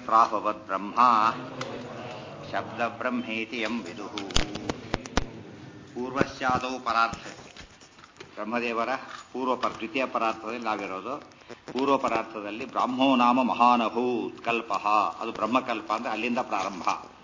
ಯತ್ರಾಹವದ್ಬ್ರಹ್ಮ ಶಬ್ದಬ್ರಹ್ಮೇತಿ M ವಿದುಃ ಪೂರ್ವಶ್ಚಾದೌ ಪರಾರ್ಥ ಬ್ರಹ್ಮದೇವರ ಪೂರ್ವ ಪರ ದ್ವಿತೀಯ ಪರಾರ್ಥದಲ್ಲಿ ನಾವಿರೋದು ಪೂರ್ವ ಪರಾರ್ಥದಲ್ಲಿ ಬ್ರಾಹ್ಮೋ ನಾಮ ಮಹಾನಭೂತ್ ಕಲ್ಪ ಅದು ಬ್ರಹ್ಮಕಲ್ಪ ಅಂದ್ರೆ ಅಲ್ಲಿಂದ ಪ್ರಾರಂಭ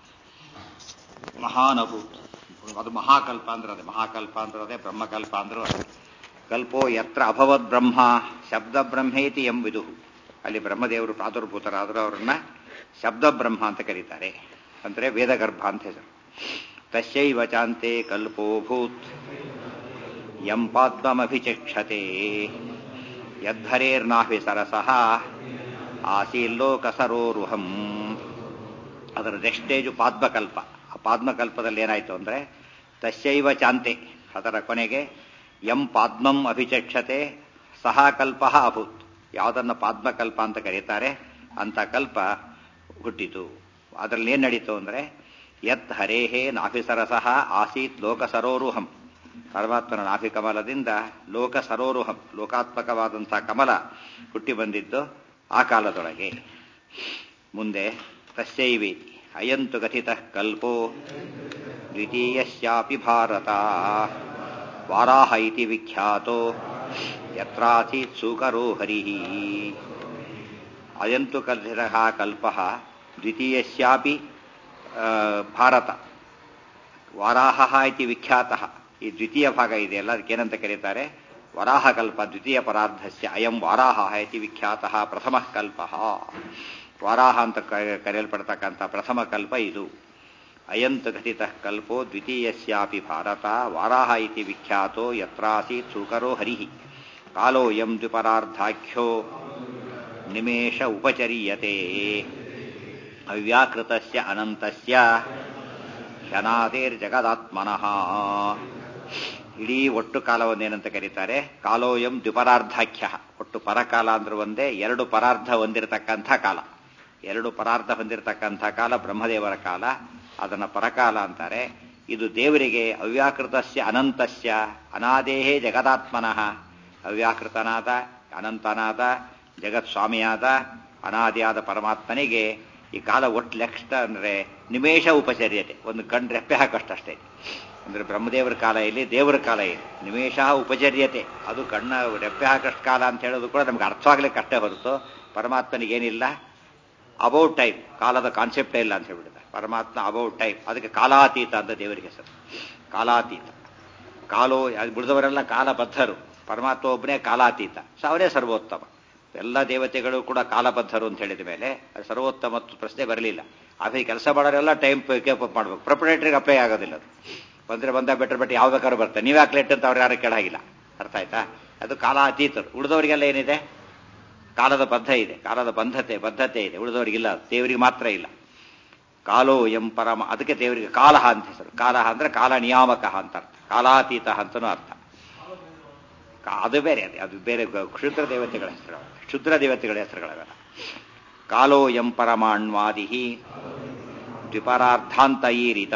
ಮಹಾನಭೂತ್ ಅದು ಮಹಾಕಲ್ಪ ಅಂದ್ರೆ ಅದೇ ಮಹಾಕಲ್ಪ ಅಂದ್ರೆ ಅದೇ ಬ್ರಹ್ಮಕಲ್ಪ ಅಂದ್ರೂ ಅದೇ ಕಲ್ಪೋ ಯತ್ರ ಅಭವದ್ ಬ್ರಹ್ಮ ಶಬ್ದ ಬ್ರಹ್ಮೇತಿ ಎಂ ವಿದುಹು ಅಲ್ಲಿ ಬ್ರಹ್ಮದೇವರು ಪ್ರಾದುರ್ಭೂತರಾದರೂ ಅವರನ್ನ ಶಬ್ದ ಬ್ರಹ್ಮ ಅಂತ ಕರೀತಾರೆ ಅಂದ್ರೆ ವೇದಗರ್ಭ ಅಂತ ಹೆಸರು ತಸ್ಯೈವ ಚಾಂತೆ ಕಲ್ಪೋಭೂತ್ ಯಂ ಪಾದ್ಮಮಭಿಚಕ್ಷತೆ ಯದ್ಧರೇರ್ನಾಭಿ ಸರಸಃ ಆಸೀಲ್ಲೋಕಸರೋರುಹಂ ಅದರ ನೆಕ್ಸ್ಟ್ ಸ್ಟೇಜು ಪಾದ್ಮಕಲ್ಪ ಆ ಪಾದ್ಮಕಲ್ಪದಲ್ಲಿ ಏನಾಯಿತು ಅಂದರೆ ತಸ್ಯೈವ ಚಾಂತೆ ಅದರ ಕೊನೆಗೆ ಯಂ ಪಾದ್ಮಂ ಅಭಿಚಕ್ಷತೆ ಸಹ ಕಲ್ಪ ಅಭೂತ್ ಯಾವುದನ್ನು ಪಾದ್ಮಕಲ್ಪ ಅಂತ ಕರೀತಾರೆ ಅಂತ ಕಲ್ಪ ಹುಟ್ಟಿತು ಅದರಲ್ಲಿ ಏನು ನಡೀತು ಅಂದರೆ ಯತ್ ಹರೇಹೇ ನಾಭಿಸರಸಃ ಆಸೀತ್ ಲೋಕಸರೋರುಹಂ ಪರಮಾತ್ಮನ ನಾಭಿ ಕಮಲದಿಂದ ಲೋಕ ಸರೋರುಹಂ ಲೋಕಾತ್ಮಕವಾದಂಥ ಕಮಲ ಹುಟ್ಟಿ ಬಂದಿದ್ದು ಆ ಕಾಲದೊಳಗೆ ಮುಂದೆ ತಸ್ಯೈವಿ ಅಯಂತು ಕಥಿತ ಕಲ್ಪೋ ದ್ವಿತೀಯಸ್ಯಾಪಿ ಭಾರತ ವಾರಾಹ ಇತಿ ವಿಖ್ಯಾತೋ ಯತ್ರಾಸೀತ್ ಸೂಕರೋ ಹರಿ ಅಯಂತು ಕಥಿತ ಕಲ್ಪ ದ್ವಿತೀಯಸ್ಯಾಪಿ ಭಾರತ ವಾರಾಹ ಇತಿ ವಿಖ್ಯಾತ ಈ ದ್ವಿತೀಯ ಭಾಗ ಇದೆಯಲ್ಲ ಅದಕ್ಕೇನಂತ ಕರೀತಾರೆ ವರಾಹ ಕಲ್ಪ ದ್ವಿತೀಯ ಪರಾರ್ಧಸ್ಯ ಅಯಂ ವಾರಾಹ ಇತಿ ವಿಖ್ಯಾತ ಪ್ರಥಮ ಕಲ್ಪ ವಾರಾಹ ಅಂತ ಕರೆಯಲ್ಪಡ್ತಕ್ಕಂಥ ಪ್ರಥಮ ಕಲ್ಪ ಇದು ಅಯಂತ ಘಟಿತ ಕಲ್ಪೋ ದ್ವಿತೀಯಸ್ಯಾಪಿ ಭಾರತ ವಾರಾಹ ಇತಿ ವಿಖ್ಯಾತೋ ಯತ್ರಾಸೀತ್ ಸೂಕರೋ ಹರಿ ಕಾಲೋಯಂ ದ್ವಿಪರಾರ್ಧಾಖ್ಯೋ ನಿಮೇಷ ಉಪಚರೀಯತೆ ಅವ್ಯಾಕೃತಸ್ಯ ಅನಂತಸ್ಯ ಶನಾದೇರ್ಜಗದಾತ್ಮನಃ ಇಡೀ ಒಟ್ಟು ಕಾಲವನ್ನೇನಂತ ಕರೀತಾರೆ ಕಾಲೋಯಂ ದ್ವಿಪರಾರ್ಧಾಖ್ಯ ಒಟ್ಟು ಪರಕಾಲ ಅಂದ್ರೆ ಒಂದೇ ಎರಡು ಪರಾರ್ಧ ಹೊಂದಿರತಕ್ಕಂಥ ಕಾಲ ಎರಡು ಪರಾರ್ಧ ಹೊಂದಿರತಕ್ಕಂಥ ಕಾಲ ಬ್ರಹ್ಮದೇವರ ಕಾಲ ಅದನ್ನು ಪರಕಾಲ ಅಂತಾರೆ ಇದು ದೇವರಿಗೆ ಅವ್ಯಾಕೃತಸ್ಯ ಅನಂತಸ್ಯ ಅನಾದೇಹೇ ಜಗದಾತ್ಮನಃ ಅವ್ಯಾಕೃತನಾದ ಅನಂತನಾದ ಜಗತ್ ಸ್ವಾಮಿಯಾದ ಅನಾದಿಯಾದ ಪರಮಾತ್ಮನಿಗೆ ಈ ಕಾಲ ಒಟ್ಟು ಲೆಕ್ಕ ಅಂದರೆ ನಿಮೇಷ ಉಪಚರ್ಯತೆ ಒಂದು ಕಣ್ಣು ರೆಪ್ಪೆ ಹಾಕಷ್ಟಷ್ಟೇ ಅಂದರೆ ಬ್ರಹ್ಮದೇವರ ಕಾಲ ಇಲ್ಲಿ ದೇವರ ಕಾಲ ಇಲ್ಲಿ ನಿಮೇಷ ಉಪಚರ್ಯತೆ ಅದು ಕಣ್ಣ ರೆಪ್ಪೆ ಹಾಕಷ್ಟು ಕಾಲ ಅಂತ ಹೇಳೋದು ಕೂಡ ನಮ್ಗೆ ಅರ್ಥವಾಗ್ಲಿಕ್ಕೆ ಅಷ್ಟೇ ಹೊರತು ಪರಮಾತ್ಮನಿಗೇನಿಲ್ಲ ಅಬೌಟ್ ಟೈಮ್ ಕಾಲದ ಕಾನ್ಸೆಪ್ಟೇ ಇಲ್ಲ ಅಂತ ಹೇಳ್ಬಿಟ್ಟಿದೆ ಪರಮಾತ್ಮ ಅಬೌಟ್ ಟೈಮ್ ಅದಕ್ಕೆ ಕಾಲಾತೀತ ಅಂತ ದೇವರಿಗೆ ಹೆಸರು ಕಾಲಾತೀತ ಕಾಲೋ ಬಿಡಿದವರೆಲ್ಲ ಕಾಲಬದ್ಧರು ಪರಮಾತ್ಮ ಒಬ್ಬನೇ ಕಾಲಾತೀತ ಸೊ ಅವರೇ ಸರ್ವೋತ್ತಮ ಎಲ್ಲ ದೇವತೆಗಳು ಕೂಡ ಕಾಲಬದ್ಧರು ಅಂತ ಹೇಳಿದ ಮೇಲೆ ಅದು ಸರ್ವೋತ್ತಮ ಪ್ರಶ್ನೆ ಬರಲಿಲ್ಲ ಆದರೆ ಕೆಲಸ ಮಾಡೋರೆಲ್ಲ ಟೈಮ್ ಕೇಪ್ ಅಪ್ ಮಾಡ್ಬೇಕು ಪ್ರೊಪರೇಟರಿಗೆ ಅಪ್ಲೈ ಆಗೋದಿಲ್ಲ ಅದು ಬಂದರೆ ಬಂದ ಬೆಟ್ರ್ ಬೆಟ್ರ್ ಯಾವ ಬೇಕಾದ್ರೂ ಬರ್ತಾರೆ ನೀವು ಯಾಕೆ ಲೇಟ್ ಅಂತ ಅವ್ರು ಯಾರು ಕೇಳಾಗಿಲ್ಲ ಅರ್ಥ ಆಯ್ತಾ ಅದು ಕಾಲಾತೀತರು ಉಳಿದವರಿಗೆಲ್ಲ ಏನಿದೆ ಕಾಲದ ಬದ್ಧ ಇದೆ ಕಾಲದ ಬಂಧತೆ ಬದ್ಧತೆ ಇದೆ ಉಳಿದವರಿಗಿಲ್ಲ ದೇವರಿಗೆ ಮಾತ್ರ ಇಲ್ಲ ಕಾಲೋ ಎಂ ಪರಮ ಅದಕ್ಕೆ ದೇವರಿಗೆ ಕಾಲಹ ಅಂತ ಹೆಸರು ಕಾಲಹ ಅಂದ್ರೆ ಕಾಲ ನಿಯಾಮಕ ಅಂತ ಅರ್ಥ ಕಾಲಾತೀತ ಅಂತನೂ ಅರ್ಥ ಅದು ಬೇರೆ ಅದೇ ಅದು ಬೇರೆ ಕ್ಷುದ್ರ ದೇವತೆಗಳ ಹೆಸರುಗಳು ಕ್ಷುದ್ರ ದೇವತೆಗಳ ಹೆಸರುಗಳವೆಲ್ಲ ಕಾಲೋ ಎಂ ಪರಮಾಣ್ವಾದಿ ದ್ವಿಪರಾರ್ಥಾಂತೈರಿತ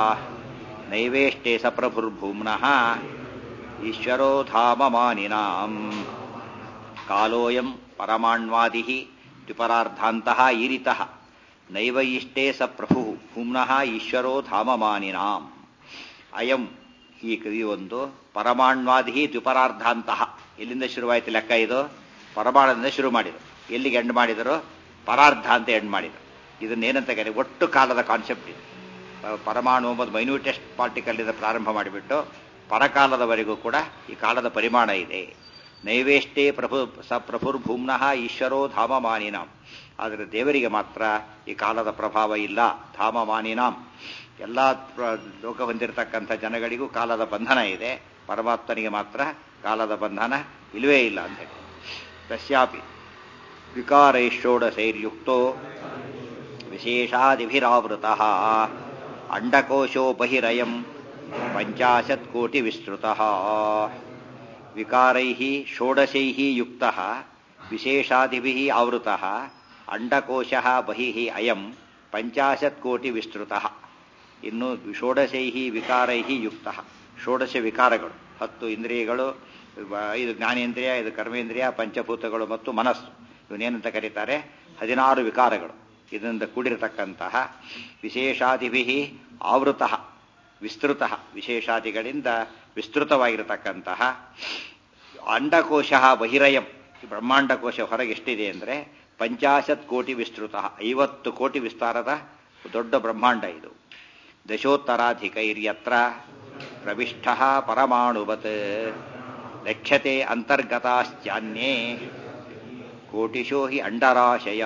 ನೈವೇಷ್ಟೇ ಸ ಪ್ರಭುರ್ಭೂಮ್ನಃ ಈಶ್ವರೋ ಧಾಮ ಮಾನಿನಾಂ ಕಾಲೋಯಂ ಪರಮಾಣ್ವಾದಿ ದ್ವಿಪರಾರ್ಧಾಂತಃ ಈರಿತಃ ನೈವ ಇಷ್ಟೇ ಸ ಪ್ರಭು ಭೂಮ್ನಃ ಈಶ್ವರೋ ಧಾಮ ಮಾನಿನಾಂ ಅಯಂ ಈ ಈ ಒಂದು ಪರಮಾಣ್ವಾದಿ ದ್ವಿಪರಾರ್ಧಾಂತಹ ಎಲ್ಲಿಂದ ಶುರುವಾಯಿತು ಲೆಕ್ಕ ಇದು ಪರಮಾಣದಿಂದ ಶುರು ಮಾಡಿದರು ಎಲ್ಲಿಗೆ ಎಂಡ್ ಮಾಡಿದರು ಪರಾರ್ಧ ಅಂತ ಎಂಡ್ ಮಾಡಿದರು ಇದನ್ನೇನಂತ ಕರೀ ಒಟ್ಟು ಕಾಲದ ಕಾನ್ಸೆಪ್ಟ್ ಇದು ಪರಮಾಣು ಎಂಬುದು ಮೈನ್ಯೂಟೆಸ್ಟ್ ಪಾರ್ಟಿಕಲ್ಲಿಂದ ಪ್ರಾರಂಭ ಮಾಡಿಬಿಟ್ಟು ಪರಕಾಲದವರೆಗೂ ಕೂಡ ಈ ಕಾಲದ ಪರಿಮಾಣ ಇದೆ ನೈವೇಷ್ಟೇ ಪ್ರಭು ಸ ಪ್ರಭುರ್ಭೂಮ್ನಃ ಈಶ್ವರೋ ಧಾಮ ಮಾನಿನಾಂ ಆದರೆ ದೇವರಿಗೆ ಮಾತ್ರ ಈ ಕಾಲದ ಪ್ರಭಾವ ಇಲ್ಲ ಧಾಮ ಮಾನಿನಾಂ ಎಲ್ಲ ಲೋಕ ಹೊಂದಿರತಕ್ಕಂಥ ಜನಗಳಿಗೂ ಕಾಲದ ಬಂಧನ ಇದೆ ಪರಮಾತ್ಮನಿಗೆ ಮಾತ್ರ ಕಾಲದ ಬಂಧನ ಇಲ್ಲವೇ ಇಲ್ಲ ಅಂತ ಹೇಳಿ ತಸ್ಯಾಪಿ ವಿಕಾರೈಷೋಡಸೈರ್ಯುಕ್ತೋ ವಿಶೇಷಾದಿಭಿರಾವೃತ ಅಂಡಕೋಶೋ ಬಹಿರಯಂ ಪಂಚಾಶತ್ ಕೋಟಿ ವಿಸ್ತೃತ ವಿಕಾರೈ ಷೋಡಶೈ ಯುಕ್ತ ವಿಶೇಷಾದಿಭಿ ಆವೃತ ಅಂಡಕೋಶ ಬಹಿ ಅಯಂ ಪಂಚಾಶತ್ ಕೋಟಿ ವಿಸ್ತೃತ ಇನ್ನು ಷೋಡಶೈ ವಿಕಾರೈ ಯುಕ್ತ ಷೋಡಶ ವಿಕಾರಗಳು ಹತ್ತು ಇಂದ್ರಿಯಗಳು ಇದು ಜ್ಞಾನೇಂದ್ರಿಯ ಇದು ಕರ್ಮೇಂದ್ರಿಯ ಪಂಚಭೂತಗಳು ಮತ್ತು ಮನಸ್ಸು ಇವನೇನಂತ ಕರೀತಾರೆ ಹದಿನಾರು ವಿಕಾರಗಳು ಇದರಿಂದ ಕೂಡಿರತಕ್ಕಂತಹ ವಿಶೇಷಾದಿಭಿ ಆವೃತ ವಿಸ್ತೃತ ವಿಶೇಷಾದಿಗಳಿಂದ ವಿಸ್ತೃತವಾಗಿರತಕ್ಕಂತಹ ಅಂಡಕೋಶ ಬಹಿರಯಂ ಈ ಬ್ರಹ್ಮಾಂಡಕೋಶ ಹೊರಗೆ ಎಷ್ಟಿದೆ ಅಂದರೆ ಪಂಚಾಶತ್ ಕೋಟಿ ವಿಸ್ತೃತ ಐವತ್ತು ಕೋಟಿ ವಿಸ್ತಾರದ ದೊಡ್ಡ ಬ್ರಹ್ಮಾಂಡ ಇದು ದಶೋತ್ತರಾಧಿಕೈರ್ಯತ್ರ ಪ್ರವಿಷ್ಟ ಪರಮಾಣುವತ್ ಲಕ್ಷ್ಯತೆ ಅಂತರ್ಗತಾಶ್ಚಾನ್ಯೇ ಕೋಟಿಶೋ ಹಿ ಅಂಡರಾಶಯ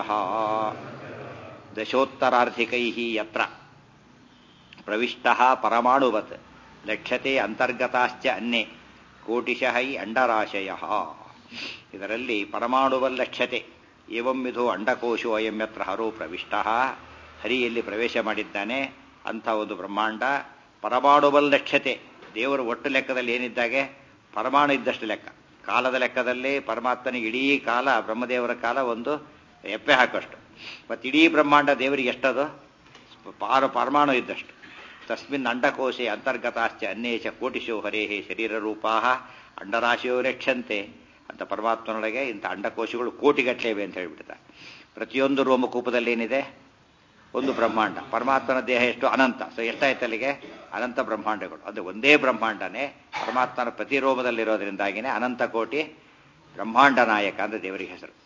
ದಶೋತ್ತರಾರ್ಧಿಕೈ ಯತ್ರ ಪ್ರವಿಷ್ಟ ಪರಮಾಣುವತ್ ಲಕ್ಷ್ಯತೆ ಅಂತರ್ಗತಾಶ್ಚ ಅನ್ಯೇ ಕೋಟಿಶಃ ಹಿ ಅಂಡರಾಶಯ ಇದರಲ್ಲಿ ಪರಮಾಣುವಲ್ಲಕ್ಷ್ಯತೆ ಏವಂ ವಿಧೋ ಅಂಡಕೋಶೋ ಅಯಂ ಯತ್ರ ಹರೋ ಪ್ರವಿಷ್ಟ ಹರಿಯಲ್ಲಿ ಪ್ರವೇಶ ಮಾಡಿದ್ದಾನೆ ಅಂಥ ಒಂದು ಬ್ರಹ್ಮಾಂಡ ಪರಮಾಣುವಲ್ಲಕ್ಷ್ಯತೆ ದೇವರು ಒಟ್ಟು ಲೆಕ್ಕದಲ್ಲಿ ಏನಿದ್ದಾಗೆ ಪರಮಾಣು ಇದ್ದಷ್ಟು ಲೆಕ್ಕ ಕಾಲದ ಲೆಕ್ಕದಲ್ಲಿ ಪರಮಾತ್ಮನಿಗೆ ಇಡೀ ಕಾಲ ಬ್ರಹ್ಮದೇವರ ಕಾಲ ಒಂದು ಎಪ್ಪೆ ಹಾಕಷ್ಟು ಮತ್ತು ಇಡೀ ಬ್ರಹ್ಮಾಂಡ ದೇವರಿಗೆ ಎಷ್ಟದು ಪಾರ ಪರಮಾಣು ಇದ್ದಷ್ಟು ತಸ್ಮಿನ್ ಅಂಡಕೋಶೆ ಅಂತರ್ಗತಾಶ್ಚ ಅನ್ಯೇಷ ಕೋಟಿಶೋ ಹರೇಹೇ ಶರೀರ ರೂಪಾ ಅಂಡರಾಶಿಯೋ ರಕ್ಷಂತೆ ಅಂತ ಪರಮಾತ್ಮನೊಳಗೆ ಇಂಥ ಅಂಡಕೋಶಗಳು ಕೋಟಿಗಟ್ಟಲೆ ಇವೆ ಅಂತ ಹೇಳ್ಬಿಡ್ತಾರೆ ಪ್ರತಿಯೊಂದು ರೋಮಕೂಪದಲ್ಲಿ ಏನಿದೆ ಒಂದು ಬ್ರಹ್ಮಾಂಡ ಪರಮಾತ್ಮನ ದೇಹ ಎಷ್ಟು ಅನಂತ ಸೊ ಎಷ್ಟಾಯ್ತು ಅಲ್ಲಿಗೆ ಅನಂತ ಬ್ರಹ್ಮಾಂಡಗಳು ಅದು ಒಂದೇ ಬ್ರಹ್ಮಾಂಡನೇ ಪರಮಾತ್ಮನ ಪ್ರತಿ ರೋಮದಲ್ಲಿರೋದ್ರಿಂದಾಗಿನೇ ಅನಂತ ಕೋಟಿ ಬ್ರಹ್ಮಾಂಡ ನಾಯಕ ಅಂದ್ರೆ ದೇವರಿಗೆ ಹೆಸರು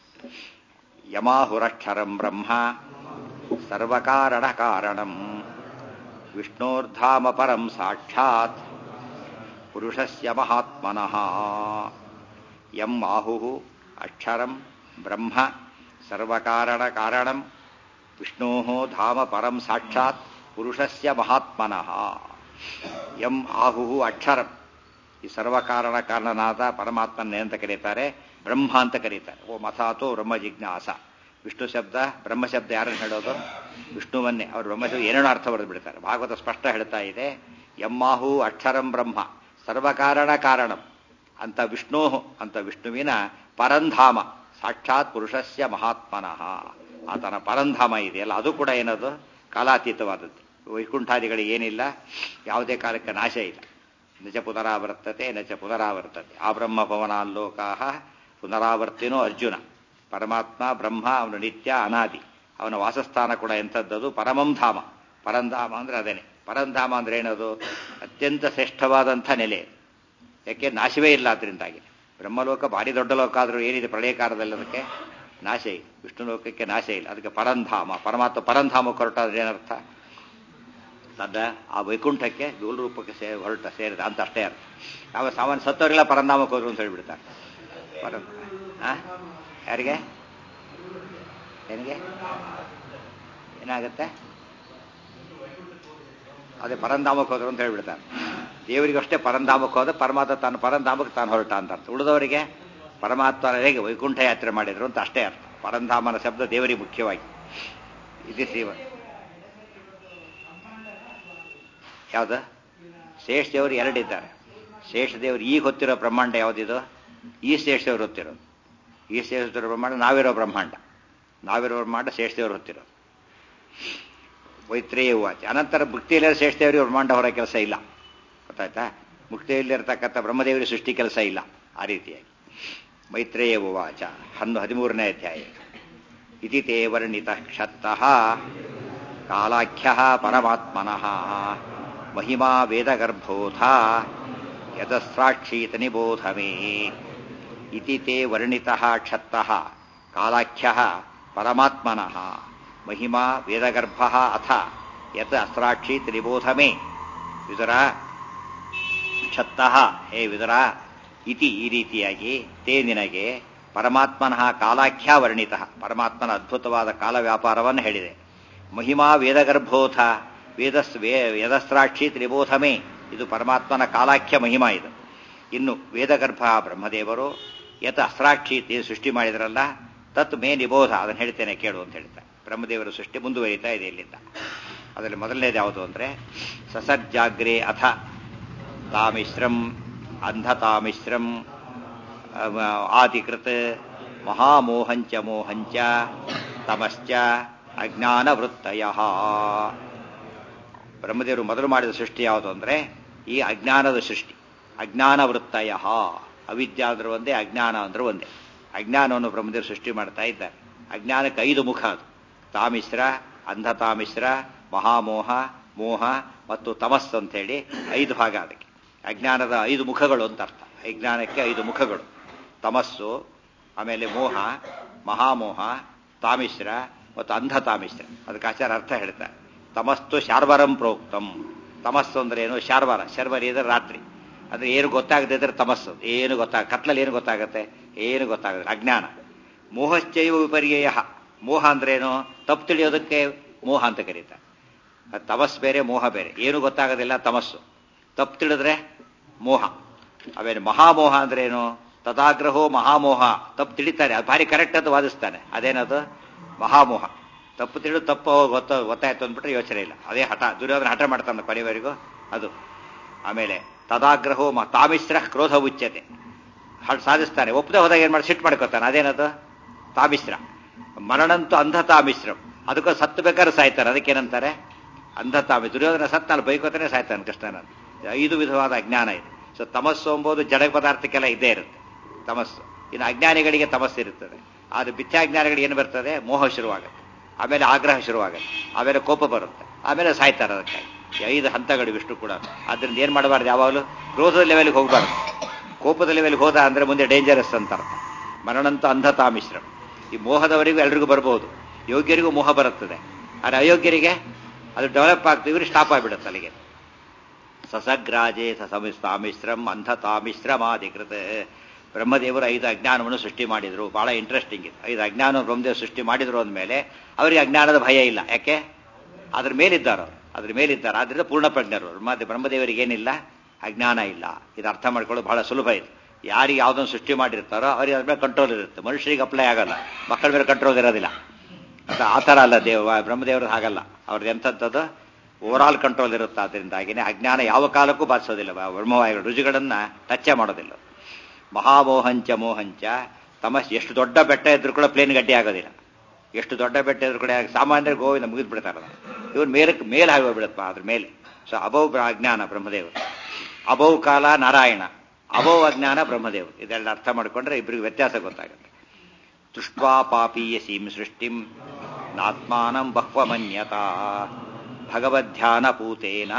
ಯಮಾಹುರಕ್ಷರಂ ಬ್ರಹ್ಮ ಸರ್ವಕಾರಣ ಕಾರಣಂ ವಿಷ್ಣೋರ್ಧಾಮ ಪರಂ ಸಾಕ್ಷಾತ್ ಪುರುಷಸ್ಯ ಮಹಾತ್ಮನಃ ಯಂ ಆಹು ಅಕ್ಷರಂ ಬ್ರಹ್ಮ ಸರ್ವಕಾರಣ ಕಾರಣಂ ವಿಷ್ಣೋ ಧಾಮ ಪರಂ ಸಾಕ್ಷಾತ್ ಪುರುಷಸ್ಯ ಮಹಾತ್ಮನಃ ಯಂ ಆಹು ಅಕ್ಷರಂ ಈ ಸರ್ವಕಾರಣ ಕಾರಣನಾದ ಪರಮಾತ್ಮನೇ ಅಂತ ಕರೀತಾರೆ ಬ್ರಹ್ಮ ಅಂತ ಕರೀತಾರೆ ಓ ಮಥಾತೋ ಬ್ರಹ್ಮ ಜಿಜ್ಞಾಸ ವಿಷ್ಣು ಶಬ್ದ ಬ್ರಹ್ಮ ಶಬ್ದ ಯಾರನ್ನು ಹೇಳೋದು ವಿಷ್ಣುವನ್ನೇ ಅವರು ಬ್ರಹ್ಮಶಬ್ದ ಏನೇನೋ ಅರ್ಥ ಬರೆದು ಬಿಡ್ತಾರೆ ಭಾಗವತ ಸ್ಪಷ್ಟ ಹೇಳ್ತಾ ಇದೆ ಯಮ್ಮಾಹು ಅಕ್ಷರಂ ಬ್ರಹ್ಮ ಸರ್ವಕಾರಣ ಕಾರಣಂ ಅಂತ ವಿಷ್ಣು ಅಂತ ವಿಷ್ಣುವಿನ ಪರಂಧಾಮ ಸಾಕ್ಷಾತ್ ಪುರುಷಸ್ಯ ಮಹಾತ್ಮನಃ ಆತನ ಪರಂಧಾಮ ಇದೆಯಲ್ಲ ಅದು ಕೂಡ ಏನದು ಕಾಲಾತೀತವಾದದ್ದು ವೈಕುಂಠಾದಿಗಳಿಗೆ ಏನಿಲ್ಲ ಯಾವುದೇ ಕಾಲಕ್ಕೆ ನಾಶ ಇಲ್ಲ ನಿಜ ಪುನರಾವರ್ತತೆ ನಚ ಪುನರಾವರ್ತತೆ ಆ ಬ್ರಹ್ಮ ಭವನಾಲ್ಲೋಕಾ ಪುನರಾವರ್ತಿನೋ ಅರ್ಜುನ ಪರಮಾತ್ಮ ಬ್ರಹ್ಮ ಅವನು ನಿತ್ಯ ಅನಾದಿ ಅವನ ವಾಸಸ್ಥಾನ ಕೂಡ ಎಂಥದ್ದದು ಪರಮಂ ಧಾಮ ಪರಂಧಾಮ ಅಂದ್ರೆ ಅದೇನೆ ಪರಂಧಾಮ ಅಂದ್ರೆ ಏನದು ಅತ್ಯಂತ ಶ್ರೇಷ್ಠವಾದಂಥ ನೆಲೆ ಯಾಕೆ ನಾಶವೇ ಇಲ್ಲ ಅದರಿಂದಾಗಿ ಬ್ರಹ್ಮಲೋಕ ಭಾರಿ ದೊಡ್ಡ ಲೋಕ ಆದರೂ ಏನಿದೆ ಪ್ರಳಯ ಕಾಲದಲ್ಲಿ ಅದಕ್ಕೆ ನಾಶ ಇಲ್ಲ ವಿಷ್ಣು ಲೋಕಕ್ಕೆ ನಾಶ ಇಲ್ಲ ಅದಕ್ಕೆ ಪರಂಧಾಮ ಪರಮಾತ್ಮ ಪರಂಧಾಮ ಹೊರಟಾದ್ರೆ ಏನರ್ಥ ತದ ಆ ವೈಕುಂಠಕ್ಕೆ ರೂಪಕ್ಕೆ ಸೇ ಹೊರಟ ಸೇರಿದ ಅಂತ ಅಷ್ಟೇ ಅರ್ಥ ಯಾವ ಸಾಮಾನ್ಯ ಸತ್ತವರೆಲ್ಲ ಪರಂಧಾಮಕ್ಕೆ ಹೋದ್ರು ಅಂತ ಹೇಳ್ಬಿಡ್ತಾರೆ ಪರಂ ಆ ಯಾರಿಗೆ ಏನಿಗೆ ಏನಾಗುತ್ತೆ ಅದೇ ಪರಂಧಾಮಕ್ಕೆ ಹೋದ್ರು ಅಂತ ಹೇಳ್ಬಿಡ್ತಾರೆ ದೇವರಿಗೆ ಅಷ್ಟೇ ಪರಂಧಾಮಕ್ಕೆ ಹೋದ ಪರಮಾತ್ಮ ತಾನು ಪರಂಧಾಮಕ್ಕೆ ತಾನು ಹೊರಟ ಅಂತ ಅರ್ಥ ಉಳಿದವರಿಗೆ ಪರಮಾತ್ಮನ ಹೇಗೆ ವೈಕುಂಠ ಯಾತ್ರೆ ಮಾಡಿದ್ರು ಅಂತ ಅಷ್ಟೇ ಅರ್ಥ ಪರಂಧಾಮನ ಶಬ್ದ ದೇವರಿಗೆ ಮುಖ್ಯವಾಗಿ ಇದು ಶ್ರೀವ ಯಾವುದು ಶೇಷ ದೇವರು ಎರಡಿದ್ದಾರೆ ಶೇಷ ದೇವರು ಈಗ ಹೊತ್ತಿರೋ ಬ್ರಹ್ಮಾಂಡ ಯಾವುದಿದು ಈ ಶೇಷ ದೇವರು ಹೊತ್ತಿರೋದು ಈ ಶೇಷ ದೇವರ ಬ್ರಹ್ಮಾಂಡ ನಾವಿರೋ ಬ್ರಹ್ಮಾಂಡ ನಾವಿರೋ ಬ್ರಹ್ಮಾಂಡ ಶೇಷ ದೇವರು ಹೊತ್ತಿರೋದು ಮೈತ್ರೇಯ ವಾಚ ಅನಂತರ ಮುಕ್ತಿಯಲ್ಲಿರೋ ಶೇಷ ದೇವರಿಗೆ ಬ್ರಹ್ಮಾಂಡ ಹೊರ ಕೆಲಸ ಇಲ್ಲ ಗೊತ್ತಾಯ್ತಾ ಮುಕ್ತಿಯಲ್ಲಿರ್ತಕ್ಕಂಥ ಬ್ರಹ್ಮದೇವರಿಗೆ ಸೃಷ್ಟಿ ಕೆಲಸ ಇಲ್ಲ ಆ ರೀತಿಯಾಗಿ ಮೈತ್ರೇಯ ಉವಾಚ ಹನ್ನು ಹದಿಮೂರನೇ ಅಧ್ಯಾಯ ಇತಿ ತೇ ವರ್ಣಿತ ಕ್ಷತ್ತಃ ಕಾಲಾಖ್ಯ ಪರಮಾತ್ಮನಃ ಮಹಿಮಾ ವೇದಗರ್ಭೋಥ ಯದಸ್ರಾಕ್ಷೀತ ನಿಬೋಧ ಮೇ ಇತಿ ತೇ ವರ್ಣಿತ ಕ್ಷತ್ತಃ ಕಾಲಾಖ್ಯ ಪರಮಾತ್ಮನಃ ಮಹಿಮಾ ವೇದಗರ್ಭ ಅಥ ಯತ್ ಅಸ್ರಾಕ್ಷೀತ ನಿಬೋಧ ಮೇ ವಿದುರ ಕ್ಷತ್ತಃ ಹೇ ವಿದುರ ಇತಿ ಈ ರೀತಿಯಾಗಿ ತೇ ನಿನಗೆ ಪರಮಾತ್ಮನಃ ಕಾಲಾಖ್ಯ ವರ್ಣಿತ ಪರಮಾತ್ಮನ ಅದ್ಭುತವಾದ ಕಾಲ ವ್ಯಾಪಾರವನ್ನು ಹೇಳಿದೆ ಮಹಿಮಾ ವೇದಗರ್ಭೋಥ ವೇದಸ್ ವೇ ವೇದಸ್ರಾಕ್ಷಿ ತ್ರಿಬೋಧಮೇ ಇದು ಪರಮಾತ್ಮನ ಕಾಲಾಖ್ಯ ಮಹಿಮಾ ಇದು ಇನ್ನು ವೇದಗರ್ಭ ಬ್ರಹ್ಮದೇವರು ಯತ್ ಅಸ್ರಾಕ್ಷಿ ಸೃಷ್ಟಿ ಮಾಡಿದ್ರಲ್ಲ ತತ್ ಮೇ ನಿಬೋಧ ಅದನ್ನು ಹೇಳ್ತೇನೆ ಕೇಳು ಅಂತ ಹೇಳ್ತಾರೆ ಬ್ರಹ್ಮದೇವರ ಸೃಷ್ಟಿ ಮುಂದುವರಿತಾ ಇದೆ ಇಲ್ಲಿಂದ ಅದರಲ್ಲಿ ಮೊದಲನೇದು ಯಾವುದು ಅಂದರೆ ಸಸಜ್ಜಾಗ್ರೆ ಅಥ ತಾಮಿಶ್ರಂ ಅಂಧತಾಮಿಶ್ರಂ ಆದಿಕೃತ್ ಮಹಾಮೋಹಂಚ ಮೋಹಂಚ ತಮಶ್ಚ ಅಜ್ಞಾನವೃತ್ತಯ ಬ್ರಹ್ಮದೇವರು ಮೊದಲು ಮಾಡಿದ ಸೃಷ್ಟಿ ಯಾವುದು ಅಂದರೆ ಈ ಅಜ್ಞಾನದ ಸೃಷ್ಟಿ ಅಜ್ಞಾನವೃತ್ತಯ ಅವಿದ್ಯೆ ಅಂದ್ರೆ ಒಂದೇ ಅಜ್ಞಾನ ಅಂದ್ರೆ ಒಂದೇ ಅಜ್ಞಾನವನ್ನು ಬ್ರಹ್ಮದೇವರು ಸೃಷ್ಟಿ ಮಾಡ್ತಾ ಇದ್ದಾರೆ ಅಜ್ಞಾನಕ್ಕೆ ಐದು ಮುಖ ಅದು ತಾಮಿಶ್ರ ಅಂಧತಾಮಿಶ್ರ ಮಹಾಮೋಹ ಮೋಹ ಮತ್ತು ತಮಸ್ಸು ಅಂತೇಳಿ ಐದು ಭಾಗ ಅದಕ್ಕೆ ಅಜ್ಞಾನದ ಐದು ಮುಖಗಳು ಅಂತ ಅರ್ಥ ಅಜ್ಞಾನಕ್ಕೆ ಐದು ಮುಖಗಳು ತಮಸ್ಸು ಆಮೇಲೆ ಮೋಹ ಮಹಾಮೋಹ ತಾಮಿಶ್ರ ಮತ್ತು ಅಂಧತಾಮಿಶ್ರ ಅದಕ್ಕೆ ಆಚಾರ ಅರ್ಥ ಹೇಳ್ತಾರೆ ತಮಸ್ತು ಶಾರ್ವರಂ ಪ್ರೋಕ್ತಂ ತಮಸ್ಸು ಅಂದ್ರೆ ಏನು ಶಾರ್ವರ ಶರ್ವರಿ ಇದ್ರೆ ರಾತ್ರಿ ಅಂದ್ರೆ ಏನು ಗೊತ್ತಾಗದೆ ಇದ್ರೆ ತಮಸ್ಸು ಏನು ಗೊತ್ತಾಗ ಕತ್ಲಲ್ಲಿ ಏನು ಗೊತ್ತಾಗುತ್ತೆ ಏನು ಗೊತ್ತಾಗುತ್ತೆ ಅಜ್ಞಾನ ಮೋಹಶ್ಚೈವ ವಿಪರ್ಯಯ ಮೋಹ ಅಂದ್ರೇನು ತಪ್ಪು ತಿಳಿಯೋದಕ್ಕೆ ಮೋಹ ಅಂತ ಕರೀತಾರೆ ಅದು ತಮಸ್ ಬೇರೆ ಮೋಹ ಬೇರೆ ಏನು ಗೊತ್ತಾಗೋದಿಲ್ಲ ತಮಸ್ಸು ತಪ್ಪು ತಿಳಿದ್ರೆ ಮೋಹ ಆಮೇಲೆ ಮಹಾಮೋಹ ಅಂದ್ರೇನು ತದಾಗ್ರಹೋ ಮಹಾಮೋಹ ತಪ್ಪು ತಿಳಿತಾರೆ ಅದು ಭಾರಿ ಕರೆಕ್ಟ್ ಅಂತ ವಾದಿಸ್ತಾನೆ ಅದೇನದು ಮಹಾಮೋಹ ತಪ್ಪು ತಿಳಿದು ತಪ್ಪು ಗೊತ್ತ ಗೊತ್ತಾಯ್ತು ಅಂದ್ಬಿಟ್ರೆ ಯೋಚನೆ ಇಲ್ಲ ಅದೇ ಹಠ ದುರ್ಯೋಧನ ಹಠ ಮಾಡ್ತಾನೆ ಕೊನೆವರೆಗೂ ಅದು ಆಮೇಲೆ ತದಾಗ್ರಹೋ ಮ ತಾಮಿಶ್ರ ಕ್ರೋಧ ಉಚ್ಯತೆ ಹಡ್ ಸಾಧಿಸ್ತಾನೆ ಒಪ್ಪದೆ ಹೋದಾಗ ಏನ್ ಮಾಡಿ ಸಿಟ್ಟು ಮಾಡ್ಕೊತಾನೆ ಅದೇನದು ತಾಮಿಶ್ರ ಮರಣಂತೂ ಅಂಧತಾಮಿಶ್ರಂ ಅದಕ್ಕೂ ಸತ್ತು ಬೇಕಾದ್ರೆ ಸಾಯ್ತಾರೆ ಅದಕ್ಕೇನಂತಾರೆ ಅಂಧತಾಮಿ ದುರ್ಯೋಧನ ಸತ್ತಾನ ಬೈಕೋತಾನೆ ಸಾಯ್ತಾನೆ ಕೃಷ್ಣನ ಐದು ವಿಧವಾದ ಅಜ್ಞಾನ ಇದೆ ಸೊ ತಮಸ್ಸು ಎಂಬುದು ಜಡ ಪದಾರ್ಥಕ್ಕೆಲ್ಲ ಇದ್ದೇ ಇರುತ್ತೆ ತಮಸ್ಸು ಇನ್ನು ಅಜ್ಞಾನಿಗಳಿಗೆ ತಮಸ್ಸು ಇರುತ್ತದೆ ಆದ್ರೆ ಮಿಥ್ಯಾಜ್ಞಾನಿಗಳಿಗೆ ಏನು ಬರ್ತದೆ ಮೋಹ ಶುರುವಾಗುತ್ತೆ ಆಮೇಲೆ ಆಗ್ರಹ ಶುರುವಾಗುತ್ತೆ ಆಮೇಲೆ ಕೋಪ ಬರುತ್ತೆ ಆಮೇಲೆ ಸಾಯ್ತಾರೆ ಅದಕ್ಕೆ ಈ ಐದು ಹಂತಗಳು ಇಷ್ಟು ಕೂಡ ಆದ್ರಿಂದ ಏನ್ ಮಾಡಬಾರ್ದು ಯಾವಾಗಲೂ ಕ್ರೋಧದ ಲೆವೆಲ್ಗೆ ಹೋಗಬಾರ್ದು ಕೋಪದ ಲೆವೆಲ್ಗೆ ಹೋದ ಅಂದ್ರೆ ಮುಂದೆ ಡೇಂಜರಸ್ ಅಂತ ಅರ್ಥ ಮರಣಂತ ಅಂಧತಾಮಿಶ್ರಂ ಈ ಮೋಹದವರಿಗೂ ಎಲ್ರಿಗೂ ಬರಬಹುದು ಯೋಗ್ಯರಿಗೂ ಮೋಹ ಬರುತ್ತದೆ ಆದರೆ ಅಯೋಗ್ಯರಿಗೆ ಅದು ಡೆವಲಪ್ ಆಗ್ತದೆ ಇವರು ಸ್ಟಾಪ್ ಆಗಿಬಿಡುತ್ತೆ ಅಲ್ಲಿಗೆ ಸಸಗ್ರಾಜೆ ಸಸಮಿಸ್ತಾಮಿಶ್ರಂ ಅಂಧತಾಮಿಶ್ರಮಾಧಿಕೃತ ಬ್ರಹ್ಮದೇವರು ಐದು ಅಜ್ಞಾನವನ್ನು ಸೃಷ್ಟಿ ಮಾಡಿದ್ರು ಬಹಳ ಇಂಟ್ರೆಸ್ಟಿಂಗ್ ಇದೆ ಐದು ಅಜ್ಞಾನ ಬ್ರಹ್ಮದೇವರು ಸೃಷ್ಟಿ ಮಾಡಿದ್ರು ಅಂದಮೇಲೆ ಅವರಿಗೆ ಅಜ್ಞಾನದ ಭಯ ಇಲ್ಲ ಯಾಕೆ ಅದ್ರ ಮೇಲಿದ್ದಾರೆ ಅವರು ಅದ್ರ ಮೇಲಿದ್ದಾರೆ ಆದ್ರಿಂದ ಪೂರ್ಣ ಪ್ರಜ್ಞರು ಬ್ರಹ್ಮ ಬ್ರಹ್ಮದೇವರಿಗೆ ಏನಿಲ್ಲ ಅಜ್ಞಾನ ಇಲ್ಲ ಇದು ಅರ್ಥ ಮಾಡ್ಕೊಳ್ಳೋದು ಬಹಳ ಸುಲಭ ಇದು ಯಾರಿಗೆ ಯಾವುದನ್ನು ಸೃಷ್ಟಿ ಮಾಡಿರ್ತಾರೋ ಅವ್ರಿಗೆ ಅದ್ರ ಮೇಲೆ ಕಂಟ್ರೋಲ್ ಇರುತ್ತೆ ಮನುಷ್ಯರಿಗೆ ಅಪ್ಲೈ ಆಗಲ್ಲ ಮಕ್ಕಳ ಮೇಲೆ ಕಂಟ್ರೋಲ್ ಇರೋದಿಲ್ಲ ಅಂತ ಆ ಥರ ಅಲ್ಲ ದೇವ ಬ್ರಹ್ಮದೇವ್ರದ್ದು ಹಾಗಲ್ಲ ಅವ್ರದ್ದು ಎಂಥದ್ದು ಓವರ್ ಆಲ್ ಕಂಟ್ರೋಲ್ ಇರುತ್ತೆ ಅದರಿಂದಾಗಿನೇ ಅಜ್ಞಾನ ಯಾವ ಕಾಲಕ್ಕೂ ಬಾಧಿಸೋದಿಲ್ಲ ಬ್ರಹ್ಮವಾಯುಗಳು ರುಜುಗಳನ್ನ ಟಚ್ಚೇ ಮಾಡೋದಿಲ್ಲ ಮಹಾಮೋಹಂಚ ಮೋಹಂಚ ತಮಸ್ ಎಷ್ಟು ದೊಡ್ಡ ಬೆಟ್ಟ ಇದ್ರೂ ಕೂಡ ಪ್ಲೇನ್ ಗಡ್ಡೆ ಆಗೋದಿಲ್ಲ ಎಷ್ಟು ದೊಡ್ಡ ಬೆಟ್ಟ ಇದ್ರೂ ಕೂಡ ಸಾಮಾನ್ಯ ಗೋವಿಂದ ಮುಗಿದು ಬಿಡ್ತಾರಲ್ಲ ಇವ್ರು ಮೇಲಕ್ಕೆ ಮೇಲೆ ಆಗೋಗ್ಬಿಡುತ್ತಪ್ಪ ಅದ್ರ ಮೇಲೆ ಸೊ ಅಭೌ ಅಜ್ಞಾನ ಬ್ರಹ್ಮದೇವರು ಅಭೌ ಕಾಲ ನಾರಾಯಣ ಅಭೌ ಅಜ್ಞಾನ ಬ್ರಹ್ಮದೇವರು ಇದೆಲ್ಲ ಅರ್ಥ ಮಾಡಿಕೊಂಡ್ರೆ ಇಬ್ಬರಿಗೆ ವ್ಯತ್ಯಾಸ ಗೊತ್ತಾಗುತ್ತೆ ದೃಷ್ಟ್ವಾ ಪಾಪೀಯ ಸೀಂ ಸೃಷ್ಟಿಂ ನಾತ್ಮಾನಂ ಬಹ್ವಮನ್ಯತಾ ಭಗವದ್ಧ್ಯಾನ ಪೂತೇನ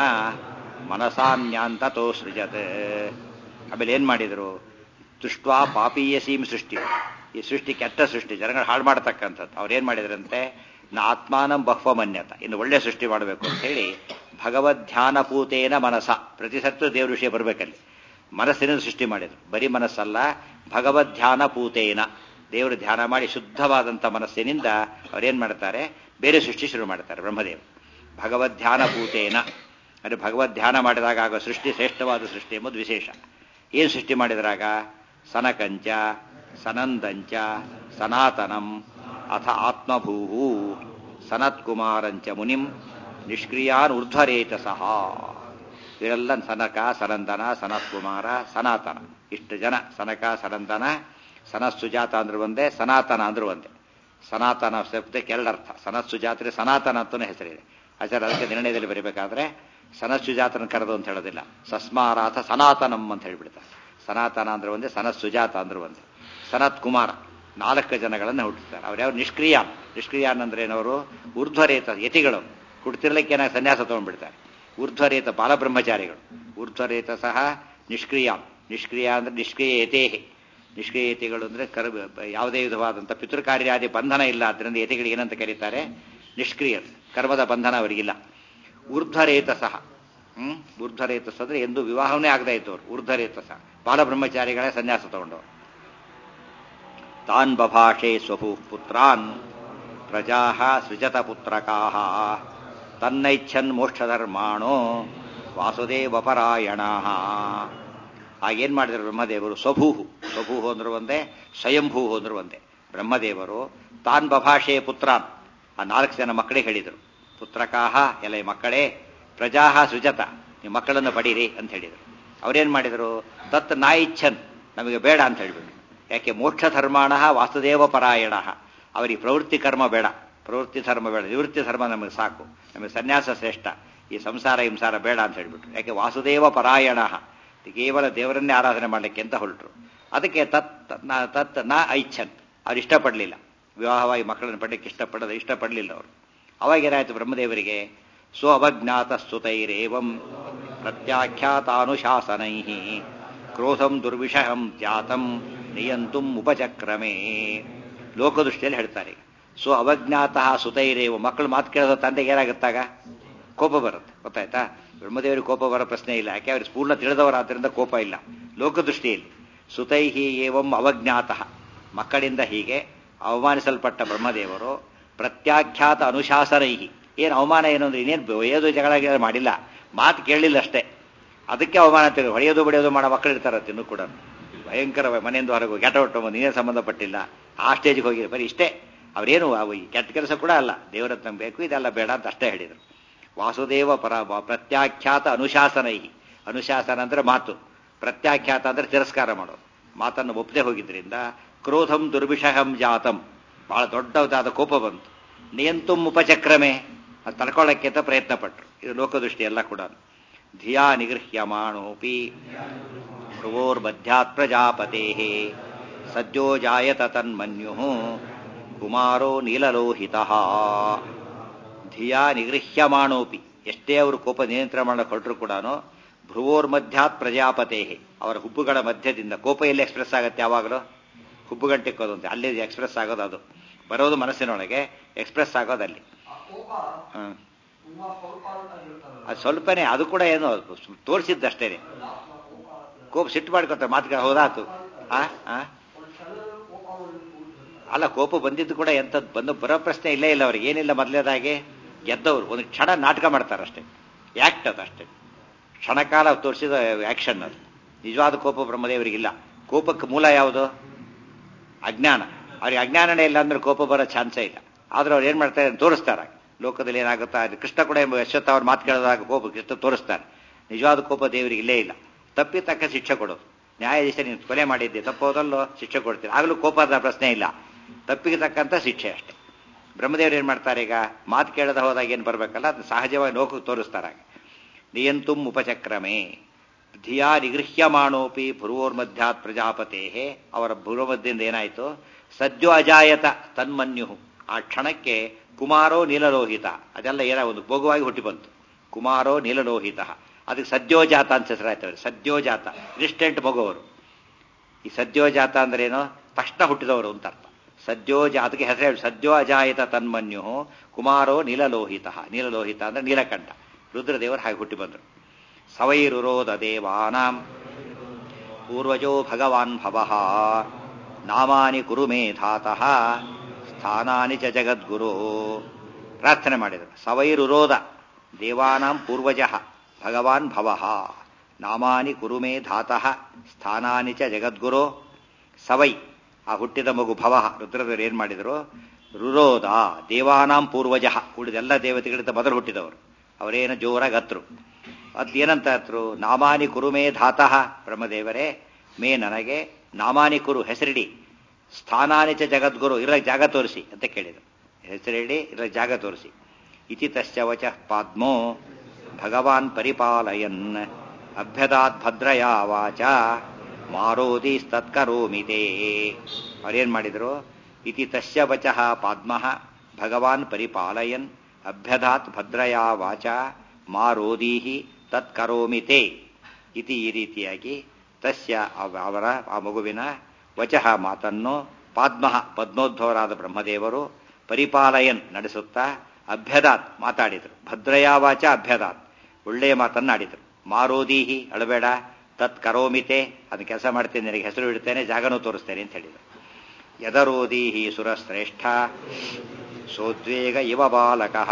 ಮನಸಾನ್ಯಾಂತತೋ ಸೃಜತ್ ಆಮೇಲೆ ಏನ್ ಮಾಡಿದ್ರು ದೃಷ್ಟ್ವಾ ಪಾಪೀಯ ಸೀಂ ಸೃಷ್ಟಿ ಈ ಸೃಷ್ಟಿ ಕೆಟ್ಟ ಸೃಷ್ಟಿ ಜನಗಳು ಹಾಳು ಮಾಡ್ತಕ್ಕಂಥದ್ದು ಅವ್ರು ಏನ್ ಮಾಡಿದ್ರಂತೆ ನಾ ಆತ್ಮಾನಂ ಬಹ್ವಮನ್ಯತ ಇನ್ನು ಒಳ್ಳೆ ಸೃಷ್ಟಿ ಮಾಡಬೇಕು ಅಂತ ಹೇಳಿ ಭಗವದ್ಧ್ಯಾನ ಪೂತೇನ ಮನಸ ಪ್ರತಿ ಸತ್ತು ದೇವ್ರ ವಿಷಯ ಬರಬೇಕಲ್ಲಿ ಮನಸ್ಸಿನ ಸೃಷ್ಟಿ ಮಾಡಿದ್ರು ಬರೀ ಮನಸ್ಸಲ್ಲ ಭಗವದ್ಧ್ಯಾನ ಪೂತೇನ ದೇವರು ಧ್ಯಾನ ಮಾಡಿ ಶುದ್ಧವಾದಂಥ ಮನಸ್ಸಿನಿಂದ ಅವ್ರೇನ್ ಮಾಡ್ತಾರೆ ಬೇರೆ ಸೃಷ್ಟಿ ಶುರು ಮಾಡ್ತಾರೆ ಬ್ರಹ್ಮದೇವ್ ಭಗವದ್ಧ್ಯಾನ ಪೂತೇನ ಅಂದರೆ ಭಗವದ್ ಧ್ಯಾನ ಮಾಡಿದಾಗ ಆಗೋ ಸೃಷ್ಟಿ ಶ್ರೇಷ್ಠವಾದ ಸೃಷ್ಟಿ ಎಂಬುದು ವಿಶೇಷ ಏನು ಸೃಷ್ಟಿ ಮಾಡಿದ್ರಾಗ ಸನಕಂಚ ಸನಂದಂಚ ಸನಾತನಂ ಅಥ ಆತ್ಮಭೂ ಸನತ್ಕುಮಾರಂಚ ಮುನಿಂ ನಿಷ್ಕ್ರಿಯಾನ್ ಊರ್ಧ್ವರೇತ ಸಹ ಇವರೆಲ್ಲ ಸನಕ ಸನಂದನ ಸನತ್ಕುಮಾರ ಸನಾತನ ಇಷ್ಟು ಜನ ಸನಕ ಸನಂದನ ಸನತ್ ಸುಜಾತ ಅಂದ್ರು ಒಂದೇ ಸನಾತನ ಅಂದ್ರು ಒಂದೇ ಸನಾತನ ಶಬ್ದಕ್ಕೆ ಎರಡರ್ಥ ಸನತ್ ಸುಜಾತ್ರೆ ಸನಾತನ ಅಂತಲೂ ಹೆಸರಿದೆ ಆಚಾರ ಅದಕ್ಕೆ ನಿರ್ಣಯದಲ್ಲಿ ಬರೀಬೇಕಾದ್ರೆ ಸನತ್ ಸುಜಾತನ ಕರೆದು ಅಂತ ಹೇಳೋದಿಲ್ಲ ಸಸ್ಮಾರಾಥ ಸನಾತನಂ ಅಂತ ಹೇಳ್ಬಿಡ್ತಾರೆ ಸನಾತನ ಅಂದ್ರೆ ಒಂದೇ ಸನತ್ ಸುಜಾತ ಅಂದ್ರು ಒಂದೇ ಸನತ್ ಕುಮಾರ ನಾಲ್ಕು ಜನಗಳನ್ನು ಹುಟ್ಟಿಸ್ತಾರೆ ಅವ್ರು ಯಾವ ನಿಷ್ಕ್ರಿಯ ನಿಷ್ಕ್ರಿಯಾನ್ ಅಂದ್ರೆ ಏನವರು ಊರ್ಧ್ವರೇತ ಯತಿಗಳು ಹುಡ್ತಿರ್ಲಿಕ್ಕೆ ಏನಾಗ ಸನ್ಯಾಸ ತಗೊಂಡ್ಬಿಡ್ತಾರೆ ಊರ್ಧ್ವರೇತ ಬಾಲಬ್ರಹ್ಮಚಾರಿಗಳು ಊರ್ಧ್ವರೇತ ಸಹ ನಿಷ್ಕ್ರಿಯ ನಿಷ್ಕ್ರಿಯ ಅಂದ್ರೆ ನಿಷ್ಕ್ರಿಯ ಯತೇಹಿ ನಿಷ್ಕ್ರಿಯ ಯತಿಗಳು ಅಂದ್ರೆ ಕರ್ ಯಾವುದೇ ವಿಧವಾದಂಥ ಪಿತೃಕಾರ್ಯಾದಿ ಬಂಧನ ಇಲ್ಲ ಅದರಿಂದ ಯತಿಗಳಿಗೆ ಏನಂತ ಕರೀತಾರೆ ನಿಷ್ಕ್ರಿಯ ಕರ್ಮದ ಬಂಧನ ಅವರಿಗಿಲ್ಲ ಊರ್ಧ್ವರೇತ ಸಹ ಹ್ಮ್ ಊರ್ಧ್ವರೇತಸ ಅಂದ್ರೆ ಎಂದು ವಿವಾಹವೇ ಆಗದೆ ಇತ್ತು ಅವರು ಊರ್ಧ್ವರೇತಸ ಬಾಲಬ್ರಹ್ಮಚಾರಿಗಳೇ ಸನ್ಯಾಸ ತಗೊಂಡವರು ತಾನ್ ಬಭಾಷೆ ಸ್ವಭೂ ಪುತ್ರಾನ್ ಪ್ರಜಾ ಸೃಜತ ಪುತ್ರಕಾ ತನ್ನೈಚ್ಛನ್ ಮೋಕ್ಷಧರ್ಮಾಣೋ ವಾಸುದೇವಪರಾಯಣ ಆಗೇನ್ ಮಾಡಿದ್ರು ಬ್ರಹ್ಮದೇವರು ಸ್ವಭೂಹು ಸ್ವಭೂಹು ಅಂದ್ರೆ ಒಂದೇ ಸ್ವಯಂಭೂಹು ಅಂದ್ರೆ ಒಂದೇ ಬ್ರಹ್ಮದೇವರು ತಾನ್ ಬಭಾಷೆ ಪುತ್ರಾನ್ ಆ ನಾಲ್ಕು ಜನ ಮಕ್ಕಳಿಗೆ ಹೇಳಿದರು ಪುತ್ರಕಾಹ ಎಲೆ ಮಕ್ಕಳೇ ಪ್ರಜಾಹ ಸೃಜತ ನೀವು ಮಕ್ಕಳನ್ನು ಪಡೀರಿ ಅಂತ ಹೇಳಿದರು ಅವ್ರೇನ್ ಮಾಡಿದರು ತತ್ ನಾ ಇಚ್ಛನ್ ನಮಗೆ ಬೇಡ ಅಂತ ಹೇಳ್ಬಿಟ್ಟು ಯಾಕೆ ಮೋಕ್ಷ ಧರ್ಮಾಣ ವಾಸುದೇವ ಪರಾಯಣ ಅವರಿಗೆ ಪ್ರವೃತ್ತಿ ಕರ್ಮ ಬೇಡ ಪ್ರವೃತ್ತಿ ಧರ್ಮ ಬೇಡ ನಿವೃತ್ತಿ ಧರ್ಮ ನಮಗೆ ಸಾಕು ನಮಗೆ ಸನ್ಯಾಸ ಶ್ರೇಷ್ಠ ಈ ಸಂಸಾರ ಹಿಂಸಾರ ಬೇಡ ಅಂತ ಹೇಳ್ಬಿಟ್ರು ಯಾಕೆ ವಾಸುದೇವ ಪರಾಯಣ ಕೇವಲ ದೇವರನ್ನೇ ಆರಾಧನೆ ಮಾಡಲಿಕ್ಕೆ ಅಂತ ಹೊರಟರು ಅದಕ್ಕೆ ತತ್ ತತ್ ನಾ ಐಚ್ಛನ್ ಅವ್ರು ಇಷ್ಟಪಡಲಿಲ್ಲ ವಿವಾಹವಾಗಿ ಮಕ್ಕಳನ್ನು ಪಡೆಯಕ್ಕೆ ಇಷ್ಟಪಡೋದು ಇಷ್ಟಪಡಲಿಲ್ಲ ಅವರು ಅವಾಗ ಏನಾಯ್ತು ಬ್ರಹ್ಮದೇವರಿಗೆ ಸ್ವ ಅವಜ್ಞಾತ ಸ್ತುತೈರೇವಂ ಪ್ರತ್ಯಾಖ್ಯಾತಾನುಶಾಸನೈ ಕ್ರೋಧಂ ದುರ್ವಿಷಹಂ ಜಾತಂ ನಿಯಂತುಂ ಉಪಚಕ್ರಮೇ ಲೋಕದೃಷ್ಟಿಯಲ್ಲಿ ಹೇಳ್ತಾರೆ ಸೊ ಅವಜ್ಞಾತ ಸುತೈರೇವ ಮಕ್ಕಳು ಮಾತು ಕೇಳೋದು ತಂದೆಗೆ ಏನಾಗುತ್ತಾಗ ಕೋಪ ಬರುತ್ತೆ ಗೊತ್ತಾಯ್ತಾ ಬ್ರಹ್ಮದೇವರಿಗೆ ಕೋಪ ಬರೋ ಪ್ರಶ್ನೆ ಇಲ್ಲ ಯಾಕೆ ಅವ್ರಿಗೆ ಪೂರ್ಣ ತಿಳಿದವರಾದ್ರಿಂದ ಕೋಪ ಇಲ್ಲ ಲೋಕದೃಷ್ಟಿಯಲ್ಲಿ ಸುತೈಹಿ ಏವಂ ಅವಜ್ಞಾತ ಮಕ್ಕಳಿಂದ ಹೀಗೆ ಅವಮಾನಿಸಲ್ಪಟ್ಟ ಬ್ರಹ್ಮದೇವರು ಪ್ರತ್ಯಾಖ್ಯಾತ ಅನುಶಾಸನೈಹಿ ಏನು ಅವಮಾನ ಏನು ಅಂದ್ರೆ ಇನ್ನೇನು ಒಯ್ಯೋದು ಜಗಳ ಗಿಗಳ ಮಾಡಿಲ್ಲ ಮಾತು ಕೇಳಲಿಲ್ಲ ಅಷ್ಟೇ ಅದಕ್ಕೆ ಅವಮಾನ ತಿಳಿ ಹೊಡೆಯೋದು ಬಡಿಯೋದು ಮಾಡೋ ಮಕ್ಕಳು ಇರ್ತಾರತ್ತೆ ಇನ್ನೂ ಕೂಡ ಭಯಂಕರ ಮನೆಯಿಂದ ಹೊರಗೆ ಹೋಗಿ ಕೆಟ್ಟ ಹೊಟ್ಟು ಬಂದು ನೀನೇ ಸಂಬಂಧಪಟ್ಟಿಲ್ಲ ಆ ಸ್ಟೇಜ್ಗೆ ಹೋಗಿ ಬರೀ ಇಷ್ಟೇ ಅವರೇನು ಅವು ಈ ಕೆಟ್ಟ ಕೆಲಸ ಕೂಡ ಅಲ್ಲ ದೇವರತ್ ನಮ್ಗೆ ಬೇಕು ಇದೆಲ್ಲ ಬೇಡ ಅಂತ ಅಷ್ಟೇ ಹೇಳಿದರು ವಾಸುದೇವ ಪರ ಪ್ರತ್ಯಾಖ್ಯಾತ ಅನುಶಾಸನೈ ಅನುಶಾಸನ ಅಂದ್ರೆ ಮಾತು ಪ್ರತ್ಯಾಖ್ಯಾತ ಅಂದ್ರೆ ತಿರಸ್ಕಾರ ಮಾಡೋದು ಮಾತನ್ನು ಒಪ್ಪದೆ ಹೋಗಿದ್ರಿಂದ ಕ್ರೋಧಂ ದುರ್ವಿಷಹಂ ಜಾತಂ ಬಹಳ ದೊಡ್ಡದಾದ ಕೋಪ ಬಂತು ನಿಯಂತುಂ ಉಪಚಕ್ರಮೆ ಅದು ತಡ್ಕೊಳ್ಳೋಕ್ಕೆ ಅಂತ ಪ್ರಯತ್ನ ಪಟ್ಟರು ಇದು ಲೋಕದೃಷ್ಟಿ ಎಲ್ಲ ಕೂಡ ಧಿಯಾ ನಿಗೃಹ್ಯಮಾಣೋಪಿ ಭ್ರುವೋರ್ಮಧ್ಯಾತ್ ಪ್ರಜಾಪತೆ ಸದ್ಯೋ ಜಾಯತ ತನ್ಮನ್ಯು ಕುಮಾರೋ ನೀಲಲೋಹಿತ ಧಿಯಾ ನಿಗೃಹ್ಯಮಾಣೋಪಿ ಎಷ್ಟೇ ಅವರು ಕೋಪ ನಿಯಂತ್ರಣ ಮಾಡಕ್ಕೆ ಹೊರಟರು ಕೂಡ ಭ್ರುವೋರ್ ಮಧ್ಯಾತ್ ಪ್ರಜಾಪತೆ ಅವರ ಹುಬ್ಬುಗಳ ಮಧ್ಯದಿಂದ ಕೋಪ ಎಲ್ಲಿ ಎಕ್ಸ್ಪ್ರೆಸ್ ಆಗುತ್ತೆ ಯಾವಾಗಲೂ ಹುಬ್ಬುಗಂಟಿಕ್ಕೋದು ಅಂತ ಅಲ್ಲಿ ಎಕ್ಸ್ಪ್ರೆಸ್ ಆಗೋದು ಅದು ಬರೋದು ಮನಸ್ಸಿನೊಳಗೆ ಎಕ್ಸ್ಪ್ರೆಸ್ ಆಗೋದು ಅಲ್ಲಿ ಹ್ಮ್. ಅದು ಸ್ವಲ್ಪನೇ ಅದು ಕೂಡ ಏನು ತೋರಿಸಿದ್ದಷ್ಟೇನೆ ಕೋಪ ಸಿಟ್ಟು ಮಾಡ್ಕೊತಾರೆ ಮಾತುಗಳು ಹೌದಾತು ಆ ಆ ಅಲ್ಲ ಕೋಪ ಬಂದಿದ್ದು ಕೂಡ ಎಂಥದ್ದು ಬಂದು ಬರೋ ಪ್ರಶ್ನೆ ಇಲ್ಲೇ ಇಲ್ಲ ಅವ್ರಿಗೆ ಏನಿಲ್ಲ ಮೊದಲೇದಾಗಿ ಗೆದ್ದವರು ಒಂದು ಕ್ಷಣ ನಾಟಕ ಮಾಡ್ತಾರೆ ಅಷ್ಟೇ ಆಕ್ಟ್ ಅದು ಅಷ್ಟೇ ಕ್ಷಣಕಾಲ ತೋರಿಸಿದ ಆಕ್ಷನ್ ಅದು ನಿಜವಾದ ಕೋಪ ಬ್ರಹ್ಮದೇವರಿಗಿಲ್ಲ ಕೋಪಕ್ಕೆ ಮೂಲ ಯಾವುದು ಅಜ್ಞಾನ ಅವ್ರಿಗೆ ಅಜ್ಞಾನನೇ ಇಲ್ಲ ಅಂದ್ರೆ ಕೋಪ ಬರೋ ಚಾನ್ಸೇ ಇಲ್ಲ ಆದ್ರೆ ಅವ್ರು ಏನ್ ಮಾಡ್ತಾರೆ ತೋರಿಸ್ತಾರೆ ಲೋಕದಲ್ಲಿ ಏನಾಗುತ್ತಾ ಅದು ಕೃಷ್ಣ ಕೂಡ ಯಶೋತ್ ಅವ್ರು ಮಾತು ಕೇಳಿದಾಗ ಕೋಪ ಕೃಷ್ಣ ತೋರಿಸ್ತಾರೆ ನಿಜವಾದ ಕೋಪ ದೇವರಿಗೆ ಇಲ್ಲೇ ಇಲ್ಲ ತಪ್ಪಿ ತಕ್ಕ ಶಿಕ್ಷೆ ಕೊಡೋದು ನ್ಯಾಯಾಧೀಶ ನೀನು ಕೊಲೆ ಮಾಡಿದ್ದೆ ತಪ್ಪೋದಲ್ಲೋ ಶಿಕ್ಷೆ ಕೊಡ್ತೀರಿ ಆಗಲೂ ಕೋಪದ ಪ್ರಶ್ನೆ ಇಲ್ಲ ತಪ್ಪಿಗೆ ತಕ್ಕಂತ ಶಿಕ್ಷೆ ಅಷ್ಟೇ ಬ್ರಹ್ಮದೇವರು ಏನ್ ಮಾಡ್ತಾರೆ ಈಗ ಮಾತು ಕೇಳದ ಹೋದಾಗ ಏನು ಬರಬೇಕಲ್ಲ ಅದು ಸಹಜವಾಗಿ ನೋಕು ತೋರಿಸ್ತಾರೆ ನಿಯಂತುಂ ಉಪಚಕ್ರಮೇ ಧಿಯಾ ನಿಗೃಹ್ಯಮಾಣೋಪಿ ಭುರುವೋರ್ಮಧ್ಯಾತ್ ಪ್ರಜಾಪತೆ ಅವರ ಭುರುಮಧ್ಯದಿಂದ ಏನಾಯಿತು ಸದ್ಯೋ ಅಜಾಯತ ತನ್ಮನ್ಯು ಆ ಕ್ಷಣಕ್ಕೆ ಕುಮಾರೋ ನೀಲಲೋಹಿತ ಅದೆಲ್ಲ ಏನೋ ಒಂದು ಭೋಗವಾಗಿ ಹುಟ್ಟಿ ಬಂತು ಕುಮಾರೋ ನೀಲಲೋಹಿತ ಅದಕ್ಕೆ ಸದ್ಯೋಜಾತ ಅಂತ ಹೆಸರಾಯ್ತವ್ರೆ ಸದ್ಯೋಜಾತ ಇನ್ಸ್ಟೆಂಟ್ ಮಗುವರು ಈ ಸದ್ಯೋಜಾತ ಅಂದ್ರೆ ಏನು ತಕ್ಷಣ ಹುಟ್ಟಿದವರು ಅಂತ ಅರ್ಥ ಸದ್ಯೋಜ ಅದಕ್ಕೆ ಹೆಸರು ಹೇಳಿ ಸದ್ಯೋ ಅಜಾಯಿತ ತನ್ಮನ್ಯು ಕುಮಾರೋ ನೀಲಲೋಹಿತ ನೀಲಲೋಹಿತ ಅಂದ್ರೆ ನೀಲಕಂಠ ರುದ್ರದೇವರು ಹಾಗೆ ಹುಟ್ಟಿ ಬಂದರು ಸವೈರುರೋಧ ದೇವಾನಾಂ ಪೂರ್ವಜೋ ಭಗವಾನ್ ಭವಃ ನಾಮಾನಿ ಕುರು ಮೇ ಧಾತಃ ಸ್ಥಾನಾನಿ ಚ ಜಗದ್ಗುರು ಪ್ರಾರ್ಥನೆ ಮಾಡಿದರು ಸವೈರುರೋಧ ದೇವಾನಾಂ ಪೂರ್ವಜ ಭಗವಾನ್ ಭವಃ ನಾಮಾನಿ ಕುರು ಮೇ ಧಾತಃ ಸ್ಥಾನಾನಿ ಚ ಜಗದ್ಗುರು ಸವೈ ಆ ಹುಟ್ಟಿದ ಮಗು ಭವ ರುದ್ರದೇವರು ಏನ್ ಮಾಡಿದರು ರುರೋಧ ದೇವಾನಾಂ ಪೂರ್ವಜ ಉಳಿದೆಲ್ಲ ದೇವತೆಗಳಿಂದ ಮೊದಲು ಹುಟ್ಟಿದವರು ಅವರೇನು ಜೋರಾಗಿ ಹತ್ರು ಅದೇನಂತ ಹತ್ರು ನಾಮಾನಿ ಕುರುಮೇ ಧಾತಃ ಬ್ರಹ್ಮದೇವರೇ ಮೇ ನನಗೆ ನಾಮಾನಿ ಕುರು ಹೆಸರಿಡಿ ಸ್ಥಾನಾನಿ ಚ ಜಗದ್ಗುರು ಇರ ಜಾಗ ತೋರಿಸಿ ಅಂತ ಕೇಳಿದರು ಹೆಸರಿಡಿ ಇರ ಜಾಗ ತೋರಿಸಿ ಇತಿ ತಶ್ಚ ವಚ ಪಾದ್ಮೋ ಭಗವಾನ್ ಪರಿಪಾಲಯನ್ ಅಭ್ಯದಾತ್ ಭದ್ರಯಾ ವಾಚ ಮಾರೋದಿಸ್ತತ್ಕರೋಮಿತೆ ಅವ್ರೇನ್ ಮಾಡಿದ್ರು ಇತಿ ತಸ್ಯ ವಚಃ ಪಾದ್ಮ ಭಗವಾನ್ ಪರಿಪಾಲಯನ್ ಅಭ್ಯದಾತ್ ಭದ್ರಯಾ ವಾಚ ಮಾರೋದೀಹಿ ತತ್ಕರೋಮಿತೆ ಇತಿ ಈ ರೀತಿಯಾಗಿ ತಸ್ಯ ಅವ- ಅವರ ಆ ಮಗುವಿನ ವಚಃ ಮಾತನ್ನು ಪಾದ್ಮ ಪದ್ಮೋದ್ಭವರಾದ ಬ್ರಹ್ಮದೇವರು ಪರಿಪಾಲಯನ್ ನಡೆಸುತ್ತಾ ಅಭ್ಯದಾತ್ ಮಾತಾಡಿದರು ಭದ್ರಯಾ ವಾಚ ಅಭ್ಯದಾತ್ ಒಳ್ಳೆಯ ಮಾತನ್ನಾಡಿದರು ಮಾರೋದೀಹಿ ಅಳಬೇಡ ತತ್ ಕರೋಮಿತೆ ಅದನ್ನ ಕೆಲಸ ಮಾಡ್ತೇನೆ ನಿನಗೆ ಹೆಸರು ಇಡ್ತೇನೆ ಜಾಗನೂ ತೋರಿಸ್ತೇನೆ ಅಂತ ಹೇಳಿದರು ಯದರೋದೀಹಿ ಸುರಶ್ರೇಷ್ಠ ಸೋದ್ವೇಗ ಇವ ಬಾಲಕಃ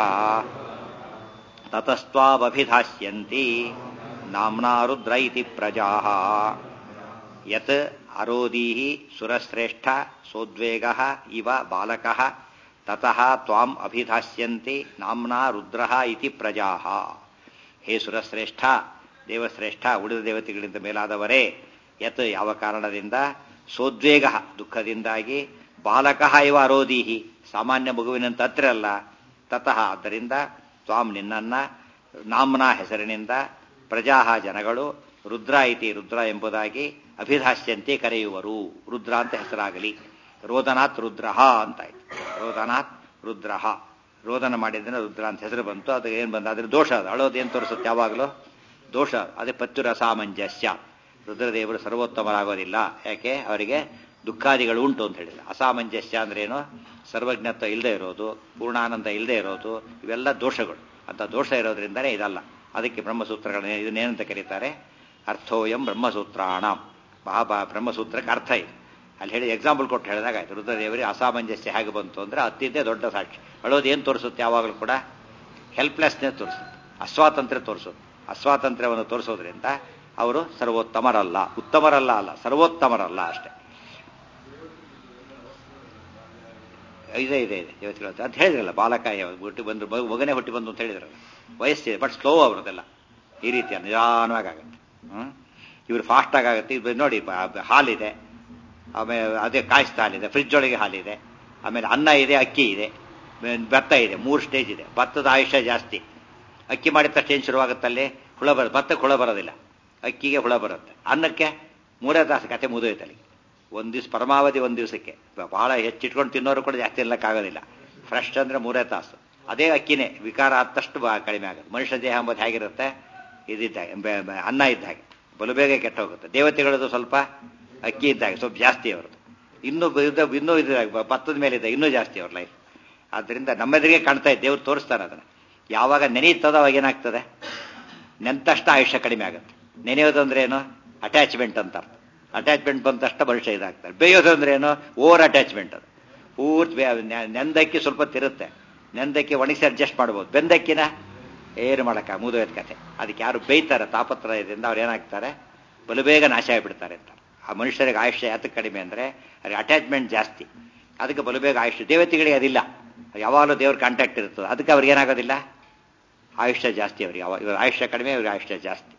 ತತಸ್ತ್ವಾವಭಿಧಾಸ್ಯಂತಿ ನಾಮ್ನಾ ರುದ್ರ ಇತಿ ಪ್ರಜಾ ಯತ್ ಅರೋದೀಹಿ ಸುರಶ್ರೇಷ್ಠ ಸೋದ್ವೇಗ ಇವ ಬಾಲಕಃ ತತಃ ತ್ವಾಂ ಅಭಿಧಾಸ್ಯಂತಿ ನಾಮ್ನಾ ರುದ್ರ ಇತಿ ಪ್ರಜಾ ಹೇ ಸುರಶ್ರೇಷ್ಠ ದೇವಶ್ರೇಷ್ಠ ಉಳಿದ ದೇವತೆಗಳಿಂದ ಮೇಲಾದವರೇ ಯತ್ ಯಾವ ಕಾರಣದಿಂದ ಸೋದ್ವೇಗ ದುಃಖದಿಂದಾಗಿ ಬಾಲಕಃ ಇವ ಅರೋದೀಹಿ ಸಾಮಾನ್ಯ ಮಗುವಿನಂತ ಹತ್ತಿರಲ್ಲ ತತಃ ಆದ್ದರಿಂದ ತ್ವಾಂ ನಿನ್ನನ್ನ ನಾಮ್ನ ಹೆಸರಿನಿಂದ ಪ್ರಜಾ ಜನಗಳು ರುದ್ರ ಇತಿ ರುದ್ರ ಎಂಬುದಾಗಿ ಅಭಿಧಾಸ್ಯಂತೆ ಕರೆಯುವರು ರುದ್ರ ಅಂತ ಹೆಸರಾಗಲಿ ರೋದನಾಥ್ ರುದ್ರ ಅಂತಾಯ್ತು ರೋದನಾತ್ ರುದ್ರ ರೋದನ ಮಾಡಿದ್ರೆ ರುದ್ರ ಅಂತ ಹೆಸರು ಬಂತು ಅದು ಏನು ಬಂದ ಅದ್ರ ದೋಷ ಅದು ಅಳೋದು ಏನು ತೋರಿಸುತ್ತೆ ಯಾವಾಗಲೂ ದೋಷ ಅದೇ ಪತ್ಯುರ ಸಾಮಂಜಸ್ಯ ರುದ್ರದೇವರು ಸರ್ವೋತ್ತಮರಾಗೋದಿಲ್ಲ ಯಾಕೆ ಅವರಿಗೆ ದುಃಖಾದಿಗಳು ಉಂಟು ಅಂತ ಹೇಳಿಲ್ಲ ಅಸಾಮಂಜಸ್ಯ ಅಂದ್ರೆ ಏನು ಸರ್ವಜ್ಞತ್ವ ಇಲ್ಲದೆ ಇರೋದು ಪೂರ್ಣಾನಂದ ಇಲ್ಲದೆ ಇರೋದು ಇವೆಲ್ಲ ದೋಷಗಳು ಅಂತ ದೋಷ ಇರೋದ್ರಿಂದನೇ ಇದಲ್ಲ ಅದಕ್ಕೆ ಬ್ರಹ್ಮಸೂತ್ರಗಳನ್ನ ಇದನ್ನೇನಂತ ಕರೀತಾರೆ ಅರ್ಥೋಯಂ ಬ್ರಹ್ಮಸೂತ್ರಾಣ ಮಹಾಬಾ ಬ್ರಹ್ಮಸೂತ್ರಕ್ಕೆ ಅರ್ಥ ಇದೆ ಅಲ್ಲಿ ಹೇಳಿ ಎಕ್ಸಾಂಪಲ್ ಕೊಟ್ಟು ಹೇಳಿದಾಗ ಆಯ್ತು ರುದ್ರದೇವರಿಗೆ ಅಸಾಮಂಜಸ್ಯ ಹೇಗೆ ಬಂತು ಅಂದ್ರೆ ಅತ್ಯಂತ ದೊಡ್ಡ ಸಾಕ್ಷಿ ಅಳೋದು ಏನು ತೋರಿಸುತ್ತೆ ಯಾವಾಗಲೂ ಕೂಡ ಹೆಲ್ಪ್ಲೆಸ್ನೇ ತೋರಿಸುತ್ತೆ ಅಸ್ವಾತಂತ್ರ್ಯ ತೋರಿಸುತ್ತೆ ಅಸ್ವಾತಂತ್ರ್ಯವನ್ನು ತೋರಿಸೋದ್ರಿಂದ ಅವರು ಸರ್ವೋತ್ತಮರಲ್ಲ ಉತ್ತಮರಲ್ಲ ಅಲ್ಲ ಸರ್ವೋತ್ತಮರಲ್ಲ ಅಷ್ಟೇ ಇದೆ ಇದೆ ಇದೆ ಇವತ್ತು ಅಂತ ಹೇಳಿದ್ರಲ್ಲ ಬಾಲಕ ಹುಟ್ಟಿ ಬಂದು ಮಗನೇ ಹುಟ್ಟಿ ಬಂದು ಅಂತ ಹೇಳಿದ್ರಲ್ಲ ವಯಸ್ಸಿದೆ ಬಟ್ ಸ್ಲೋ ಅವ್ರದ್ದೆಲ್ಲ ಈ ರೀತಿಯ ನಿಧಾನವಾಗಿ ಆಗುತ್ತೆ ಹ್ಮ್ ಇವ್ರು ಫಾಸ್ಟ್ ಆಗುತ್ತೆ ಇದು ನೋಡಿ ಹಾಲಿದೆ ಆಮೇಲೆ ಅದೇ ಕಾಯಿಸ್ತಾ ಹಾಲಿದೆ ಫ್ರಿಜ್ ಒಳಗೆ ಹಾಲಿದೆ ಆಮೇಲೆ ಅನ್ನ ಇದೆ ಅಕ್ಕಿ ಇದೆ ಭತ್ತ ಇದೆ ಮೂರು ಸ್ಟೇಜ್ ಇದೆ ಭತ್ತದ ಆಯುಷ್ಯ ಜಾಸ್ತಿ ಅಕ್ಕಿ ಮಾಡಿದ ತಕ್ಷಣ ಏನು ಶುರುವಾಗುತ್ತಲ್ಲಿ ಹುಳ ಬರೋದು ಭತ್ತಕ್ಕೆ ಹುಳ ಬರೋದಿಲ್ಲ ಅಕ್ಕಿಗೆ ಹುಳ ಬರುತ್ತೆ ಅನ್ನಕ್ಕೆ ಮೂರೇ ತಾಸು ಕತೆ ಮುಗಿದೋಯ್ತಲ್ಲಿ ಒಂದು ದಿವಸ ಪರಮಾವಧಿ ಒಂದು ದಿವಸಕ್ಕೆ ಬಹಳ ಹೆಚ್ಚಿಟ್ಕೊಂಡು ತಿನ್ನೋರು ಕೂಡ ಜಾಸ್ತಿ ಇರಲಿಕ್ಕಾಗೋದಿಲ್ಲ ಫ್ರೆಶ್ ಅಂದ್ರೆ ಮೂರೇ ತಾಸು ಅದೇ ಅಕ್ಕಿನೇ ವಿಕಾರ ಆದಷ್ಟು ಕಡಿಮೆ ಆಗುತ್ತೆ ಮನುಷ್ಯ ದೇಹ ಎಂಬುದು ಹೇಗಿರುತ್ತೆ ಇದಿದ್ದಾಗ ಅನ್ನ ಇದ್ದ ಹಾಗೆ ಬಲು ಬೇಗ ಕೆಟ್ಟ ಹೋಗುತ್ತೆ ದೇವತೆಗಳದ್ದು ಸ್ವಲ್ಪ ಅಕ್ಕಿ ಇದ್ದಾಗ ಸ್ವಲ್ಪ ಜಾಸ್ತಿ ಅವ್ರದ್ದು ಇನ್ನೂ ಇನ್ನೂ ಇದಾಗ ಭತ್ತದ ಮೇಲೆ ಇದೆ ಇನ್ನೂ ಜಾಸ್ತಿ ಅವ್ರ ಲೈಫ್ ಆದ್ದರಿಂದ ನಮ್ಮೆದುರಿಗೆ ಕಾಣ್ತಾ ಇದೆ ದೇವ್ರು ತೋರಿಸ್ತಾರೆ ಅದನ್ನ ಯಾವಾಗ ನೆನೆಯುತ್ತದೋ ಅವಾಗ ಏನಾಗ್ತದೆ ನೆಂತಷ್ಟ ಆಯುಷ್ಯ ಕಡಿಮೆ ಆಗುತ್ತೆ ನೆನೆಯೋದು ಅಂದ್ರೆ ಏನು ಅಟ್ಯಾಚ್ಮೆಂಟ್ ಅಂತ ಅರ್ಥ ಅಟ್ಯಾಚ್ಮೆಂಟ್ ಬಂದ ತಕ್ಷಣ ಮನುಷ್ಯ ಇದಾಗ್ತಾರೆ ಬೇಯೋದು ಅಂದ್ರೆ ಏನು ಓವರ್ ಅಟ್ಯಾಚ್ಮೆಂಟ್ ಅದು ಪೂರ್ತಿ ನೆಂದಕ್ಕಿ ಸ್ವಲ್ಪ ತಿರುತ್ತೆ ನೆಂದಕ್ಕಿ ಒಣಗಿಸಿ ಅಡ್ಜಸ್ಟ್ ಮಾಡ್ಬೋದು ಬೆಂದಕ್ಕಿನ ಏನು ಮಾಡಕ್ಕ ಮುದುವೆದ ಕತೆ ಅದಕ್ಕೆ ಯಾರು ಬೇಯ್ತಾರೆ ತಾಪತ್ರಯದಿಂದ ಅವ್ರು ಏನಾಗ್ತಾರೆ ಬಲು ಬೇಗ ನಾಶ ಆಗಿಬಿಡ್ತಾರೆ ಅಂತ ಆ ಮನುಷ್ಯರಿಗೆ ಆಯುಷ್ಯ ಯಾತಕ್ಕೆ ಕಡಿಮೆ ಅಂದರೆ ಅವ್ರಿಗೆ ಅಟ್ಯಾಚ್ಮೆಂಟ್ ಜಾಸ್ತಿ ಅದಕ್ಕೆ ಬಲು ಬೇಗ ಆಯುಷ್ಯ ದೇವತೆಗಳಿಗೆ ಅದಿಲ್ಲ ಯಾವಾಗಲೂ ದೇವ್ರ ಕಾಂಟ್ಯಾಕ್ಟ್ ಇರ್ತದೆ ಅದಕ್ಕೆ ಅವ್ರಿಗೆ ಏನಾಗೋದಿಲ್ಲ ಆಯುಷ್ಯ ಜಾಸ್ತಿ ಅವ್ರಿಗೆ ಇವ್ರ ಆಯುಷ್ಯ ಕಡಿಮೆ ಇವ್ರಿಗೆ ಆಯುಷ್ಯ ಜಾಸ್ತಿ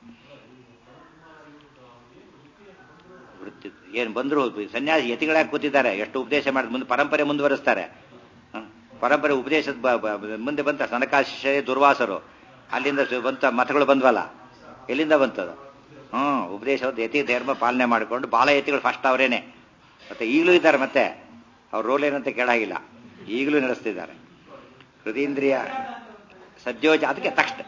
ವೃತ್ತಿ ಏನು ಬಂದ್ರು ಸನ್ಯಾಸಿ ಯತಿಗಳಾಗಿ ಕೂತಿದ್ದಾರೆ ಎಷ್ಟು ಉಪದೇಶ ಮಾಡಿದ ಮುಂದೆ ಪರಂಪರೆ ಮುಂದುವರಿಸ್ತಾರೆ ಪರಂಪರೆ ಉಪದೇಶದ ಮುಂದೆ ಬಂತ ಸನಕಾಶಿ ದುರ್ವಾಸರು ಅಲ್ಲಿಂದ ಬಂತ ಮತಗಳು ಬಂದ್ವಲ್ಲ ಎಲ್ಲಿಂದ ಬಂತದು ಹ್ಮ್ ಉಪದೇಶ ಯತಿ ಧರ್ಮ ಪಾಲನೆ ಮಾಡಿಕೊಂಡು ಬಾಲ ಯತಿಗಳು ಫಸ್ಟ್ ಅವರೇನೆ ಮತ್ತೆ ಈಗಲೂ ಇದ್ದಾರೆ ಮತ್ತೆ ಅವ್ರ ರೋಲ್ ಏನಂತ ಕೇಳಾಗಿಲ್ಲ ಈಗಲೂ ನಡೆಸ್ತಿದ್ದಾರೆ ಹೃದಯೇಂದ್ರಿಯ ಸದ್ಯೋಜ ಅದಕ್ಕೆ ತಕ್ಷಣ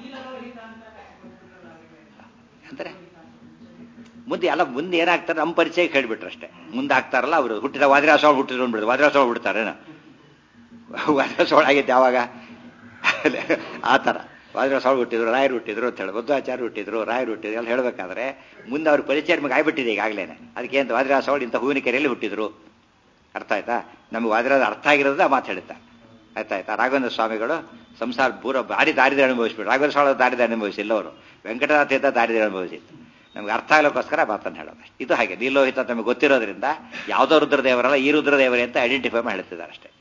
ಅಂದ್ರೆ ಮುಂದೆ ಎಲ್ಲ ಮುಂದೆ ಏನಾಗ್ತಾರೆ ನಮ್ಮ ಪರಿಚಯ ಕೇಳ್ಬಿಟ್ರು ಅಷ್ಟೇ ಮುಂದೆ ಆಗ್ತಾರಲ್ಲ ಅವರು ಹುಟ್ಟಿದ ವಾದ್ರಾಸೋಳ ಹುಟ್ಟಿದ್ರು ಅಂದ್ಬಿಡ್ದು ವಾದ್ರಾಸೋಳ ಬಿಡ್ತಾರೇನ ವಾದ್ರಾಸೋಳ ಆಗಿತ್ತು ಯಾವಾಗ ಆ ಥರ ವಾದ್ರಾಸೋಳ ಹುಟ್ಟಿದ್ರು ರಾಯರು ಹುಟ್ಟಿದ್ರು ಅಂತ ಹೇಳಿ ಬುದ್ಧಾಚಾರ್ಯ ಹುಟ್ಟಿದ್ರು ರಾಯರು ಹುಟ್ಟಿದ್ರು ಎಲ್ಲ ಹೇಳಬೇಕಾದ್ರೆ ಮುಂದೆ ಅವ್ರ ಪರಿಚಯ ನಿಮಗೆ ಆಗ್ಬಿಟ್ಟಿದೆ ಈಗಾಗಲೇ ಅದಕ್ಕೆ ಅಂತ ವಾದ್ರಾಸೋಳ ಇಂಥ ಹೂವಿನ ಕೆರೆಯಲ್ಲಿ ಹುಟ್ಟಿದ್ರು ಅರ್ಥ ಆಯ್ತಾ ನಮಗೆ ವಾದ್ರಾದ ಅರ್ಥ ಆಗಿರೋದು ಮಾತು ಹೇಳ್ತಾರೆ ಆಯ್ತಾಯ್ತಾ ರಾಘವೇಂದ್ರ ಸ್ವಾಮಿಗಳು ಸಂಸಾರ ಪೂರ ಭಾರಿ ದಾರಿದ ಅನುಭವಿಸ್ಬಿಟ್ಟು ರಾಘವೇಂದ್ರ ಸ್ವಾಮಿ ದಾರಿದ ಅನುಭವಿಸಿಲ್ಲ ಅವರು ವೆಂಕಟನಾಥ ಇದ್ದ ದಾರಿದ ಅನುಭವಿಸಿತ್ತು ನಮ್ಗೆ ಅರ್ಥ ಆಗಲಿಕ್ಕೋಸ್ಕರ ಮಾತನ್ನು ಹೇಳೋದು ಇದು ಹಾಗೆ ನೀಲೋಹಿತ ನಮಗೆ ಗೊತ್ತಿರೋದ್ರಿಂದ ಯಾವುದೋ ರುದ್ರದೇವರಲ್ಲ ಈ ರುದ್ರದೇವರೇ ಅಂತ ಐಡೆಂಟಿಫೈ ಮಾಡಿ ಹೇಳ್ತಿದ್ದಾರೆ ಅಷ್ಟೇ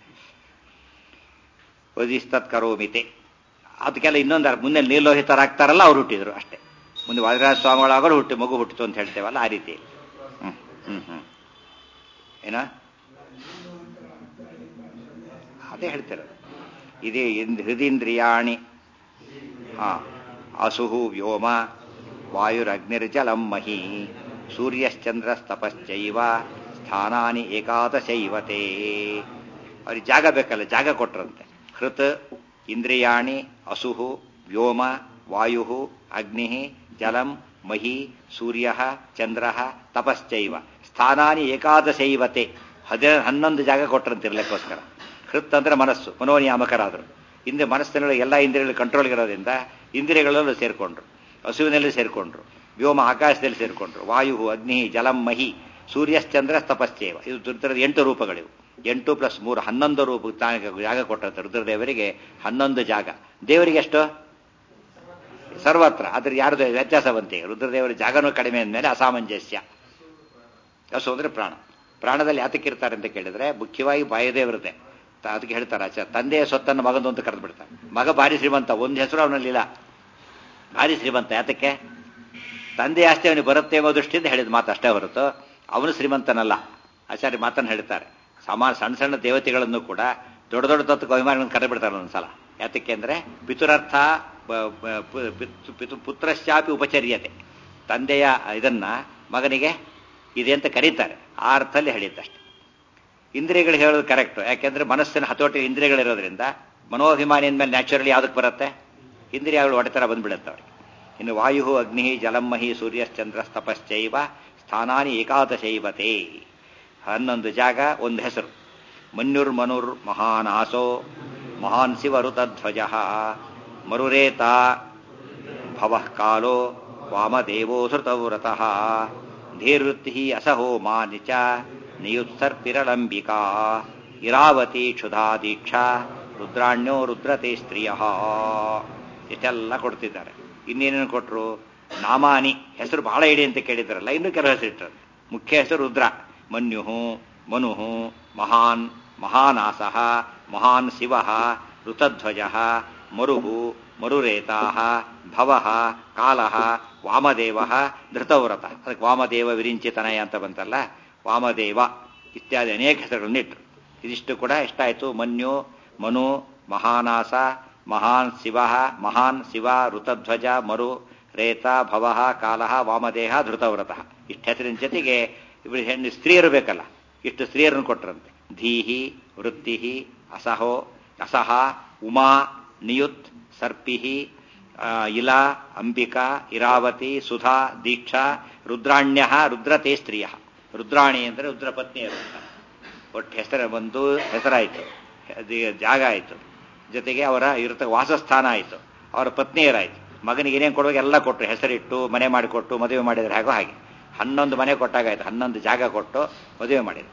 ವಜಿಸ್ತತ್ ಕರೋಮಿತೆ ಅದಕ್ಕೆಲ್ಲ ಇನ್ನೊಂದು ಮುಂದೆ ನೀಲೋಹಿತರಾಗ್ತಾರಲ್ಲ ಅವ್ರು ಹುಟ್ಟಿದ್ರು ಅಷ್ಟೇ ಮುಂದೆ ವಾದಿರಾಜ ಸ್ವಾಮಿಗಳಾಗಲು ಹುಟ್ಟಿ ಮಗು ಹುಟ್ಟಿತು ಅಂತ ಹೇಳ್ತೇವಲ್ಲ ಆ ರೀತಿ ಹ್ಮ್ ಹ್ಮ್ ಹ್ಮ್ ಏನ ಅದೇ ಹೇಳ್ತಿರೋದು ಇದೇ ಹೃದೀಂದ್ರಿಯಾಣಿ ಹಾ ಅಸುಹು ವ್ಯೋಮ ವಾಯುರಗ್ನಿರ್ಜಲಂ ಮಹಿ ಸೂರ್ಯಶ್ಚಂದ್ರಸ್ತಪಶ್ಚೈವ ಸ್ಥಾನಾನಿ ಏಕಾದಶೈವತೆ ಅವ್ರಿಗೆ ಜಾಗ ಬೇಕಲ್ಲ ಜಾಗ ಕೊಟ್ರಂತೆ ಹೃತ್ ಇಂದ್ರಿಯಾಣಿ ಅಸುಹು ವ್ಯೋಮ ವಾಯು ಅಗ್ನಿ ಜಲಂ ಮಹಿ ಸೂರ್ಯ ಚಂದ್ರ ತಪಶ್ಚೈವ ಸ್ಥಾನಾನಿ ಏಕಾದಶೈವತೆ ಹದ ಹನ್ನೊಂದು ಜಾಗ ಕೊಟ್ಟರಂತಿರ್ಲಿಕ್ಕೋಸ್ಕರ ಹೃತ್ ಅಂದ್ರೆ ಮನಸ್ಸು ಮನೋನಿಯಾಮಕರಾದರು ಹಿಂದೆ ಮನಸ್ಸಿನಲ್ಲಿ ಎಲ್ಲ ಇಂದ್ರಿಯಗಳು ಕಂಟ್ರೋಲ್ಗಿರೋದ್ರಿಂದ ಇಂದ್ರಿಯಗಳಲ್ಲೂ ಸೇರಿಕೊಂಡ್ರು ಹಸುವಿನಲ್ಲಿ ಸೇರಿಕೊಂಡ್ರು ವ್ಯೋಮ ಆಕಾಶದಲ್ಲಿ ಸೇರಿಕೊಂಡ್ರು ವಾಯು ಅಗ್ನಿ ಜಲಂ ಮಹಿ ಸೂರ್ಯಶ್ಚಂದ್ರ ತಪಶ್ಚೇವ ಇದು ರುದ್ರದ ಎಂಟು ರೂಪಗಳಿವು ಎಂಟು ಪ್ಲಸ್ ಮೂರು ಹನ್ನೊಂದು ರೂಪ ಜಾಗ ಕೊಟ್ಟಂತೆ ರುದ್ರದೇವರಿಗೆ ಹನ್ನೊಂದು ಜಾಗ ದೇವರಿಗೆ ಎಷ್ಟು ಸರ್ವತ್ರ ಅದ್ರ ಯಾರ್ದು ವ್ಯತ್ಯಾಸ ಬಂತೆ ರುದ್ರದೇವರ ಜಾಗನೂ ಕಡಿಮೆ ಅಂದಮೇಲೆ ಅಸಾಮಂಜಸ್ಯ ಹಸು ಅಂದ್ರೆ ಪ್ರಾಣ ಪ್ರಾಣದಲ್ಲಿ ಯಾತಕ್ಕಿರ್ತಾರೆ ಅಂತ ಕೇಳಿದ್ರೆ ಮುಖ್ಯವಾಗಿ ಬಾಯದೇವರದೆ ಅದಕ್ಕೆ ಹೇಳ್ತಾರೆ ಆಚಾರ ತಂದೆಯ ಸೊತ್ತನ್ನು ಮಗಂದು ಅಂತ ಕರೆದು ಬಿಡ್ತಾರೆ ಮಗ ಭಾರಿ ಶ್ರೀಮಂತ ಒಂದು ಹೆಸರು ಅವನಲ್ಲಿಲ್ಲ ಭಾರಿ ಶ್ರೀಮಂತ ಯಾತಕ್ಕೆ ತಂದೆ ಆಸ್ತಿ ಅವನಿಗೆ ಬರುತ್ತೆ ಎಂಬ ದೃಷ್ಟಿಯಿಂದ ಹೇಳಿದ ಮಾತು ಅಷ್ಟೇ ಹೊರತು ಅವನು ಶ್ರೀಮಂತನಲ್ಲ ಆಚಾರ್ಯ ಮಾತನ್ನು ಹೇಳ್ತಾರೆ ಸಮಾನ ಸಣ್ಣ ಸಣ್ಣ ದೇವತೆಗಳನ್ನು ಕೂಡ ದೊಡ್ಡ ದೊಡ್ಡ ತತ್ವಕ್ಕೆ ಅಭಿಮಾನಿಗಳನ್ನು ಕರೆ ಬಿಡ್ತಾರೆ ಒಂದ್ಸಲ ಯಾತಕ್ಕೆ ಅಂದ್ರೆ ಪಿತುರರ್ಥ ಪುತ್ರಶ್ಚಾಪಿ ಉಪಚರ್ಯತೆ ತಂದೆಯ ಇದನ್ನ ಮಗನಿಗೆ ಇದೆ ಅಂತ ಕರೀತಾರೆ ಆ ಅರ್ಥದಲ್ಲಿ ಹೇಳಿದ್ದಷ್ಟೆ ಇಂದ್ರಿಯಗಳು ಹೇಳೋದು ಕರೆಕ್ಟ್ ಯಾಕೆಂದ್ರೆ ಮನಸ್ಸಿನ ಹತೋಟಿ ಇಂದ್ರಿಯಗಳಿರೋದ್ರಿಂದ ಮನೋಭಿಮಾನಿ ಅಂದ್ಮೇಲೆ ನ್ಯಾಚುರಲಿ ಯಾವ್ದಕ್ಕೆ ಬರುತ್ತೆ ಇಂದ್ರಿಯಗಳು ಒಡೆತರ ಬಂದ್ಬಿಡುತ್ತೆ ಅವ್ರಿಗೆ ಇನ್ನು ವಾಯು ಅಗ್ನಿ ಜಲಮ್ಮಹಿ ಸೂರ್ಯಶ್ಚಂದ್ರಸ್ತಪಶ್ಚೈವ ಸ್ಥಾನಾನಿ ಏಕಾದಶೈವತೆ ಹನ್ನೊಂದು ಜಾಗ ಒಂದು ಹೆಸರು ಮನ್ಯುರ್ ಮನುರ್ ಮಹಾನ್ ಆಸೋ ಮಹಾನ್ ಶಿವರುತಧ್ವಜ ಮರುರೇತ ಭವಃ ಕಾಲೋ ವಾಮದೇವೋ ಧೃತವ್ರತಃ ಧೀರ್ವೃತ್ತಿ ಅಸಹೋ ಮಾನಿಚ ನಿಯುತ್ಸರ್ಪಿರಳಂಬಿಕಾ ಇರಾವತಿ ಕ್ಷುಧಾ ದೀಕ್ಷಾ ರುದ್ರಾಣ್ಯೋ ರುದ್ರತೆ ಸ್ತ್ರೀಯ ಇಷ್ಟೆಲ್ಲ ಕೊಡ್ತಿದ್ದಾರೆ ಇನ್ನೇನೇನು ಕೊಟ್ಟರು ನಾಮಾನಿ ಹೆಸರು ಬಹಳ ಇಡಿ ಅಂತ ಕೇಳಿದ್ರಲ್ಲ ಇನ್ನೂ ಕೆಲವು ಹೆಸರು ಇಟ್ಟರು ಮುಖ್ಯ ಹೆಸರು ರುದ್ರ ಮನ್ಯು ಮನು ಮಹಾನ್ ಮಹಾನಾಸಃ ಮಹಾನ್ ಶಿವ ಋತಧ್ವಜ ಮರುಹು ಮರುರೇತಾ ಭವ ಕಾಲ ವಾಮದೇವ ಧೃತವ್ರತ ಅದಕ್ಕೆ ವಾಮದೇವ ವಿರಿಂಚಿತನಯ ಅಂತ ಬಂತಲ್ಲ ವಾಮದೇವ ಇತ್ಯಾದಿ ಅನೇಕ ಹೆಸರುಗಳನ್ನು ಇಟ್ಟರು ಇದಿಷ್ಟು ಕೂಡ ಎಷ್ಟಾಯಿತು ಮನ್ಯು ಮನು ಮಹಾನಾಸ ಮಹಾನ್ ಶಿವ ಮಹಾನ್ ಶಿವ ಋತಧ್ವಜ ಮರು ರೇತ ಭವ ಕಾಲ ವಾಮದೇಹ ಧೃತವ್ರತ ಇಷ್ಟು ಹೆಸರಿನ ಜೊತೆಗೆ ಇವರು ಹೆಣ್ಣು ಸ್ತ್ರೀಯರು ಬೇಕಲ್ಲ ಇಷ್ಟು ಸ್ತ್ರೀಯರನ್ನು ಕೊಟ್ಟರಂತೆ ಧೀಹಿ ವೃತ್ತಿ ಅಸಹೋ ಅಸಹ ಉಮಾ ನಿಯುತ್ ಸರ್ಪಿ ಇಲ ಅಂಬಿಕಾ ಇರಾವತಿ ಸುಧಾ ದೀಕ್ಷಾ ರುದ್ರಾಣ್ಯ ರುದ್ರತೆ ಸ್ತ್ರೀಯ ರುದ್ರಾಣಿ ಅಂದರೆ ರುದ್ರಪತ್ನಿಯರು ಅಂತ ಒಟ್ಟು ಹೆಸರು ಒಂದು ಹೆಸರಾಯಿತು ಜಾಗ ಆಯಿತು ಜೊತೆಗೆ ಅವರ ಇರತ ವಾಸಸ್ಥಾನ ಆಯಿತು ಅವರ ಪತ್ನಿಯರಾಯಿತು ಮಗನಿಗೆ ಏನೇನು ಕೊಡುವಾಗ ಎಲ್ಲ ಕೊಟ್ಟರು ಹೆಸರಿಟ್ಟು ಮನೆ ಮಾಡಿಕೊಟ್ಟು ಮದುವೆ ಮಾಡಿದರೆ ಹಾಗೋ ಹಾಗೆ ಹನ್ನೊಂದು ಮನೆ ಕೊಟ್ಟಾಗಾಯ್ತು ಹನ್ನೊಂದು ಜಾಗ ಕೊಟ್ಟು ಮದುವೆ ಮಾಡಿದರು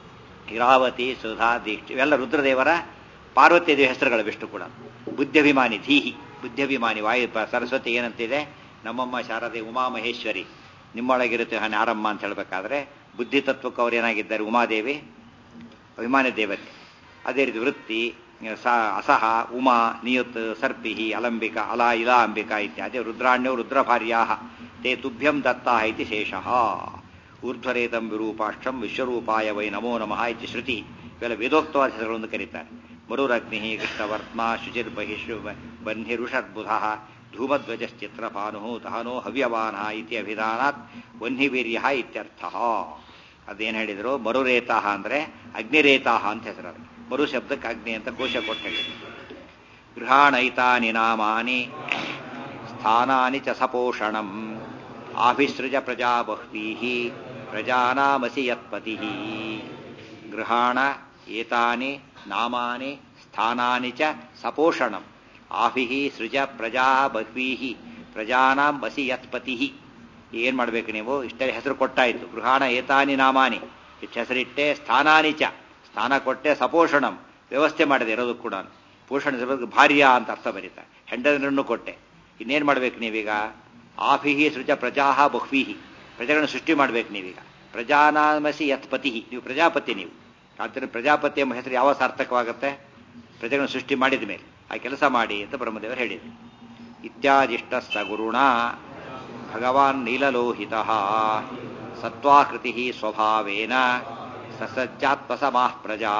ಇರಾವತಿ ಸುಧಾ ದೀಕ್ಷೆ ಇವೆಲ್ಲ ರುದ್ರದೇವರ ಪಾರ್ವತಿ ದೇವಿ ಹೆಸರುಗಳು ವಿಷ್ಣು ಕೂಡ ಬುದ್ಧಭಿಮಾನಿ ಧೀಹಿ ಬುದ್ಧಭಿಮಾನಿ ವಾಯು ಸರಸ್ವತಿ ಏನಂತಿದೆ ನಮ್ಮಮ್ಮ ಶಾರದೆ ಉಮಾಮಹೇಶ್ವರಿ ನಿಮ್ಮೊಳಗಿರುತ್ತೆ ಹನಿ ಆರಮ್ಮ ಅಂತ ಹೇಳಬೇಕಾದ್ರೆ ಬುದ್ಧಿ ತತ್ವಕ್ಕೆ ಅವ್ರು ಏನಾಗಿದ್ದಾರೆ ಉಮಾದೇವಿ ಅಭಿಮಾನಿ ದೇವತೆ ಅದೇ ರೀತಿ ವೃತ್ತಿ ಅಸಹ ಉಮಾ ನಿಯುತ್ ಸರ್ಪಿ ಅಲಂಬಿಕ ಅಲ ಇಲಾ ಅಂಬಿಕಾ ಇತ್ಯಾದಿ ರುದ್ರಾಣ್ಯೋ ರುದ್ರಭಾರ್ಯಾ ತೇ ತುಭ್ಯಂ ದತ್ತಾ ಇತಿ ಶೇಷಃ ಊರ್ಧ್ವರೇತಂ ವಿರೂಪಾಕ್ಷಂ ವಿಶ್ವರೂಪಾಯ ವೈ ನಮೋ ನಮಃ ಇತಿ ಶ್ರುತಿ ಇವೆಲ್ಲ ವೇದೋಕ್ತವಾದ ಹೆಸರುಗಳನ್ನು ಕರೀತಾರೆ ಮರುರಗ್ನಿ ಕೃಷ್ಣವರ್ತ್ಮ ಶುಚಿರ್ಬಹಿಷು ಬನ್ಹಿರುಷರ್ಬುಧ ಧೂಮಧ್ವಜಶ್ಚಿತ್ರಭಾನು ದಹನೋ ಹವ್ಯವಾನ ಇತಿ ಅಭಿಧಾನಾತ್ ವನ್ಹಿವೀರ್ಯ ಇತ್ಯರ್ಥ ಅದೇನು ಹೇಳಿದ್ರು ಮರುರೇತಾಹ ಅಂದ್ರೆ ಅಗ್ನಿರೇತಾಹ ಅಂತ ಹೆಸರು ಮರು ಶಬ್ದಕ್ಕೆ ಅಗ್ನಿ ಅಂತ ಕೋಶ ಕೊಟ್ಟು ಹೇಳಿದ್ರು ಗೃಹಾಣೈತಾನಿ ನಾಮಾನಿ ಸ್ಥಾನಾನಿ ಚ ಸಪೋಷಣಂ ಆಭಿಸೃಜ ಪ್ರಜಾ ಬಹ್ವೀ ಪ್ರಜಾನಾಮಸಿ ಯತ್ಪತಿ ಗೃಹಾಣ ಏತಾನಿ ನಾಮಾನಿ ಸ್ಥಾನಾನಿ ಚ ಸಪೋಷಣಂ ಆಭಿ ಸೃಜ ಪ್ರಜಾ ಬಹ್ವೀ ಪ್ರಜಾನಾಂ ಅಸಿ ಯತ್ಪತಿ ಏನ್ ಮಾಡ್ಬೇಕು ನೀವು ಇಷ್ಟೇ ಹೆಸರು ಕೊಟ್ಟಾಯ್ತು ಗೃಹಾಣ ಏತಾನಿ ನಾಮಾನಿ ಇಷ್ಟು ಹೆಸರಿಟ್ಟೆ ಸ್ಥಾನಾನಿ ಚ ಸ್ಥಾನ ಕೊಟ್ಟೆ ಸಪೋಷಣಂ ವ್ಯವಸ್ಥೆ ಮಾಡಿದೆ ಇರೋದು ಕೂಡ ಪೋಷಣ ಭಾರ್ಯ ಅಂತ ಅರ್ಥ ಬರೀತಾರೆ ಹೆಂಡನನ್ನು ಕೊಟ್ಟೆ ಇನ್ನೇನ್ ಮಾಡ್ಬೇಕು ನೀವೀಗ ಆಫಿಹಿ ಸೃಜ ಪ್ರಜಾ ಬಹ್ವೀಹಿ ಪ್ರಜೆಗಳನ್ನು ಸೃಷ್ಟಿ ಮಾಡ್ಬೇಕು ನೀವೀಗ ಪ್ರಜಾನಾಮಸಿ ಯತ್ಪತಿ ನೀವು ಪ್ರಜಾಪತಿ ನೀವು ಆದ್ದರಿಂದ ಪ್ರಜಾಪತಿ ಎಂಬ ಹೆಸರು ಯಾವ ಸಾರ್ಥಕವಾಗುತ್ತೆ ಪ್ರಜೆಗಳನ್ನು ಸೃಷ್ಟಿ ಮಾಡಿದ ಮೇಲೆ ಆ ಕೆಲಸ ಮಾಡಿ ಅಂತ ಬ್ರಹ್ಮದೇವರು ಹೇಳಿದರು ಇತ್ಯಾದಿಷ್ಟ ಸ ಗುರುಣ ಭಗವಾನ್ ನೀಲಲೋಹಿತ ಸತ್ವಾಕೃತಿ ಸ್ವಭಾವೇನ ಸಸಜ್ಜಾತ್ಮಸಮಾಃ ಪ್ರಜಾ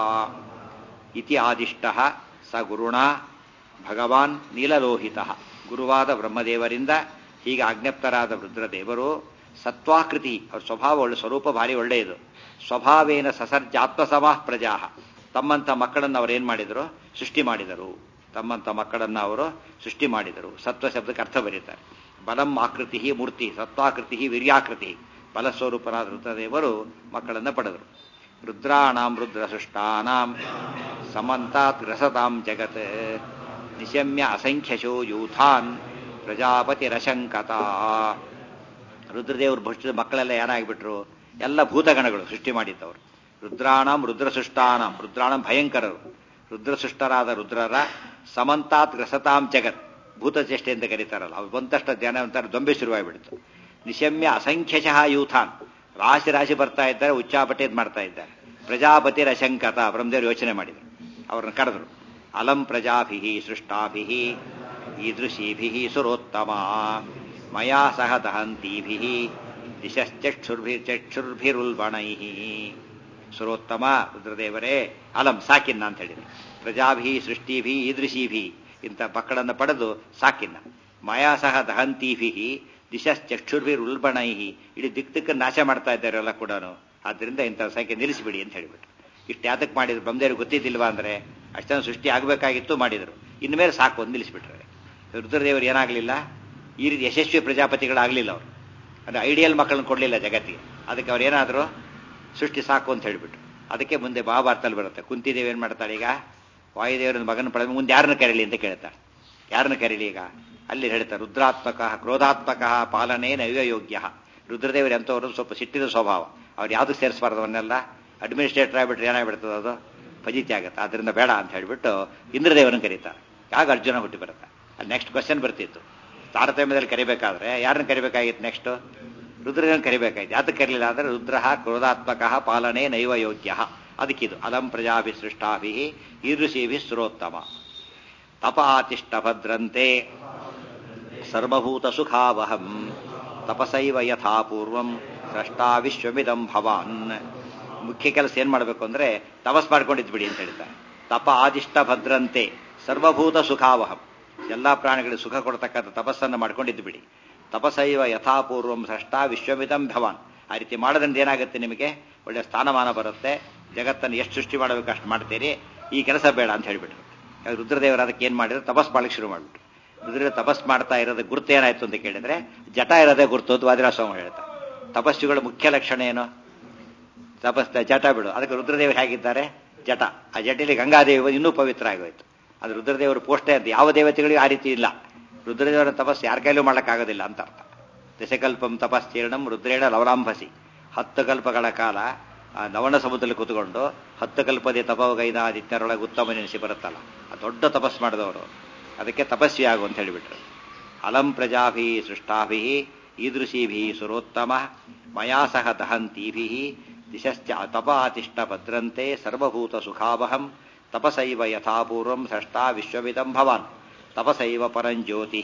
ಇತಿ ಆದಿಷ್ಟ ಸ ಗುರುಣ ಭಗವಾನ್ ನೀಲಲೋಹಿತ ಗುರುವಾದ ಬ್ರಹ್ಮದೇವರಿಂದ ಹೀಗೆ ಆಜ್ಞಪ್ತರಾದ ರುದ್ರದೇವರು ಸತ್ವಾಕೃತಿ ಅವ್ರ ಸ್ವಭಾವ ಒಳ್ಳೆ ಸ್ವರೂಪ ಭಾರಿ ಒಳ್ಳೆಯದು ಸ್ವಭಾವೇನ ಸಸರ್ಜಾತ್ಮಸಮಾಃ ಪ್ರಜಾ ತಮ್ಮಂಥ ಮಕ್ಕಳನ್ನು ಅವರು ಏನು ಮಾಡಿದರು ಸೃಷ್ಟಿ ಮಾಡಿದರು ತಮ್ಮಂಥ ಮಕ್ಕಳನ್ನು ಅವರು ಸೃಷ್ಟಿ ಮಾಡಿದರು ಸತ್ವ ಶಬ್ದಕ್ಕೆ ಅರ್ಥ ಬರೀತಾರೆ ಬಲಂ ಆಕೃತಿ ಮೂರ್ತಿ ಸತ್ವಾಕೃತಿ ವೀರ್ಯಾಕೃತಿ ಬಲಸ್ವರೂಪರಾದ ರುದ್ರದೇವರು ಮಕ್ಕಳನ್ನು ಪಡೆದರು ರುದ್ರಾಣಾಂ ರುದ್ರ ಸೃಷ್ಟಾನಾಂ ಸಮಂತಾತ್ ಗ್ರಸತಾಂ ಜಗತ್ ನಿಶಮ್ಯ ಅಸಂಖ್ಯಶೋ ಯೂಥಾನ್ ಪ್ರಜಾಪತಿ ರಶಂಕತ ರುದ್ರದೇವರು ಭಕ್ಷದ ಮಕ್ಕಳೆಲ್ಲ ಏನಾಗ್ಬಿಟ್ರು ಎಲ್ಲ ಭೂತಗಣಗಳು ಸೃಷ್ಟಿ ಮಾಡಿದ್ದವರು ರುದ್ರಾಣಂ ರುದ್ರಸೃಷ್ಟಾನಂ ರುದ್ರಾಣಂ ಭಯಂಕರರು ರುದ್ರಸೃಷ್ಟರಾದ ರುದ್ರರ ಸಮಂತಾತ್ ಗ್ರಸತಾಂ ಜಗತ್ ಭೂತಚೇಷ್ಟೆ ಅಂತ ಕರೀತಾರಲ್ಲ ಅವ್ರು ಬಂದಷ್ಟು ಧ್ಯಾನ ಅಂತಾರೆ ದೊಂಬೆ ಶುರುವಾಗ್ಬಿಡ್ತು ನಿಶಮ್ಯ ಅಸಂಖ್ಯಶಃ ಯೂಥಾನ್ ರಾಶಿ ರಾಶಿ ಬರ್ತಾ ಇದ್ದಾರೆ ಉಚ್ಚಾಪಟೇದ್ ಮಾಡ್ತಾ ಇದ್ದಾರೆ ಪ್ರಜಾಪತಿ ರಶಂಕತ ಬ್ರಹ್ಮದೇವರು ಯೋಚನೆ ಮಾಡಿದರು ಅವ್ರನ್ನ ಕರೆದ್ರು ಅಲಂ ಪ್ರಜಾಭಿ ಸೃಷ್ಟಾಭಿ ಈದೃಶೀಭಿ ಸುರೋತ್ತಮ ಮಯಾ ಸಹ ದಹಂತೀಭಿ ದಿಶಶ್ಚಕ್ಷುರ್ಭಿರ್ಚಕ್ಷುರ್ಭಿರುಲ್ಬಣೈ ಸುರೋತ್ತಮ ರುದ್ರದೇವರೇ ಅಲಂ ಸಾಕಿನ್ನ ಅಂತ ಹೇಳಿದ್ರು ಪ್ರಜಾಭಿ ಸೃಷ್ಟಿಭಿ ಈದೃಶೀಭಿ ಇಂಥ ಮಕ್ಕಳನ್ನು ಪಡೆದು ಸಾಕಿನ್ನ ಮಯಾ ಸಹ ದಹಂತೀಭಿ ದಿಶಶ್ಚಕ್ಷುರ್ಭಿರ್ ಉಲ್ಬಣೈ ಇಡೀ ದಿಕ್ ದಿಕ್ಕ ನಾಶ ಮಾಡ್ತಾ ಇದ್ದಾರೆ ಎಲ್ಲ ಕೂಡ ಆದ್ದರಿಂದ ಇಂಥ ಸಂಖ್ಯೆ ನಿಲ್ಲಿಸಿಬಿಡಿ ಅಂತ ಹೇಳಿಬಿಟ್ರು ಇಷ್ಟು ಯಾತಕ್ಕೆ ಮಾಡಿದ್ರು ಬ್ರಹ್ಮದೇವ್ರಿಗೆ ಗೊತ್ತಿದ್ದಿಲ್ವಾ ಅಂದ್ರೆ ಅಷ್ಟೊಂದು ಸೃಷ್ಟಿ ಆಗಬೇಕಾಗಿತ್ತು ಮಾಡಿದ್ರು ಇನ್ಮೇಲೆ ಸಾಕು ಅಂತ ನಿಲ್ಲಿಸ್ಬಿಟ್ರೆ ರುದ್ರದೇವರು ಏನಾಗಲಿಲ್ಲ ಈ ರೀತಿ ಯಶಸ್ವಿ ಪ್ರಜಾಪತಿಗಳಾಗಲಿಲ್ಲ ಅವರು ಅಂದ್ರೆ ಐಡಿಯಲ್ ಮಕ್ಕಳನ್ನ ಕೊಡಲಿಲ್ಲ ಜಗತ್ತಿಗೆ ಅದಕ್ಕೆ ಅವ್ರು ಏನಾದರೂ ಸೃಷ್ಟಿ ಸಾಕು ಅಂತ ಹೇಳಿಬಿಟ್ರು ಅದಕ್ಕೆ ಮುಂದೆ ಮಹಾಭಾರತದಲ್ಲಿ ಬರುತ್ತೆ ಕುಂತಿದೇವಿ ಏನು ಮಾಡ್ತಾಳೆ ಈಗ ವಾಯುದೇವರ ಮಗನ ಪಡೆದ ಮುಂದೆ ಯಾರನ್ನ ಕರೀಲಿ ಅಂತ ಕೇಳ್ತಾಳೆ ಯಾರನ್ನ ಕರೀಲಿ ಈಗ ಅಲ್ಲಿ ಹೇಳ್ತಾರೆ ರುದ್ರಾತ್ಮಕ ಕ್ರೋಧಾತ್ಮಕ ಪಾಲನೆ ನೈವ ಯೋಗ್ಯ ರುದ್ರದೇವರು ಎಂಥವ್ರು ಸ್ವಲ್ಪ ಸಿಟ್ಟಿದ ಸ್ವಭಾವ ಅವ್ರು ಯಾವುದು ಸೇರಿಸಬಾರ್ದು ಅವನ್ನೆಲ್ಲ ಅಡ್ಮಿನಿಸ್ಟ್ರೇಟರ್ ಆಗಿಬಿಟ್ರೆ ಏನಾಗ್ಬಿಡ್ತದೆ ಅದು ಫಜಿತಿ ಆಗುತ್ತೆ ಅದರಿಂದ ಬೇಡ ಅಂತ ಹೇಳಿಬಿಟ್ಟು ಇಂದ್ರದೇವರನ್ನು ಕರೀತಾರೆ ಆಗ ಅರ್ಜುನ ಹುಟ್ಟಿ ಬರುತ್ತೆ ಅಲ್ಲಿ ನೆಕ್ಸ್ಟ್ ಕ್ವಶನ್ ಬರ್ತಿತ್ತು ತಾರತಮ್ಯದಲ್ಲಿ ಕರಿಬೇಕಾದ್ರೆ ಯಾರನ್ನ ಕರಿಬೇಕಾಗಿತ್ತು ನೆಕ್ಸ್ಟ್ ರುದ್ರದೇವನ ಕರಿಬೇಕಾಯ್ತು ಯಾತಕ್ಕೆ ಕರೀಲಿಲ್ಲ ಅಂದ್ರೆ ರುದ್ರ ಕ್ರೋಧಾತ್ಮಕ ಪಾಲನೆ ನೈವ ಯೋಗ್ಯ ಅದಕ್ಕಿದು ಅಲಂ ಪ್ರಜಾಭಿ ಸೃಷ್ಟಾಭಿ ಈದೃಶೀಭಿ ಸುರೋತ್ತಮ ತಪಾತಿಷ್ಠ ಭದ್ರಂತೆ ಸರ್ವಭೂತ ಸುಖಾವಹಂ ತಪಸೈವ ಯಥಾ ಪೂರ್ವಂ ಸೃಷ್ಟಾ ವಿಶ್ವಮಿದಂ ಭವಾನ್ ಮುಖ್ಯ ಕೆಲಸ ಏನ್ ಮಾಡಬೇಕು ಅಂದ್ರೆ ತಪಸ್ ಮಾಡ್ಕೊಂಡಿದ್ ಬಿಡಿ ಅಂತ ಹೇಳ್ತಾರೆ ತಪ ಆದಿಷ್ಟ ಭದ್ರಂತೆ ಸರ್ವಭೂತ ಸುಖಾವಹಂ ಎಲ್ಲಾ ಪ್ರಾಣಿಗಳಿಗೆ ಸುಖ ಕೊಡ್ತಕ್ಕಂಥ ತಪಸ್ಸನ್ನು ಮಾಡ್ಕೊಂಡಿದ್ದು ಬಿಡಿ ತಪಸೈವ ಯಥಾಪೂರ್ವಂ ಸೃಷ್ಟಾ ವಿಶ್ವಮಿದಂ ಭವಾನ್ ಆ ರೀತಿ ಮಾಡೋದ್ರಿಂದ ಏನಾಗುತ್ತೆ ನಿಮಗೆ ಒಳ್ಳೆ ಸ್ಥಾನಮಾನ ಬರುತ್ತೆ ಜಗತ್ತನ್ನು ಎಷ್ಟು ಸೃಷ್ಟಿ ಮಾಡಬೇಕು ಅಷ್ಟು ಮಾಡ್ತೀರಿ ಈ ಕೆಲಸ ಬೇಡ ಅಂತ ಹೇಳಿಬಿಟ್ರು ರುದ್ರದೇವರು ಅದಕ್ಕೆ ಏನ್ ಮಾಡಿದ್ರು ತಪಸ್ ಮಾಡಲಿಕ್ಕೆ ಶುರು ಮಾಡಿಬಿಟ್ರು ರುದ್ರ ತಪಸ್ ಮಾಡ್ತಾ ಇರೋದು ಗುರುತು ಏನಾಯ್ತು ಅಂತ ಕೇಳಿದ್ರೆ ಜಟ ಇರೋದೇ ಗುರುತು ಅಂತ ವಾದಿರಾಸ್ವಾಮಿ ಹೇಳ್ತಾರೆ ತಪಸ್ಸುಗಳ ಮುಖ್ಯ ಲಕ್ಷಣ ಏನು ತಪಸ್ ಜಟ ಬಿಡು ಅದಕ್ಕೆ ರುದ್ರದೇವರು ಹೇಗಿದ್ದಾರೆ ಜಟ ಆ ಜಟಿಲಿ ಗಂಗಾದೇವಿ ಇನ್ನೂ ಪವಿತ್ರ ಆಗೋಯ್ತು ಅದು ರುದ್ರದೇವರು ಪೋಷ್ಟೇ ಅಂತ ಯಾವ ದೇವತೆಗಳಿಗೂ ಆ ರೀತಿ ಇಲ್ಲ ರುದ್ರದೇವರ ತಪಸ್ಸು ಯಾರ ಕೈಲೂ ಮಾಡೋಕ್ಕಾಗೋದಿಲ್ಲ ಅಂತ ಅರ್ಥ ದಶಕಲ್ಪಂ ತಪಸ್ತೀರ್ಣಂ ರುದ್ರೇಣ ಲವಲಾಂಬಸಿ ಹತ್ತು ಕಲ್ಪಗಳ ಕಾಲ ಆ ನವಣ ಸಮುದ್ರದಲ್ಲಿ ಕೂತ್ಕೊಂಡು ಹತ್ತು ಕಲ್ಪದೆ ತಪವಗೈದಾದಿತ್ಯರೊಳಗೆ ಉತ್ತಮ ನೆನೆಸಿ ಬರುತ್ತಲ್ಲ ಆ ದೊಡ್ಡ ತಪಸ್ ಮಾಡಿದವರು ಅದಕ್ಕೆ ತಪಸ್ವಿ ಆಗು ಅಂತ ಹೇಳಿಬಿಟ್ರು ಅಲಂ ಪ್ರಜಾಭಿ ಸೃಷ್ಟಾಭಿ ಈದೃಶೀಭಿ ಸುರೋತ್ತಮ ಮಯಾ ಸಹ ದಹಂತೀಭಿ ದಿಶಶ್ಚ ತಪಾತಿಷ್ಠ ಭದ್ರಂತೆ ಸರ್ವಭೂತ ಸುಖಾವಹಂ ತಪಸೈವ ಯಥಾಪೂರ್ವಂ ಸೃಷ್ಟಾ ವಿಶ್ವವಿದಂ ಭವಾನ್ ತಪಸೈವ ಪರಂಜ್ಯೋತಿ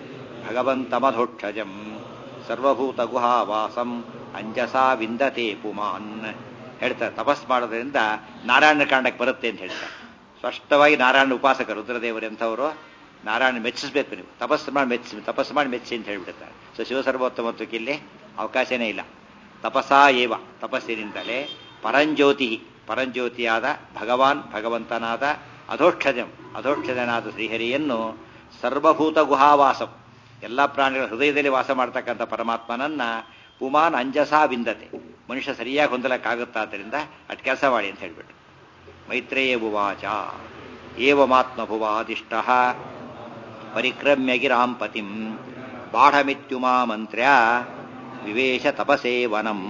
ಭಗವಂತಮಧೋಕ್ಷಜಂ ಸರ್ವಭೂತ ಗುಹಾವಾಸಂ ಅಂಜಸಾ ವಿಂದತೆ ಪುಮಾನ್ ಹೇಳ್ತಾರೆ ತಪಸ್ ಮಾಡೋದ್ರಿಂದ ನಾರಾಯಣ ಕಾಂಡಕ್ಕೆ ಬರುತ್ತೆ ಅಂತ ಹೇಳ್ತಾರೆ ಸ್ಪಷ್ಟವಾಗಿ ನಾರಾಯಣ ಉಪಾಸಕರು ರುದ್ರದೇವರು ಎಂಥವರು ನಾರಾಯಣ ಮೆಚ್ಚಿಸ್ಬೇಕು ನೀವು ತಪಸ್ಸು ಮಾಡಿ ಮೆಚ್ಚಿಸಿ ತಪಸ್ಸು ಮಾಡಿ ಮೆಚ್ಚಿಸಿ ಅಂತ ಹೇಳ್ಬಿಡ್ತಾರೆ ಸೊ ಶಿವಸರ್ವೋತ್ತಮತ್ವಕ್ಕೆ ಇಲ್ಲಿ ಅವಕಾಶನೇ ಇಲ್ಲ ತಪಸಾ ಏವ ತಪಸ್ಸಿನಿಂದಲೇ ಪರಂಜ್ಯೋತಿ ಪರಂಜ್ಯೋತಿಯಾದ ಭಗವಾನ್ ಭಗವಂತನಾದ ಅಧೋಕ್ಷಜಂ ಅಧೋಕ್ಷಜನಾದ ಶ್ರೀಹರಿಯನ್ನು ಸರ್ವಭೂತ ಗುಹಾವಾಸಂ ಎಲ್ಲ ಪ್ರಾಣಿಗಳ ಹೃದಯದಲ್ಲಿ ವಾಸ ಮಾಡ್ತಕ್ಕಂಥ ಪರಮಾತ್ಮನನ್ನ ಪುಮಾನ್ ಅಂಜಸಾ ವಿಂದತೆ ಮನುಷ್ಯ ಸರಿಯಾಗಿ ಹೊಂದಲಕ್ಕಾಗುತ್ತಾದ್ದರಿಂದ ಅಟ್ ಕೆಲಸ ಮಾಡಿ ಅಂತ ಹೇಳ್ಬಿಟ್ಟು ಮೈತ್ರೇಯ ಉವಾಚ ಏವಮಾತ್ಮಭುವಾದಿಷ್ಟ ಪರಿಕ್ರಮ್ಯ ಗಿರಾಂ ಪತಿಂ ಬಾಢಮಿತ್ಯುಮಾ ಮಂತ್ರ್ಯ ವಿವೇಶ ತಪಸೇವನಂ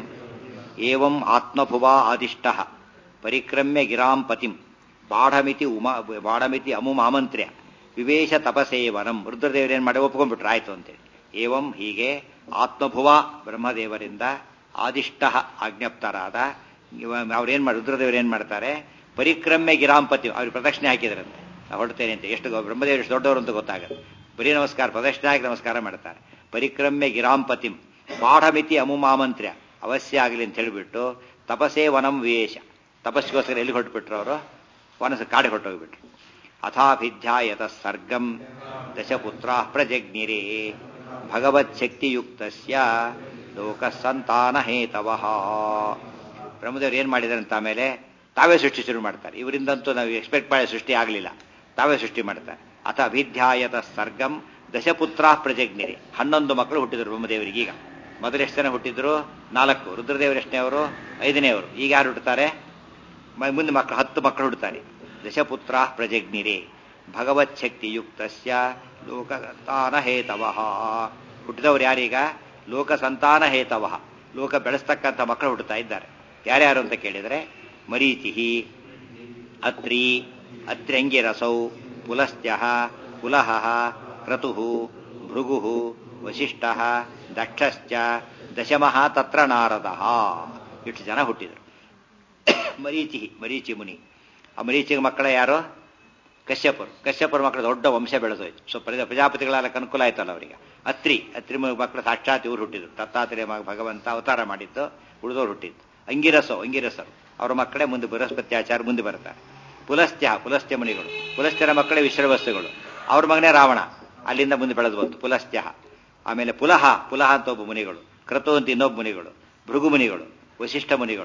ಏವಂ ಆತ್ಮಭುವಾ ಆದಿಷ್ಟ ಪರಿಕ್ರಮ್ಯ ಗಿರಾಂ ಪತಿಂ ಬಾಢಮಿತಿ ಉಮಾ ಬಾಢಮಿತಿ ಅಮುಮಾಮಂತ್ರ್ಯ ವಿವೇಶ ತಪಸೇವನಂ ರುದ್ರದೇವರೇನು ಮಾಡಿ ಒಪ್ಕೊಂಡ್ಬಿಟ್ರು ಆಯ್ತು ಅಂತೇಳಿ ಏವಂ ಹೀಗೆ ಆತ್ಮಭುವ ಬ್ರಹ್ಮದೇವರಿಂದ ಆದಿಷ್ಟ ಆಜ್ಞಪ್ತರಾದ ಅವ್ರೇನ್ ಮಾಡಿ ರುದ್ರದೇವರೇನ್ ಮಾಡ್ತಾರೆ ಪರಿಕ್ರಮ್ಯ ಗಿರಾಂಪತಿ ಅವ್ರಿಗೆ ಪ್ರದಕ್ಷಿಣೆ ಹಾಕಿದ್ರಂತೆ ನಾವು ಹೊರಡ್ತೇನೆ ಅಂತ ಎಷ್ಟು ಬ್ರಹ್ಮದೇವರು ಎಷ್ಟು ದೊಡ್ಡವರು ಅಂತ ಗೊತ್ತಾಗುತ್ತೆ ಬರೀ ನಮಸ್ಕಾರ ಪ್ರದಕ್ಷಿಣೆ ಹಾಕಿ ನಮಸ್ಕಾರ ಮಾಡ್ತಾರೆ ಪರಿಕ್ರಮ್ಯ ಗಿರಾಂಪತಿಂ ಬಾಢಮಿತಿ ಅಮುಮಾಮಂತ್ರ್ಯ ಅವಶ್ಯ ಆಗಲಿ ಅಂತ ಹೇಳಿಬಿಟ್ಟು ತಪಸೇ ವನಂ ವಿವೇಶ ತಪಸ್ಸಿಗೋಸ್ಕರ ಎಲ್ಲಿ ಹೊರಟ್ಬಿಟ್ರು ಅವರು ವನಸ ಕಾಡಿಗೆ ಹೊರಟೋಗ್ಬಿಟ್ರು ಅಥಾಭಿಧ್ಯಾಯತ ಸರ್ಗಂ ದಶಪುತ್ರ ಪ್ರಜಜ್ಞಿರೇ ಭಗವಚ್ಛಕ್ತಿಯುಕ್ತಸ್ಯ ಲೋಕಸಂತಾನ ಹೇತವಃ ಬ್ರಹ್ಮದೇವರು ಏನ್ ಮಾಡಿದಾರೆ ಅಂತ ಆಮೇಲೆ ತಾವೇ ಸೃಷ್ಟಿ ಶುರು ಮಾಡ್ತಾರೆ ಇವರಿಂದಂತೂ ನಾವು ಎಕ್ಸ್ಪೆಕ್ಟ್ ಮಾಡಿ ಸೃಷ್ಟಿ ಆಗಲಿಲ್ಲ ತಾವೇ ಸೃಷ್ಟಿ ಮಾಡ್ತಾರೆ ಅಥ ಅಭಿಧ್ಯಾಯತ ಸರ್ಗಂ ದಶಪುತ್ರ ಪ್ರಜಜ್ಞಿರಿ ಹನ್ನೊಂದು ಮಕ್ಕಳು ಹುಟ್ಟಿದ್ರು ಬ್ರಹ್ಮದೇವರಿಗೆ ಈಗ ಮೊದಲು ಎಷ್ಟು ಜನ ಹುಟ್ಟಿದ್ರು ನಾಲ್ಕು ರುದ್ರದೇವರು ಎಷ್ಟನೇ ಅವರು ಐದನೇ ಅವರು ಈಗ ಯಾರು ಹುಟ್ಟುತ್ತಾರೆ ಮುಂದೆ ಮಕ್ಕಳು ಹತ್ತು ಮಕ್ಕಳು ಹುಡ್ತಾರೆ ದಶಪುತ್ರ ಪ್ರಜಜ್ಞಿರೇ ಭಗವಚ್ಛಕ್ತಿಯುಕ್ತಸ್ಯ ಲೋಕಸಂತಾನ ಹೇತವಃ ಹುಟ್ಟಿದವರು ಯಾರೀಗ ಲೋಕ ಸಂತಾನ ಹೇತವಃ ಲೋಕ ಬೆಳೆಸ್ತಕ್ಕಂಥ ಮಕ್ಕಳು ಹುಟ್ಟುತ್ತಾ ಇದ್ದಾರೆ ಯಾರ್ಯಾರು ಅಂತ ಕೇಳಿದರೆ ಮರೀಚಿ ಅತ್ರಿ ಅತ್ರ್ಯಂಗಿರಸೌ ಪುಲಸ್ತ್ಯ ಕುಲಹ ಕ್ರತು ಭೃಗು ವಶಿಷ್ಠ ದಕ್ಷಶ್ಚ ದಶಮಃ ತತ್ರ ನಾರದ ಇಷ್ಟು ಜನ ಹುಟ್ಟಿದರು ಮರೀಚಿ ಮರೀಚಿ ಮುನಿ ಆ ಮರೀಚಿಗೆ ಮಕ್ಕಳ ಯಾರು ಕಶ್ಯಪರು ಕಶ್ಯಪರ ಮಕ್ಕಳ ದೊಡ್ಡ ವಂಶ ಬೆಳೆದೋಯ್ತು ಸೊ ಪ್ರಜಾ ಪ್ರಜಾಪತಿಗಳೆಲ್ಲ ಅನುಕೂಲ ಆಯ್ತಲ್ಲ ಅವರಿಗೆ ಅತ್ರಿ ಅತ್ರಿ ಮಕ್ಕಳು ಸಾಕ್ಷಾತ್ ಇವರು ಹುಟ್ಟಿದ್ರು ದತ್ತಾತ್ರೇಯ ಭಗವಂತ ಅವತಾರ ಮಾಡಿದ್ದು ಉಳಿದವರು ಹುಟ್ಟಿದ್ದು ಅಂಗಿರಸೋ ಅಂಗಿರಸರು ಅವರ ಮಕ್ಕಳೇ ಮುಂದೆ ಬೃಹಸ್ಪತಿ ಆಚಾರ ಮುಂದೆ ಬರ್ತಾರೆ ಪುಲಸ್ತ್ಯ ಪುಲಸ್ತ್ಯ ಮುನಿಗಳು ಪುಲಸ್ತ್ಯರ ಮಕ್ಕಳೇ ವಿಶ್ರವಸ್ತುಗಳು ಅವ್ರ ಮಗನೇ ರಾವಣ ಅಲ್ಲಿಂದ ಮುಂದೆ ಬೆಳೆದು ಬಂತು ಪುಲಸ್ತ್ಯ ಆಮೇಲೆ ಪುಲಹ ಪುಲಹ ಅಂತ ಒಬ್ಬ ಮುನಿಗಳು ಕ್ರತು ಅಂತ ಇನ್ನೊಬ್ಬ ಮುನಿಗಳು ಭೃಗು ಮುನಿಗಳು ವಶಿಷ್ಠ ಮುನಿಗಳು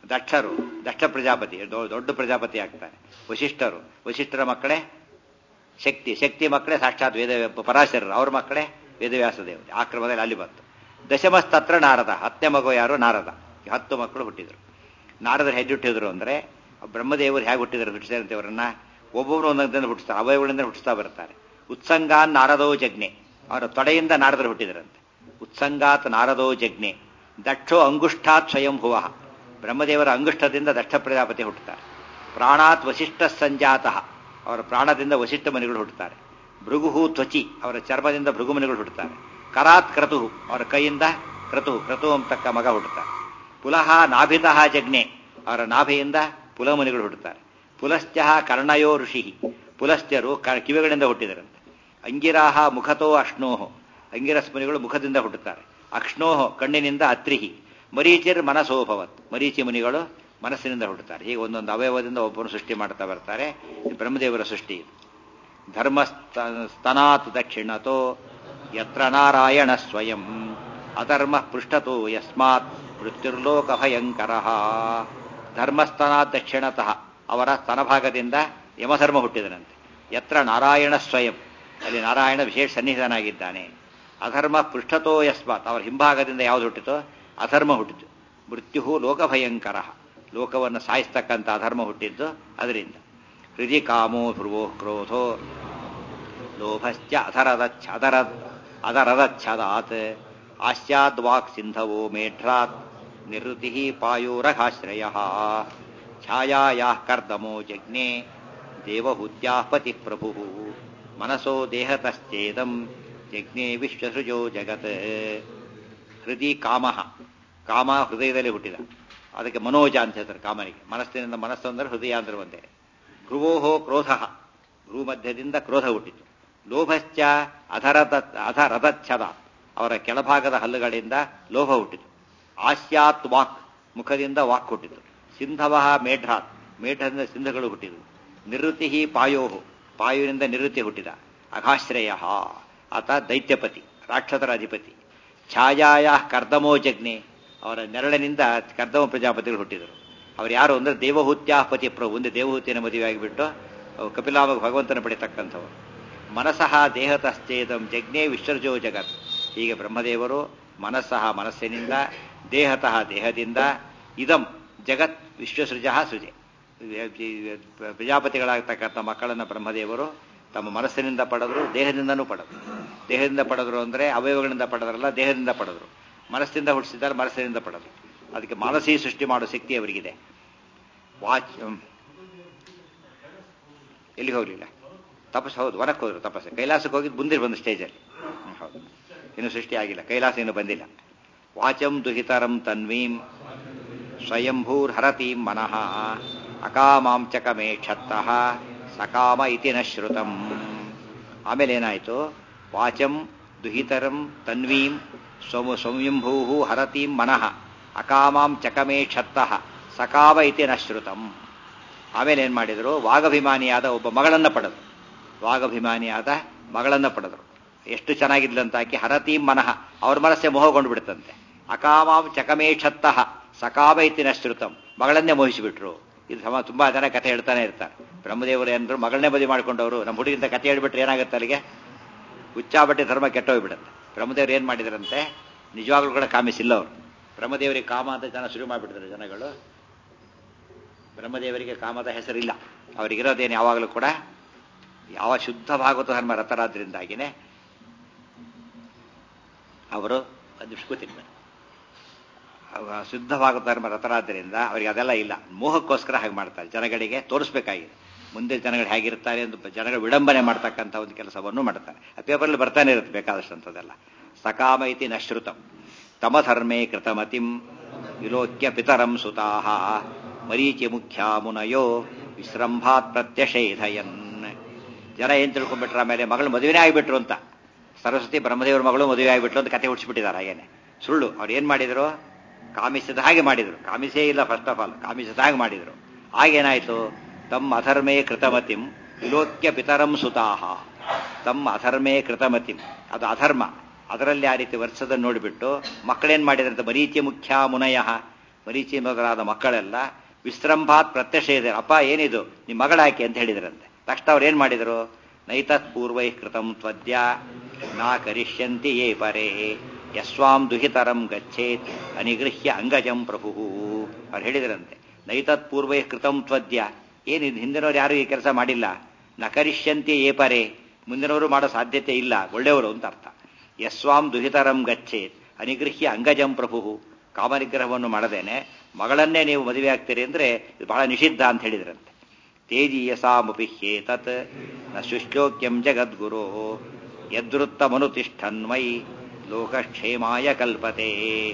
ದಕ್ಷರು ದಕ್ಷ ಪ್ರಜಾಪತಿ ದೊ- ದೊಡ್ಡ ಪ್ರಜಾಪತಿ ಆಗ್ತಾರೆ ವಶಿಷ್ಠರು ವಶಿಷ್ಠರ ಮಕ್ಕಳೇ ಶಕ್ತಿ ಶಕ್ತಿ ಮಕ್ಕಳೇ ಸಾಕ್ಷಾತ್ ವೇದ ಪರಾಶರರು ಅವ್ರ ಮಕ್ಕಳೇ ವೇದವ್ಯಾಸ ದೇವರು ಆ ಕ್ರಮದಲ್ಲಿ ಅಲ್ಲಿ ಬಂತು ದಶಮಸ್ತತ್ರ ನಾರದ ಹತ್ತನೇ ಮಗು ಯಾರು ನಾರದ ಈ ಹತ್ತು ಮಕ್ಕಳು ಹುಟ್ಟಿದ್ರು ನಾರದರು ಹೆಜ್ಜೆ ಹುಟ್ಟಿದ್ರು ಅಂದ್ರೆ ಬ್ರಹ್ಮದೇವರು ಹೇಗೆ ಹುಟ್ಟಿದ್ರು ಹುಟ್ಟಿಸಿದಂತೆ ಅವರನ್ನ ಒಬ್ಬೊಬ್ರು ಒಂದೊಂದರಿಂದ ಹುಟ್ಟಿಸ್ತಾರೆ ಅವಯಗಳಿಂದ ಹುಟ್ಟಿಸ್ತಾ ಬರ್ತಾರೆ ಉತ್ಸಂಗಾನ್ ನಾರದೋ ಜಜ್ಞೆ ಅವರ ತೊಡೆಯಿಂದ ನಾರದರು ಹುಟ್ಟಿದ್ರಂತೆ ಉತ್ಸಂಗಾತ್ ನಾರದೋ ಜಜ್ಞೆ ದಕ್ಷೋ ಅಂಗುಷ್ಠಾತ್ ಸ್ವಯಂಭುವ ಬ್ರಹ್ಮದೇವರ ಅಂಗುಷ್ಠದಿಂದ ದಕ್ಷ ಪ್ರಜಾಪತಿ ಹುಟ್ಟುತ್ತಾರೆ ಪ್ರಾಣಾತ್ ವಶಿಷ್ಠ ಸಂಜಾತಃ ಅವರ ಪ್ರಾಣದಿಂದ ವಶಿಷ್ಠ ಮನಿಗಳು ಹುಟ್ಟುತ್ತಾರೆ ಭೃಗುಹು ತ್ವಚಿ ಅವರ ಚರ್ಮದಿಂದ ಭೃಗು ಮನಿಗಳು ಹುಟ್ಟುತ್ತಾರೆ ಕರಾತ್ ಕ್ರತು ಅವರ ಕೈಯಿಂದ ಕ್ರತು ಕ್ರತು ಅಂತಕ್ಕ ಮಗ ಹುಟ್ಟುತ್ತಾರೆ ಪುಲಹ ನಾಭಿತಃ ಜಜ್ಞೆ ಅವರ ನಾಭಿಯಿಂದ ಪುಲಮನಿಗಳು ಹುಟ್ಟುತ್ತಾರೆ ಪುಲಶ್ಚ ಕರ್ಣಯೋ ಋಷಿ ಪುಲಶ್ಚರು ಕ- ಕಿವಿಗಳಿಂದ ಹುಟ್ಟಿದರಂತೆ ಅಂಗಿರಾಹ ಮುಖತೋ ಅಕ್ಷ್ಣೋಹೋ ಅಂಗಿರಸ್ ಮುನಿಗಳು ಮುಖದಿಂದ ಹುಟ್ಟುತ್ತಾರೆ ಅಕ್ಷ್ಣೋಹೋ ಕಣ್ಣಿನಿಂದ ಅತ್ರಿಹಿ ಮರೀಚಿರ್ ಮನಸೋಭವತ್ ಮರೀಚಿ ಮುನಿಗಳು ಮನಸ್ಸಿನಿಂದ ಹುಟ್ಟುತ್ತಾರೆ ಹೀಗೆ ಒಂದೊಂದು ಅವಯವದಿಂದ ಒಬ್ಬರು ಸೃಷ್ಟಿ ಮಾಡ್ತಾ ಬರ್ತಾರೆ ಇದು ಬ್ರಹ್ಮದೇವರ ಸೃಷ್ಟಿ ಇದು ಧರ್ಮ ಸ್ತನಾತ್ ದಕ್ಷಿಣತೋ ಯತ್ರ ನಾರಾಯಣ ಸ್ವಯಂ ಅಧರ್ಮ ಪೃಷ್ಠತೋ ಯಸ್ಮಾತ್ ಮೃತ್ಯುರ್ಲೋಕ ಭಯಂಕರ ಧರ್ಮಸ್ತನಾತ್ ದಕ್ಷಿಣತಃ ಅವರ ಸ್ತನಭಾಗದಿಂದ ಯಮಧರ್ಮ ಹುಟ್ಟಿದನಂತೆ ಯತ್ರ ನಾರಾಯಣ ಸ್ವಯಂ ಅಲ್ಲಿ ನಾರಾಯಣ ವಿಶೇಷ ಸನ್ನಿಹಿತನಾಗಿದ್ದಾನೆ ಅಧರ್ಮ ಪೃಷ್ಠತೋ ಯಸ್ಮಾತ್ ಅವರ ಹಿಂಭಾಗದಿಂದ ಯಾವುದು ಹುಟ್ಟಿತೋ ಅಧರ್ಮ ಹುಟ್ಟಿತು ಮೃತ್ಯು ಲೋಕಭಯಂಕರ ಲೋಕವನ್ನು ಸಾಯಿಸ್ತಕ್ಕಂಥ ಅಧರ್ಮ ಹುಟ್ಟಿದ್ದು ಅದರಿಂದ ಹೃದಯ ಕಾಮೋ ಧ್ರುವೋ ಕ್ರೋಧೋ ಲೋಭಶ್ಚ ಅಧರದಚ್ಛ ಅದರ ಅದರದಚ್ಛದಾತ್ ಆಶ್ಚಾದ್ವಾಕ್ ಸಿಂಧವೋ ಮೇಢ್ರಾತ್ ನಿವೃತ್ತಿ ಪಾಯೋರಘಾಶ್ರಯ ಛಾಯಾಯಾ ಕರ್ದಮೋ ಜಜ್ಞೆ ದೇವಹೂತ್ಯಾ ಪತಿ ಪ್ರಭು ಮನಸೋ ದೇಹತಶ್ಚೇದಂ ಜಜ್ಞೆ ವಿಶ್ವಸೃಜೋ ಜಗತ್ ಹೃದಯ ಕಾಮ ಕಾಮ ಹೃದಯದಲ್ಲಿ ಹುಟ್ಟಿದ ಅದಕ್ಕೆ ಮನೋಜ ಅಂತ ಹೇಳ್ತಾರೆ ಕಾಮನಿಗೆ ಮನಸ್ಸಿನಿಂದ ಮನಸ್ಸು ಅಂದ್ರೆ ಹೃದಯ ಅಂದ್ರೆ ಒಂದೇ ಭ್ರುವೋಹೋ ಕ್ರೋಧ ಭ್ರೂ ಮಧ್ಯದಿಂದ ಕ್ರೋಧ ಹುಟ್ಟಿತು ಲೋಭಶ್ಚ ಅಧರದ ಅಧರದಚ್ಛದ ಅವರ ಕೆಳಭಾಗದ ಹಲ್ಲುಗಳಿಂದ ಲೋಭ ಹುಟ್ಟಿತು ಆಸ್ಯಾತ್ ವಾಕ್ ಮುಖದಿಂದ ವಾಕ್ ಹುಟ್ಟಿತು ಸಿಂಧವ ಮೇಢ್ರಾತ್ ಮೇಢದಿಂದ ಸಿಂಧಗಳು ಹುಟ್ಟಿದವು ನಿವೃತ್ತಿ ಪಾಯೋಹು ಪಾಯುವಿನಿಂದ ನಿವೃತ್ತಿ ಹುಟ್ಟಿದ ಅಘಾಶ್ರಯ ಆತ ದೈತ್ಯಪತಿ ರಾಕ್ಷಸರ ಅಧಿಪತಿ ಛಾಯಾಯ ಕರ್ದಮೋ ಜಗ್ನೆ ಅವರ ನೆರಳಿನಿಂದ ಕರ್ದಮ ಪ್ರಜಾಪತಿಗಳು ಹುಟ್ಟಿದರು ಅವ್ರು ಯಾರು ಅಂದ್ರೆ ದೇವಹೂತ್ಯಾಪತಿ ಪ್ರಭು ಒಂದು ದೇವಹೂತಿಯನ್ನು ಮದುವೆ ಆಗಿಬಿಟ್ಟು ಅವು ಕಪಿಲಾಮ ಭಗವಂತನ ಪಡಿತಕ್ಕಂಥವರು ಮನಸಃ ದೇಹತಶ್ಚೇದಂ ಜಜ್ಞೆ ವಿಶ್ವರ್ಜೋ ಜಗತ್ ಹೀಗೆ ಬ್ರಹ್ಮದೇವರು ಮನಸ್ಸಃ ಮನಸ್ಸಿನಿಂದ ದೇಹತಃ ದೇಹದಿಂದ ಇದಂ ಜಗತ್ ವಿಶ್ವಸೃಜ ಸೃಜೆ ಪ್ರಜಾಪತಿಗಳಾಗ್ತಕ್ಕಂಥ ಮಕ್ಕಳನ್ನ ಬ್ರಹ್ಮದೇವರು ತಮ್ಮ ಮನಸ್ಸಿನಿಂದ ಪಡೆದ್ರು ದೇಹದಿಂದನೂ ಪಡೆದ್ರು ದೇಹದಿಂದ ಪಡೆದ್ರು ಅಂದ್ರೆ ಅವಯವಗಳಿಂದ ಪಡೆದ್ರಲ್ಲ ದೇಹದಿಂದ ಪಡೆದ್ರು ಮನಸ್ಸಿಂದ ಹುಟ್ಟಿಸಿದ್ದಾರೆ ಮನಸ್ಸಿನಿಂದ ಪಡೆದ್ರು ಅದಕ್ಕೆ ಮಾನಸಿ ಸೃಷ್ಟಿ ಮಾಡೋ ಶಕ್ತಿ ಅವರಿಗಿದೆ ವಾಚ್ ಎಲ್ಲಿಗೆ ಹೋಗ್ಲಿಲ್ಲ ತಪಸ್ಸು ಹೌದು ವನಕ್ಕೆ ಹೋದ್ರು ತಪಸ್ಸು ಕೈಲಾಸಕ್ಕೆ ಹೋಗಿದ್ದು ಮುಂದೆ ಬಂದು ಸ್ಟೇಜಲ್ಲಿ ಹ್ಮ್, ಹೌದು ಇನ್ನು ಸೃಷ್ಟಿ ಆಗಿಲ್ಲ ಕೈಲಾಸ ಇನ್ನು ಬಂದಿಲ್ಲ ವಾಚಂ ದುಹಿತರಂ ತನ್ವೀಂ ಸ್ವಯಂಭೂರ್ ಹರತೀಂ ಮನಃ ಅಕಾಮಾಂ ಚಕಮೇ ಕ್ಷತ್ತಃ ಸಕಾಮ ಇತಿ ನ ಶ್ರುತಂ ಆಮೇಲೆ ಏನಾಯಿತು ವಾಚಂ ದುಹಿತರಂ ತನ್ವೀಂ ಸ್ವಮ ಸ್ವಯಂಭೂ ಹರತೀಂ ಮನಃ ಅಕಾಮಾಂ ಚಕಮೇ ಕ್ಷತ್ತಃ ಸಕಾಮ ಇತಿ ನ ಶ್ರುತಂ ಆಮೇಲೆ ಏನ್ ಮಾಡಿದ್ರು ವಾಗಭಿಮಾನಿಯಾದ ಒಬ್ಬ ಮಗಳನ್ನ ಪಡೆದ್ರು ವಾಗಭಿಮಾನಿಯಾದ ಮಗಳನ್ನ ಪಡೆದ್ರು ಎಷ್ಟು ಚೆನ್ನಾಗಿದ್ಲಂತಾಕಿ ಹರತೀಂ ಮನಃ ಅವ್ರ ಮನಸ್ಸೆ ಮೋಹಗೊಂಡು ಬಿಡುತ್ತಂತೆ ಅಕಾಮಾಂ ಚಕಮೇ ಕ್ಷತ್ತಃ ಸಕಾಮ ಇತ್ತಿನ ಶ್ರುತಂ ಮಗಳನ್ನೇ ಮೋಹಿಸಿಬಿಟ್ರು ಇದು ಸಮ ತುಂಬಾ ಜನ ಕಥೆ ಹೇಳ್ತಾನೆ ಇರ್ತಾರೆ ಬ್ರಹ್ಮದೇವರು ಏನಾದ್ರು ಮಗಳನ್ನೇ ಮದುವೆ ಮಾಡ್ಕೊಂಡವರು ನಮ್ಮ ಹುಡುಗಿಂತ ಕಥೆ ಹೇಳ್ಬಿಟ್ರೆ ಏನಾಗುತ್ತೆ ಅಲ್ಲಿಗೆ ಹುಚ್ಚಾಬಟ್ಟೆ ಧರ್ಮ ಕೆಟ್ಟೋಗ್ಬಿಡುತ್ತೆ ಬ್ರಹ್ಮದೇವರು ಏನ್ ಮಾಡಿದ್ರಂತೆ ನಿಜವಾಗ್ಲೂ ಕೂಡ ಕಾಮಿಸಿಲ್ಲ ಅವರು ಬ್ರಹ್ಮದೇವರಿಗೆ ಕಾಮ ಅಂತ ಜನ ಶುರು ಮಾಡಿಬಿಟ್ಟಿದ್ರು ಜನಗಳು ಬ್ರಹ್ಮದೇವರಿಗೆ ಕಾಮದ ಹೆಸರಿಲ್ಲ ಅವರಿಗಿರೋದೇನು ಯಾವಾಗಲೂ ಕೂಡ ಯಾವ ಶುದ್ಧ ಭಾಗವತ ಧರ್ಮ ರಥರಾದ್ರಿಂದಾಗಿನೇ ಅವರು ಅದು ಕೂತಿರ್ತಾರೆ ಅವ ಶುದ್ಧ ಭಾಗವತ ಧರ್ಮ ರಥರಾದ್ರಿಂದ ಅವರಿಗೆ ಅದೆಲ್ಲ ಇಲ್ಲ ಮೋಹಕ್ಕೋಸ್ಕರ ಹಾಗೆ ಮಾಡ್ತಾರೆ ಜನಗಳಿಗೆ ತೋರಿಸ್ಬೇಕಾಗಿದೆ ಮುಂದೆ ಜನಗಳು ಹೇಗಿರ್ತಾರೆ ಅಂತ ಜನಗಳು ವಿಡಂಬನೆ ಮಾಡ್ತಕ್ಕಂಥ ಒಂದು ಕೆಲಸವನ್ನು ಮಾಡ್ತಾರೆ ಆ ಪೇಪರಲ್ಲಿ ಬರ್ತಾನೆ ಇರುತ್ತೆ ಬೇಕಾದಷ್ಟು ಅಂಥದ್ದೆಲ್ಲ ಸಕಾಮ ಇತಿ ನಶ್ರುತಂ ತಮಧರ್ಮೇ ಕೃತಮತಿಂ ವಿಲೋಕ್ಯ ಪಿತರಂ ಸುತಾಹ ಮರೀಚಿ ಮುಖ್ಯ ಮುನಯೋ ವಿಶ್ರಂಭಾತ್ ಪ್ರತ್ಯಷೇಧಯನ್ ಜನ ಏನ್ ತಿಳ್ಕೊಂಡ್ಬಿಟ್ರ ಆಮೇಲೆ ಮಗಳು ಮದುವೆನೇ ಆಗಿಬಿಟ್ರು ಅಂತ ಸರಸ್ವತಿ ಬ್ರಹ್ಮದೇವರ ಮಗಳು ಮದುವೆ ಆಗಿಬಿಟ್ರು ಅಂತ ಕತೆ ಹುಡ್ಸ್ಬಿಟ್ಟಿದ್ದಾರೆ ಹಾಗೇನೆ ಸುಳ್ಳು ಅವ್ರು ಏನ್ ಮಾಡಿದ್ರು ಕಾಮಿಸಿದ ಹಾಗೆ ಮಾಡಿದ್ರು ಕಾಮಿಸೇ ಇಲ್ಲ ಫಸ್ಟ್ ಆಫ್ ಆಲ್ ಕಾಮಿಸಿದ ಹಾಗೆ ಮಾಡಿದ್ರು ಆಗೇನಾಯ್ತು ತಮ್ಮ ಅಧರ್ಮೇ ಕೃತಮತಿಂ ವಿಲೋಕ್ಯ ಪಿತರಂ ಸುತಾಹ ತಮ್ಮ ಅಧರ್ಮೇ ಕೃತಮತಿಂ ಅದು ಅಧರ್ಮ ಅದರಲ್ಲಿ ಆ ರೀತಿ ವರ್ಷದ ನೋಡಿಬಿಟ್ಟು ಮಕ್ಕಳೇನ್ ಮಾಡಿದ್ರಂತ ಮರೀಚಿ ಮುಖ್ಯ ಮುನಯ ಮರೀಚಿ ಮೊದಲಾದ ಮಕ್ಕಳೆಲ್ಲ ವಿಶ್ರಂಭಾತ್ ಪ್ರತ್ಯಷೇಧ ಅಪ್ಪ ಏನಿದು ನಿಮ್ಮ ಮಗಳಾಕೆ ಅಂತ ಹೇಳಿದ್ರಂತೆ ತಕ್ಷಣ ಅವ್ರು ಏನ್ ಮಾಡಿದರು ನೈತತ್ ಪೂರ್ವೈ ಕೃತಂ ತ್ವದ್ಯ ನಾ ಕರಿಷ್ಯಂತಿ ಯೇ ಪರೇ ಯಸ್ವಾಂ ದುಹಿತರಂ ಗಚ್ಚೇತ್ ಅನಿಗೃಹ್ಯ ಅಂಗಜಂ ಪ್ರಭು ಅವ್ರು ಹೇಳಿದ್ರಂತೆ ನೈತತ್ ಪೂರ್ವೈ ಕೃತಂ ತ್ವದ್ಯ ಏನಿದು ಹಿಂದಿನವ್ರು ಯಾರು ಈ ಕೆಲಸ ಮಾಡಿಲ್ಲ ನ ಕರಿಷ್ಯಂತಿ ಯೇ ಪರೇ ಮುಂದಿನವರು ಮಾಡೋ ಸಾಧ್ಯತೆ ಇಲ್ಲ ಒಳ್ಳೆಯವರು ಅಂತ ಅರ್ಥ ಯಸ್ವಾಂ ದುಹಿತರಂ ಗಚ್ಚೇತ್ ಅನಿಗೃಹ್ಯ ಅಂಗಜಂ ಪ್ರಭು ಕಾಮನಿಗ್ರಹವನ್ನು ಮಾಡದೇನೆ ಮಗಳನ್ನೇ ನೀವು ಮದುವೆ ಆಗ್ತೀರಿ ಅಂದ್ರೆ ಇದು ಬಹಳ ನಿಷಿದ್ಧ ಅಂತ ಹೇಳಿದ್ರಂತೆ ತೇಜೀಯಸಾಮಪಿ ಹ್ಯೇತತ್ ನ ಶುಶ್ಲೋಕ್ಯಂ ಜಗದ್ಗುರೋ ಯದೃತ್ತಮನುತಿಷ್ಠನ್ಮೈ ಲೋಕಕ್ಷೇಮಾಯ ಕಲ್ಪತೆ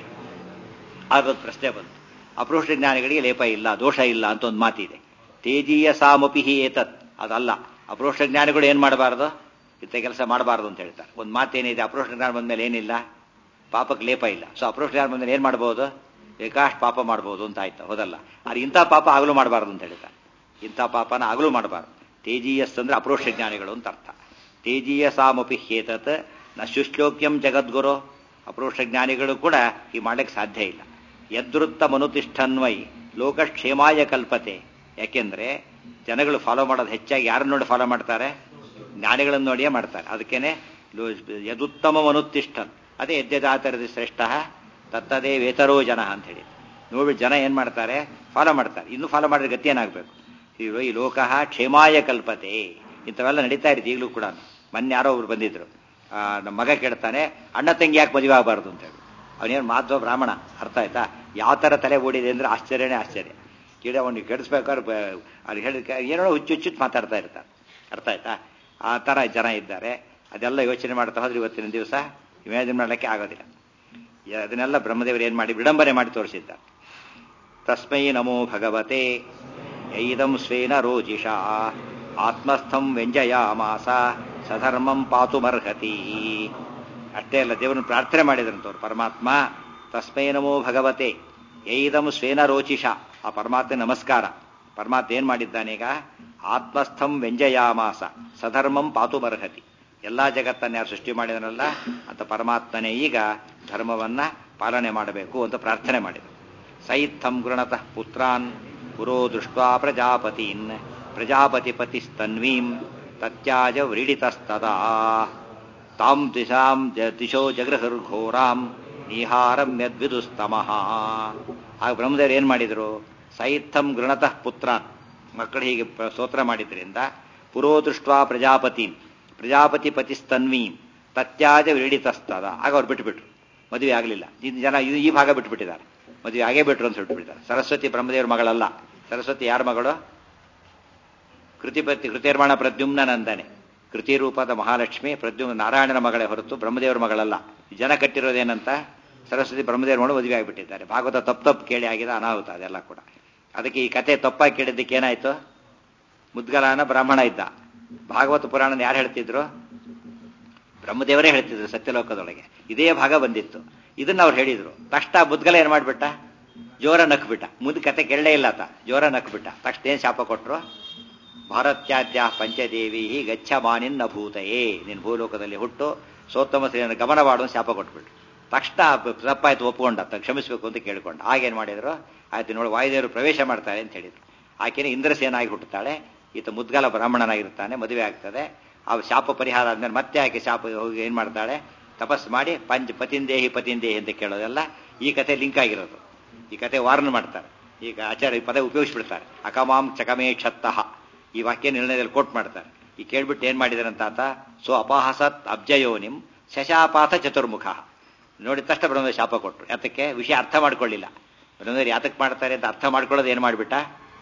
ಆಗೊಂದು ಪ್ರಶ್ನೆ ಬಂತು ಅಪೃಷ್ಟ ಜ್ಞಾನಿಗಳಿಗೆ ಲೇಪ ಇಲ್ಲ ದೋಷ ಇಲ್ಲ ಅಂತ ಒಂದು ಮಾತಿದೆ ತೇಜೀಯ ಸಾಮಪಿ ಏತತ್ ಅದಲ್ಲ ಅಪರೋಕ್ಷ ಜ್ಞಾನಿಗಳು ಏನ್ ಮಾಡಬಾರದು ಇಂಥ ಕೆಲಸ ಮಾಡಬಾರದು ಅಂತ ಹೇಳ್ತಾರೆ ಒಂದು ಮಾತೇನಿದೆ ಅಪರೋಕ್ಷ ಜ್ಞಾನ ಬಂದ್ಮೇಲೆ ಏನಿಲ್ಲ ಪಾಪಕ್ಕೆ ಲೇಪ ಇಲ್ಲ ಸೊ ಅಪರೋಕ್ಷ ಜ್ಞಾನ ಬಂದ್ಮೇಲೆ ಏನ್ ಮಾಡ್ಬೋದು ಬೇಕಾಷ್ಟು ಪಾಪ ಮಾಡ್ಬೋದು ಅಂತ ಆಯ್ತು ಹೌದಲ್ಲ ಆದ್ರೆ ಇಂಥ ಪಾಪ ಆಗಲೂ ಮಾಡಬಾರ್ದು ಅಂತ ಹೇಳ್ತಾರೆ ಇಂಥ ಪಾಪನ ಆಗಲೂ ಮಾಡಬಾರ್ದು ತೇಜೀಯಸ್ ಅಂದ್ರೆ ಅಪರೋಕ್ಷ ಜ್ಞಾನಿಗಳು ಅಂತ ಅರ್ಥ ತೇಜೀಯ ಸಾಮಪಿ ಹೇತತ್ ನ ಶುಶ್ಲೋಕ್ಯಂ ಜಗದ್ಗುರು ಅಪರೋಕ್ಷ ಜ್ಞಾನಿಗಳು ಕೂಡ ಈ ಮಾಡಕ್ಕೆ ಸಾಧ್ಯ ಇಲ್ಲ ಯದೃತ್ತ ಮನುತಿಷ್ಠನ್ವೈ ಲೋಕಕ್ಷೇಮಾಯ ಕಲ್ಪತೆ ಯಾಕೆಂದ್ರೆ ಜನಗಳು ಫಾಲೋ ಮಾಡೋದು ಹೆಚ್ಚಾಗಿ ಯಾರನ್ನ ನೋಡಿ ಫಾಲೋ ಮಾಡ್ತಾರೆ ಜ್ಞಾನಿಗಳನ್ನು ನೋಡಿಯೇ ಮಾಡ್ತಾರೆ ಅದಕ್ಕೇನೆ ಯದುತ್ತಮ ಮನುತಿಷ್ಠನ್ ಅದೇ ಯದ್ಯದಾತರದಿ ಶ್ರೇಷ್ಠ ತತ್ತದೇ ವೇತರೋ ಜನ ಅಂತ ಹೇಳಿ ನೋಡಿ ಜನ ಏನ್ ಮಾಡ್ತಾರೆ ಫಾಲೋ ಮಾಡ್ತಾರೆ ಇನ್ನು ಫಾಲೋ ಮಾಡಿದ್ರೆ ಗತಿ ಏನಾಗಬೇಕು ಈ ಲೋಕ ಕ್ಷೇಮಾಯ ಕಲ್ಪತೆ ಇಂಥವೆಲ್ಲ ನಡೀತಾ ಇರುತ್ತೆ ಈಗಲೂ ಕೂಡ ಮೊನ್ನೆ ಯಾರೋ ಒಬ್ರು ಬಂದಿದ್ರು ನಮ್ಮ ಮಗ ಕೇಳ್ತಾನೆ ಅಣ್ಣ ತಂಗಿ ಯಾಕೆ ಮದುವೆ ಆಗಬಾರ್ದು ಅಂತ ಹೇಳಿ ಅವನೇನು ಮಾಧ್ವ ಬ್ರಾಹ್ಮಣ ಅರ್ಥ ಆಯ್ತಾ ಯಾವ ಥರ ತಲೆ ಓಡಿದೆ ಅಂದ್ರೆ ಆಶ್ಚರ್ಯನೇ ಆಶ್ಚರ್ಯ ಕೇಳಿ ಅವನಿಗೆ ಕೆಡಿಸ್ಬೇಕಾದ್ರೆ ಅವ್ರು ಹೇಳಿ ಏನೋ ಹುಚ್ಚು ಹುಚ್ಚುಚ್ಚು ಮಾತಾಡ್ತಾ ಇರ್ತಾರೆ ಅರ್ಥ ಆಯ್ತಾ ಆ ಥರ ಜನ ಇದ್ದಾರೆ ಅದೆಲ್ಲ ಯೋಚನೆ ಮಾಡ್ತಾ ಹೋದ್ರೆ ಇವತ್ತಿನ ದಿವಸ ಇಮ್ಯಾಜಿನ್ ಮಾಡಲಿಕ್ಕೆ ಆಗೋದಿಲ್ಲ ಅದನ್ನೆಲ್ಲ ಬ್ರಹ್ಮದೇವರು ಏನು ಮಾಡಿ ವಿಡಂಬನೆ ಮಾಡಿ ತೋರಿಸಿದ್ದಾರೆ ತಸ್ಮೈ ನಮೋ ಭಗವತೆ ಐದಂ ಸ್ವೇನ ರೋಜಿಷ ಆತ್ಮಸ್ಥಂ ವ್ಯಂಜಯಾಮಾಸ ಸಧರ್ಮಂ ಪಾತುಮರ್ಹತಿ ಅಷ್ಟೇ ಅಲ್ಲ ದೇವರನ್ನು ಪ್ರಾರ್ಥನೆ ಮಾಡಿದ್ರಂತವ್ರು ಪರಮಾತ್ಮ ತಸ್ಮೈ ನಮೋ ಭಗವತೆ ಐದಂ ಸ್ವೇನ ರೋಚಿಷ ಆ ಪರಮಾತ್ಮ ನಮಸ್ಕಾರ ಪರಮಾತ್ಮ ಏನ್ ಮಾಡಿದ್ದಾನೀಗ ಆತ್ಮಸ್ಥಂ ವ್ಯಂಜಯಾಮಾಸ ಸಧರ್ಮಂ ಪಾತುಮರ್ಹತಿ ಎಲ್ಲಾ ಜಗತ್ತನ್ನ ಯಾರು ಸೃಷ್ಟಿ ಮಾಡಿದನಲ್ಲ ಅಂತ ಪರಮಾತ್ಮನೇ ಈಗ ಧರ್ಮವನ್ನ ಪಾಲನೆ ಮಾಡಬೇಕು ಅಂತ ಪ್ರಾರ್ಥನೆ ಮಾಡಿದರು ಸೈತ್ಥಂ ಗೃಣತಃ ಪುತ್ರಾನ್ ಪುರೋ ದೃಷ್ಟ್ವಾ ಪ್ರಜಾಪತೀನ್ ಪ್ರಜಾಪತಿಪತಿಸ್ತನ್ವೀಂ ತತ್ಯಾಜ ವ್ರೀಡಿತಸ್ತದಾ ತಾಂ ದಿಶಾಂ ದಿಶೋ ಜಗೃಹರ್ಘೋರಾಂ ನಿಹಾರಂ ಯದ್ವಿದುಸ್ತಮಃ ಆಗ ಬ್ರಹ್ಮದೇವರು ಏನ್ ಮಾಡಿದ್ರು ಸೈತ್ಥಂ ಗೃಣತಃ ಪುತ್ರಾನ್ ಮಕ್ಕಳು ಹೀಗೆ ಸ್ತೋತ್ರ ಮಾಡಿದ್ರಿಂದ ಪುರೋ ದೃಷ್ಟ್ವಾ ಪ್ರಜಾಪತೀನ್ ಪ್ರಜಾಪತಿ ಪತಿಸ್ತನ್ವೀಂ ತತ್ಯಾಜ ವ್ರೀಡಿತಸ್ತದ ಆಗ ಅವ್ರು ಬಿಟ್ಟುಬಿಟ್ರು ಮದುವೆ ಆಗಲಿಲ್ಲ ಜನ ಈ ಭಾಗ ಬಿಟ್ಟುಬಿಟ್ಟಿದ್ದಾರೆ ಮದುವೆ ಆಗೇ ಬಿಟ್ರು ಅಂತ ಬಿಟ್ಬಿಟ್ಟಿದ್ದಾರೆ ಸರಸ್ವತಿ ಬ್ರಹ್ಮದೇವರ ಮಗಳಲ್ಲ ಸರಸ್ವತಿ ಯಾರ ಮಗಳು ಕೃತಿಪತಿ ಕೃತಿರ್ಮಾಣ ಪ್ರದ್ಯುಮ್ನ ನಂದನೆ ಕೃತಿ ರೂಪದ ಮಹಾಲಕ್ಷ್ಮಿ ಪ್ರದ್ಯುಮ್ನ ನಾರಾಯಣನ ಮಗಳೇ ಹೊರತು ಬ್ರಹ್ಮದೇವರ ಮಗಳಲ್ಲ ಜನ ಕಟ್ಟಿರೋದೇನಂತ ಸರಸ್ವತಿ ಬ್ರಹ್ಮದೇವರು ಮಾಡಿ ಮದುವೆ ಆಗಿಬಿಟ್ಟಿದ್ದಾರೆ ಭಾಗವತ ತಪ್ಪು ತಪ್ಪು ಕೇಳಿ ಆಗಿದೆ ಅನಾಹುತ ಅದೆಲ್ಲ ಕೂಡ ಅದಕ್ಕೆ ಈ ಕತೆ ತಪ್ಪಾಗಿ ಕೇಳಿದ್ದಕ್ಕೆ ಏನಾಯ್ತು ಮುದ್ಗಲನ ಬ್ರಾಹ್ಮಣ ಇದ್ದ ಭಾಗವತ ಪುರಾಣನ ಯಾರು ಹೇಳ್ತಿದ್ರು ಬ್ರಹ್ಮದೇವರೇ ಹೇಳ್ತಿದ್ರು ಸತ್ಯಲೋಕದೊಳಗೆ ಇದೇ ಭಾಗ ಬಂದಿತ್ತು ಇದನ್ನ ಅವ್ರು ಹೇಳಿದ್ರು ತಕ್ಷಣ ಮುದ್ಗಲ ಏನ್ ಮಾಡ್ಬಿಟ್ಟ ಜೋರ ನಕ್ಬಿಟ್ಟ ಮುಂದೆ ಕತೆ ಕೇಳಲೇ ಇಲ್ಲ ಆತ ಜೋರ ನಕ್ಬಿಟ್ಟ ತಕ್ಷಣ ಏನ್ ಶಾಪ ಕೊಟ್ರು ಭಾರತ್ಯಾದ್ಯ ಪಂಚದೇವಿ ಗಚ್ಚ ಮಾನಿನ್ನ ಭೂತಯೇ ನಿನ್ ಭೂಲೋಕದಲ್ಲಿ ಹುಟ್ಟು ಸೋತ್ತಮ ಶ್ರೀಯನ್ನು ಗಮನ ಮಾಡುವ ಶಾಪ ಕೊಟ್ಬಿಟ್ರು ತಕ್ಷಣ ತಪ್ಪಾಯ್ತು ಒಪ್ಕೊಂಡ ಕ್ಷಮಿಸಬೇಕು ಅಂತ ಕೇಳ್ಕೊಂಡ ಆಗೇನ್ ಮಾಡಿದ್ರು ಆಯ್ತು ನೋಡಿ ವಾಯುದೇವರು ಪ್ರವೇಶ ಮಾಡ್ತಾರೆ ಅಂತ ಹೇಳಿದ್ರು ಆಕೆನ ಇಂದ್ರಸೇನಾಗಿ ಹುಟ್ಟುತ್ತಾಳೆ ಈತ ಮುದ್ಗಲ ಬ್ರಾಹ್ಮಣನಾಗಿರ್ತಾನೆ ಮದುವೆ ಆಗ್ತದೆ ಆ ಶಾಪ ಪರಿಹಾರ ಆದ್ಮೇಲೆ ಮತ್ತೆ ಆಕೆ ಶಾಪ ಹೋಗಿ ಏನ್ ಮಾಡ್ತಾಳೆ ತಪಸ್ ಮಾಡಿ ಪಂಚ ಪತಿಂದೇಹಿ ಪತಿಂದೇಹಿ ಅಂತ ಕೇಳೋದೆಲ್ಲ ಈ ಕತೆ ಲಿಂಕ್ ಆಗಿರೋದು ಈ ಕತೆ ವಾರ್ನ್ ಮಾಡ್ತಾರೆ ಈಗ ಆಚಾರ್ಯ ಈ ಪದ ಉಪಯೋಗಿಸ್ಬಿಡ್ತಾರೆ ಅಕಮಾಂ ಚಕಮೇ ಕ್ಷತ್ತಃ ಈ ವಾಕ್ಯ ನಿರ್ಣಯದಲ್ಲಿ ಕೋಟ್ ಮಾಡ್ತಾರೆ ಈ ಕೇಳ್ಬಿಟ್ಟು ಏನ್ ಮಾಡಿದಾರಂತ ಆತ ಸೊ ಅಪಹಾಸತ್ ಅಬ್ಜಯೋನಿಂ ಶಶಾಪಾಥ ಚತುರ್ಮುಖ ನೋಡಿದ ತಕ್ಷಣ ಬ್ರಹ್ಮ ಶಾಪ ಕೊಟ್ಟರು ಯಾತಕ್ಕೆ ವಿಷಯ ಅರ್ಥ ಮಾಡ್ಕೊಳ್ಳಿಲ್ಲ ಬ್ರಹ್ಮದೇವರು ಯಾತಕ್ಕೆ ಮಾಡ್ತಾರೆ ಅಂತ ಅರ್ಥ ಮಾಡ್ಕೊಳ್ಳೋದು ಏನ್ ಮಾಡ್ಬಿಟ್ಟ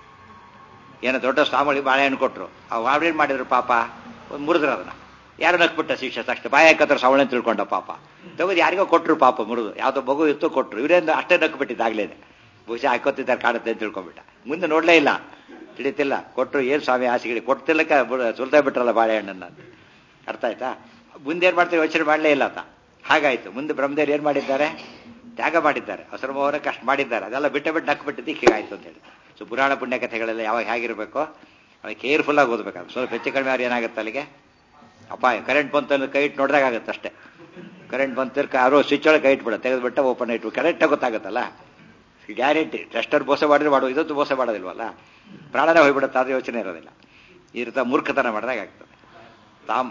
ಏನೋ ದೊಡ್ಡ ಸ್ವಾಮಿಗಳಿಗೆ ಬಾಳೆಹಣ್ಣು ಕೊಟ್ಟರು ಆ ವಾಡೇನ್ ಮಾಡಿದ್ರು ಪಾಪ ಒಂದು ಮುರಿದ್ರು ಅದನ್ನ ಯಾರು ನಕ್ಬಿಟ್ಟ ಶಿಕ್ಷೆ ತಕ್ಷಣ ಬಾಯ ಹಾಕತ್ರ ಸವಳೆ ತಿಳ್ಕೊಂಡ ಪಾಪ ತಗೋದು ಯಾರಿಗೋ ಕೊಟ್ಟರು ಪಾಪ ಮುರಿದು ಯಾವ್ದೋ ಮಗು ಇತ್ತು ಕೊಟ್ಟರು ಇವರೇನು ಅಷ್ಟೇ ನಕ್ಬಿಟ್ಟಿದ್ದಾಗ್ಲೇನೆ ಬಹುಶಃ ಹಾಕೋತಿದ್ದಾರೆ ಕಾಣುತ್ತೆ ಅಂತ ತಿಳ್ಕೊಂಡ್ಬಿಟ್ಟ ಮುಂದೆ ನೋಡ್ಲೇ ಇಲ್ಲ ತಿಳಿತಿಲ್ಲ ಕೊಟ್ಟರು ಏನು ಸ್ವಾಮಿ ಆಸೆಗಳಿಗೆ ಕೊಡ್ತಿಲ್ಲಕ್ಕ ಸುಲ್ತಾ ಬಿಟ್ರಲ್ಲ ಬಾಳೆಹಣ್ಣನ್ನ ಅರ್ಥ ಆಯ್ತಾ ಮುಂದೆ ಏನ್ ಮಾಡ್ತಾರೆ ಯೋಚನೆ ಮಾಡಲೇ ಇಲ್ಲ ಆತ ಹಾಗಾಯ್ತು ಮುಂದೆ ಬ್ರಹ್ಮದೇವ್ರು ಏನ್ ಮಾಡಿದ್ದಾರೆ ತ್ಯಾಗ ಮಾಡಿದ್ದಾರೆ ಹಸರು ಮೋಹನಕ್ಕೆ ಅಷ್ಟು ಮಾಡಿದ್ದಾರೆ ಅದೆಲ್ಲ ಬಿಟ್ಟ ಬಿಟ್ಟು ನಕ್ಬಿಟ್ಟಿದ್ದಕ್ಕೆ ಹೀಗಾಯ್ತು ಅಂತ ಹೇಳಿ ಸೊ ಪುರಾಣ ಪುಣ್ಯ ಕಥೆಗಳೆಲ್ಲ ಯಾವಾಗ ಹೇಗಿರಬೇಕು ಕೇರ್ಫುಲ್ ಆಗಿ ಓದ್ಬೇಕಾದ್ರೆ ಸ್ವಲ್ಪ ಹೆಚ್ಚು ಕಡಿಮೆ ಆದ್ರೆ ಏನಾಗುತ್ತೆ ಅಲ್ಲಿಗೆ ಅಪಾಯ ಕರೆಂಟ್ ಬಂತು ಕೈ ಇಟ್ಟು ನೋಡಿದಾಗ ಆಗುತ್ತೆ ಅಷ್ಟೇ ಕರೆಂಟ್ ಬಂತಿರ್ಕ ಯಾರೋ ಸ್ವಿಚ್ ಒಳಗೆ ಕೈ ಇಟ್ಬಿಡ ತೆಗೆದ್ಬಿಟ್ಟ ಓಪನ್ ಇಟ್ಟು ಕರೆಕ್ಟಾಗಿ ಗೊತ್ತಾಗುತ್ತಲ್ಲ ಗ್ಯಾರಂಟಿ ಟೆಸ್ಟರ್ ಮೋಸ ಮಾಡಿದ್ರೆ ಮಾಡುವ ಇದಂತೂ ಮೋಸ ಮಾಡೋದಿಲ್ವಲ್ಲ ಪ್ರಾಣನೇ ಹೋಗ್ಬಿಡುತ್ತೆ ಅದು ಯೋಚನೆ ಇರೋದಿಲ್ಲ ಈ ರೀತಿ ಮೂರ್ಖತನ ಮಾಡಿದಾಗ ಆಗ್ತದೆ ತಾಮ್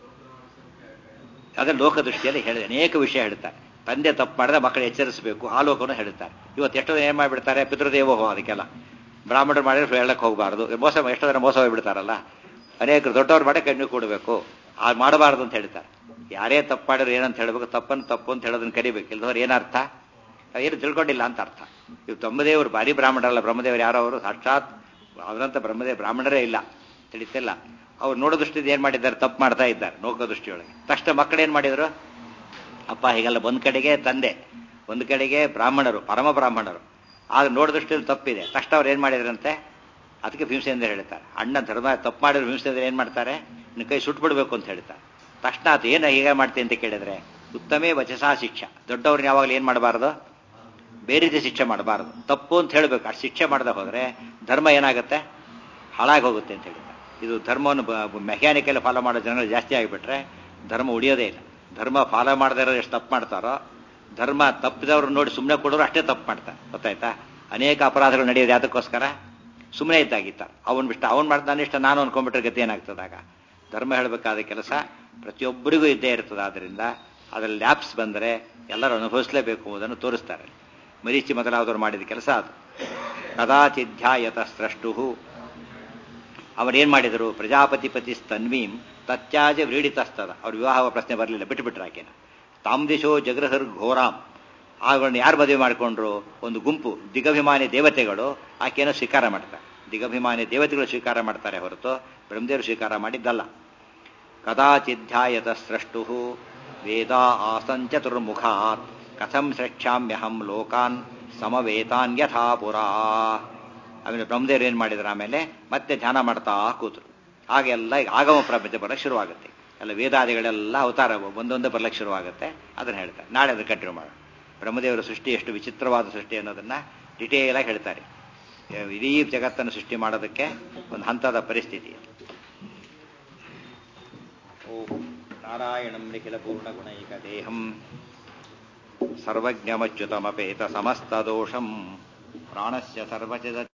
ಅದೇ ಲೋಕದೃಷ್ಟಿಯಲ್ಲಿ ಹೇಳಿದೆ ಅನೇಕ ವಿಷಯ ಹೇಳ್ತಾರೆ ತಂದೆ ತಪ್ಪು ಮಾಡಿದ್ರೆ ಮಕ್ಕಳು ಎಚ್ಚರಿಸಬೇಕು ಆ ಲೋಕವನ್ನು ಹೇಳ್ತಾರೆ ಇವತ್ತು ಎಷ್ಟೋ ಏನು ಮಾಡಿಬಿಡ್ತಾರೆ ಪಿತೃದೇವೋಹ ಅದಕ್ಕೆಲ್ಲ ಬ್ರಾಹ್ಮಣರು ಮಾಡಿದ್ರೆ ಹೇಳಕ್ಕೆ ಹೋಗಬಾರ್ದು ಮೋಸ ಎಷ್ಟೋ ಜನ ಮೋಸ ಹೋಗ್ಬಿಡ್ತಾರಲ್ಲ ಅನೇಕರು ದೊಡ್ಡವ್ರು ಮಾಡಿ ಕಣ್ಣು ಕೊಡಬೇಕು ಆ ಮಾಡಬಾರ್ದು ಅಂತ ಹೇಳ್ತಾರೆ ಯಾರೇ ತಪ್ಪು ಮಾಡಿದ್ರೆ ಏನಂತ ಹೇಳಬೇಕು ತಪ್ಪನ್ನು ತಪ್ಪು ಅಂತ ಹೇಳೋದನ್ನ ಕರಿಬೇಕು ಇಲ್ದವ್ರು ಏನರ್ಥ ಏನು ತಿಳ್ಕೊಂಡಿಲ್ಲ ಅಂತ ಅರ್ಥ ಇವು ಬ್ರಹ್ಮದೇವರು ಭಾರಿ ಬ್ರಾಹ್ಮಣರಲ್ಲ ಬ್ರಹ್ಮದೇವರು ಯಾರೋ ಅವರು ಸಾಕ್ಷಾತ್ ಅವರಂತ ಬ್ರಹ್ಮದೇವ ಬ್ರಾಹ್ಮಣರೇ ಇಲ್ಲ ತಿಳಿತಿಲ್ಲ ಅವ್ರು ನೋಡೋ ದೃಷ್ಟಿಯಿಂದ ಏನ್ ಮಾಡಿದ್ದಾರೆ ತಪ್ಪು ಮಾಡ್ತಾ ಇದ್ದಾರೆ ನೋಕೋ ದೃಷ್ಟಿಯೊಳಗೆ ತಕ್ಷಣ ಮಕ್ಕಳು ಏನ್ ಮಾಡಿದ್ರು ಅಪ್ಪ ಹೀಗೆಲ್ಲ ಒಂದ್ ಕಡೆಗೆ ತಂದೆ ಒಂದ್ ಕಡೆಗೆ ಬ್ರಾಹ್ಮಣರು ಪರಮ ಬ್ರಾಹ್ಮಣರು ಆಗ ನೋಡೋ ದೃಷ್ಟಿಯಲ್ಲಿ ತಪ್ಪಿದೆ ತಕ್ಷಣ ಅವ್ರು ಏನ್ ಮಾಡಿದ್ರಂತೆ ಅದಕ್ಕೆ ಭೀಮಸೇಂದ್ರ ಹೇಳ್ತಾರೆ ಅಣ್ಣ ಧರ್ಮ ತಪ್ಪು ಮಾಡಿದ್ರೆ ಭೀಮಸೇಂದ್ರ ಏನ್ ಮಾಡ್ತಾರೆ ನಿನ್ನ ಕೈ ಸುಟ್ಬಿಡ್ಬೇಕು ಅಂತ ಹೇಳ್ತಾರೆ ತಕ್ಷಣ ಅದು ಏನು ಹೀಗೆ ಮಾಡ್ತೀನಿ ಅಂತ ಕೇಳಿದ್ರೆ ಉತ್ತಮೇ ವಚಸಾ ಶಿಕ್ಷಾ ದೊಡ್ಡವ್ರನ್ನ ಯಾವಾಗಲೂ ಏನ್ ಮಾಡಬಾರ್ದು ಬೇರೆ ರೀತಿ ಶಿಕ್ಷೆ ಮಾಡಬಾರ್ದು ತಪ್ಪು ಅಂತ ಹೇಳ್ಬೇಕು ಅಷ್ಟು ಶಿಕ್ಷೆ ಮಾಡದೆ ಹೋದ್ರೆ ಧರ್ಮ ಏನಾಗುತ್ತೆ ಹಾಳಾಗಿ ಹೋಗುತ್ತೆ ಅಂತ ಹೇಳಿದ್ದಾರೆ ಇದು ಧರ್ಮವನ್ನು ಮೆಕ್ಯಾನಿಕಲ್ ಫಾಲೋ ಮಾಡೋ ಜನರು ಜಾಸ್ತಿ ಆಗಿಬಿಟ್ರೆ ಧರ್ಮ ಉಳಿಯೋದೇ ಇಲ್ಲ ಧರ್ಮ ಫಾಲೋ ಮಾಡದೇ ಇರೋರು ಎಷ್ಟು ತಪ್ಪು ಮಾಡ್ತಾರೋ ಧರ್ಮ ತಪ್ಪಿದವ್ರು ನೋಡಿ ಸುಮ್ಮನೆ ಕೊಡೋರು ಅಷ್ಟೇ ತಪ್ಪು ಮಾಡ್ತಾರೆ ಗೊತ್ತಾಯ್ತಾ ಅನೇಕ ಅಪರಾಧಗಳು ನಡೆಯೋದು ಯಾತಕ್ಕೋಸ್ಕರ ಸುಮ್ಮನೆ ಇದ್ದಾಗಿತ್ತ ಅವನ್ ಬಿಟ್ಟು ಅವನ್ ಮಾಡ್ದ ನಾನಿಷ್ಟ ನಾನು ಅನ್ಕೊಂಡ್ಬಿಟ್ರೆ ಗತಿ ಏನಾಗ್ತದಾಗ ಧರ್ಮ ಹೇಳಬೇಕಾದ ಕೆಲಸ ಪ್ರತಿಯೊಬ್ಬರಿಗೂ ಇದ್ದೇ ಇರ್ತದೆ ಆದ್ರಿಂದ ಅದರಲ್ಲಿ ಲ್ಯಾಪ್ಸ್ ಬಂದರೆ ಎಲ್ಲರೂ ಅನುಭವಿಸಲೇಬೇಕು ಎಂಬುದನ್ನು ತೋರಿಸ್ತಾರೆ ಮರೀಚಿ ಮೊದಲಾದವರು ಮಾಡಿದ ಕೆಲಸ ಅದು ಕದಾಚಿಧ್ಯಾಯತ ಸ್ರಷ್ಟು ಅವರೇನ್ ಮಾಡಿದರು ಪ್ರಜಾಪತಿ ಪತಿ ಸ್ತನ್ವೀಂ ತತ್ಯಾಜ ವ್ರೀಡಿತಸ್ತದ ಅವ್ರ ವಿವಾಹ ಪ್ರಶ್ನೆ ಬರಲಿಲ್ಲ ಬಿಟ್ಟುಬಿಟ್ರು ಆಕೆನ ತಾಮ್ದಿಶೋ ಜಗೃಹರ್ ಘೋರಾಂ ಆಗಳನ್ನ ಯಾರು ಮದುವೆ ಮಾಡಿಕೊಂಡ್ರು ಒಂದು ಗುಂಪು ದಿಗಭಿಮಾನಿ ದೇವತೆಗಳು ಆಕೆಯನ್ನು ಸ್ವೀಕಾರ ಮಾಡ್ತಾರೆ ದಿಗಭಿಮಾನಿ ದೇವತೆಗಳು ಸ್ವೀಕಾರ ಮಾಡ್ತಾರೆ ಹೊರತು ಬ್ರಹ್ಮದೇವರು ಸ್ವೀಕಾರ ಮಾಡಿದ್ದಲ್ಲ ಕದಾಚಿಧ್ಯಾಯತ ಸ್ರಷ್ಟು ವೇದ ಆಸಂಚತುರ್ಮುಖಾತ್ ಕಥಂ ಸೃಕ್ಷಾಮ್ಯಹಂ ಲೋಕಾನ್ ಸಮವೇತಾನ್ ಯಥಾ ಪುರಾ ಆಮೇಲೆ ಬ್ರಹ್ಮದೇವರು ಏನ್ ಮಾಡಿದ್ರು ಆಮೇಲೆ ಮತ್ತೆ ಧ್ಯಾನ ಮಾಡ್ತಾ ಕೂತರು ಆಗೆಲ್ಲ ಈಗ ಆಗಮ ಪ್ರಪಂಚ ಬರಕ್ಕೆ ಶುರುವಾಗುತ್ತೆ ಎಲ್ಲ ವೇದಾದಿಗಳೆಲ್ಲ ಅವತಾರ ಒಂದೊಂದೇ ಬರ್ಲಿಕ್ಕೆ ಶುರುವಾಗುತ್ತೆ ಅದನ್ನ ಹೇಳ್ತಾರೆ ನಾಳೆ ಅದನ್ನು ಕಂಟಿನ್ಯೂ ಮಾಡೋಣ ಬ್ರಹ್ಮದೇವರ ಸೃಷ್ಟಿ ಎಷ್ಟು ವಿಚಿತ್ರವಾದ ಸೃಷ್ಟಿ ಅನ್ನೋದನ್ನ ಡಿಟೇಲ್ ಆಗಿ ಹೇಳ್ತಾರೆ ಇಡೀ ಜಗತ್ತನ್ನು ಸೃಷ್ಟಿ ಮಾಡೋದಕ್ಕೆ ಒಂದು ಹಂತದ ಪರಿಸ್ಥಿತಿ ಓಂ ನಾರಾಯಣಂ ನಿಖಿಲ ಪೂರ್ಣ ಗುಣೈಕ ದೇಹಂ ಸರ್ವಜ್ಞಮಚ್ಯುತಮಪೇತ ಸಮಸ್ತದೋಷಂ ಪ್ರಾಣಸ್ಯ ಸರ್ವಚಿದ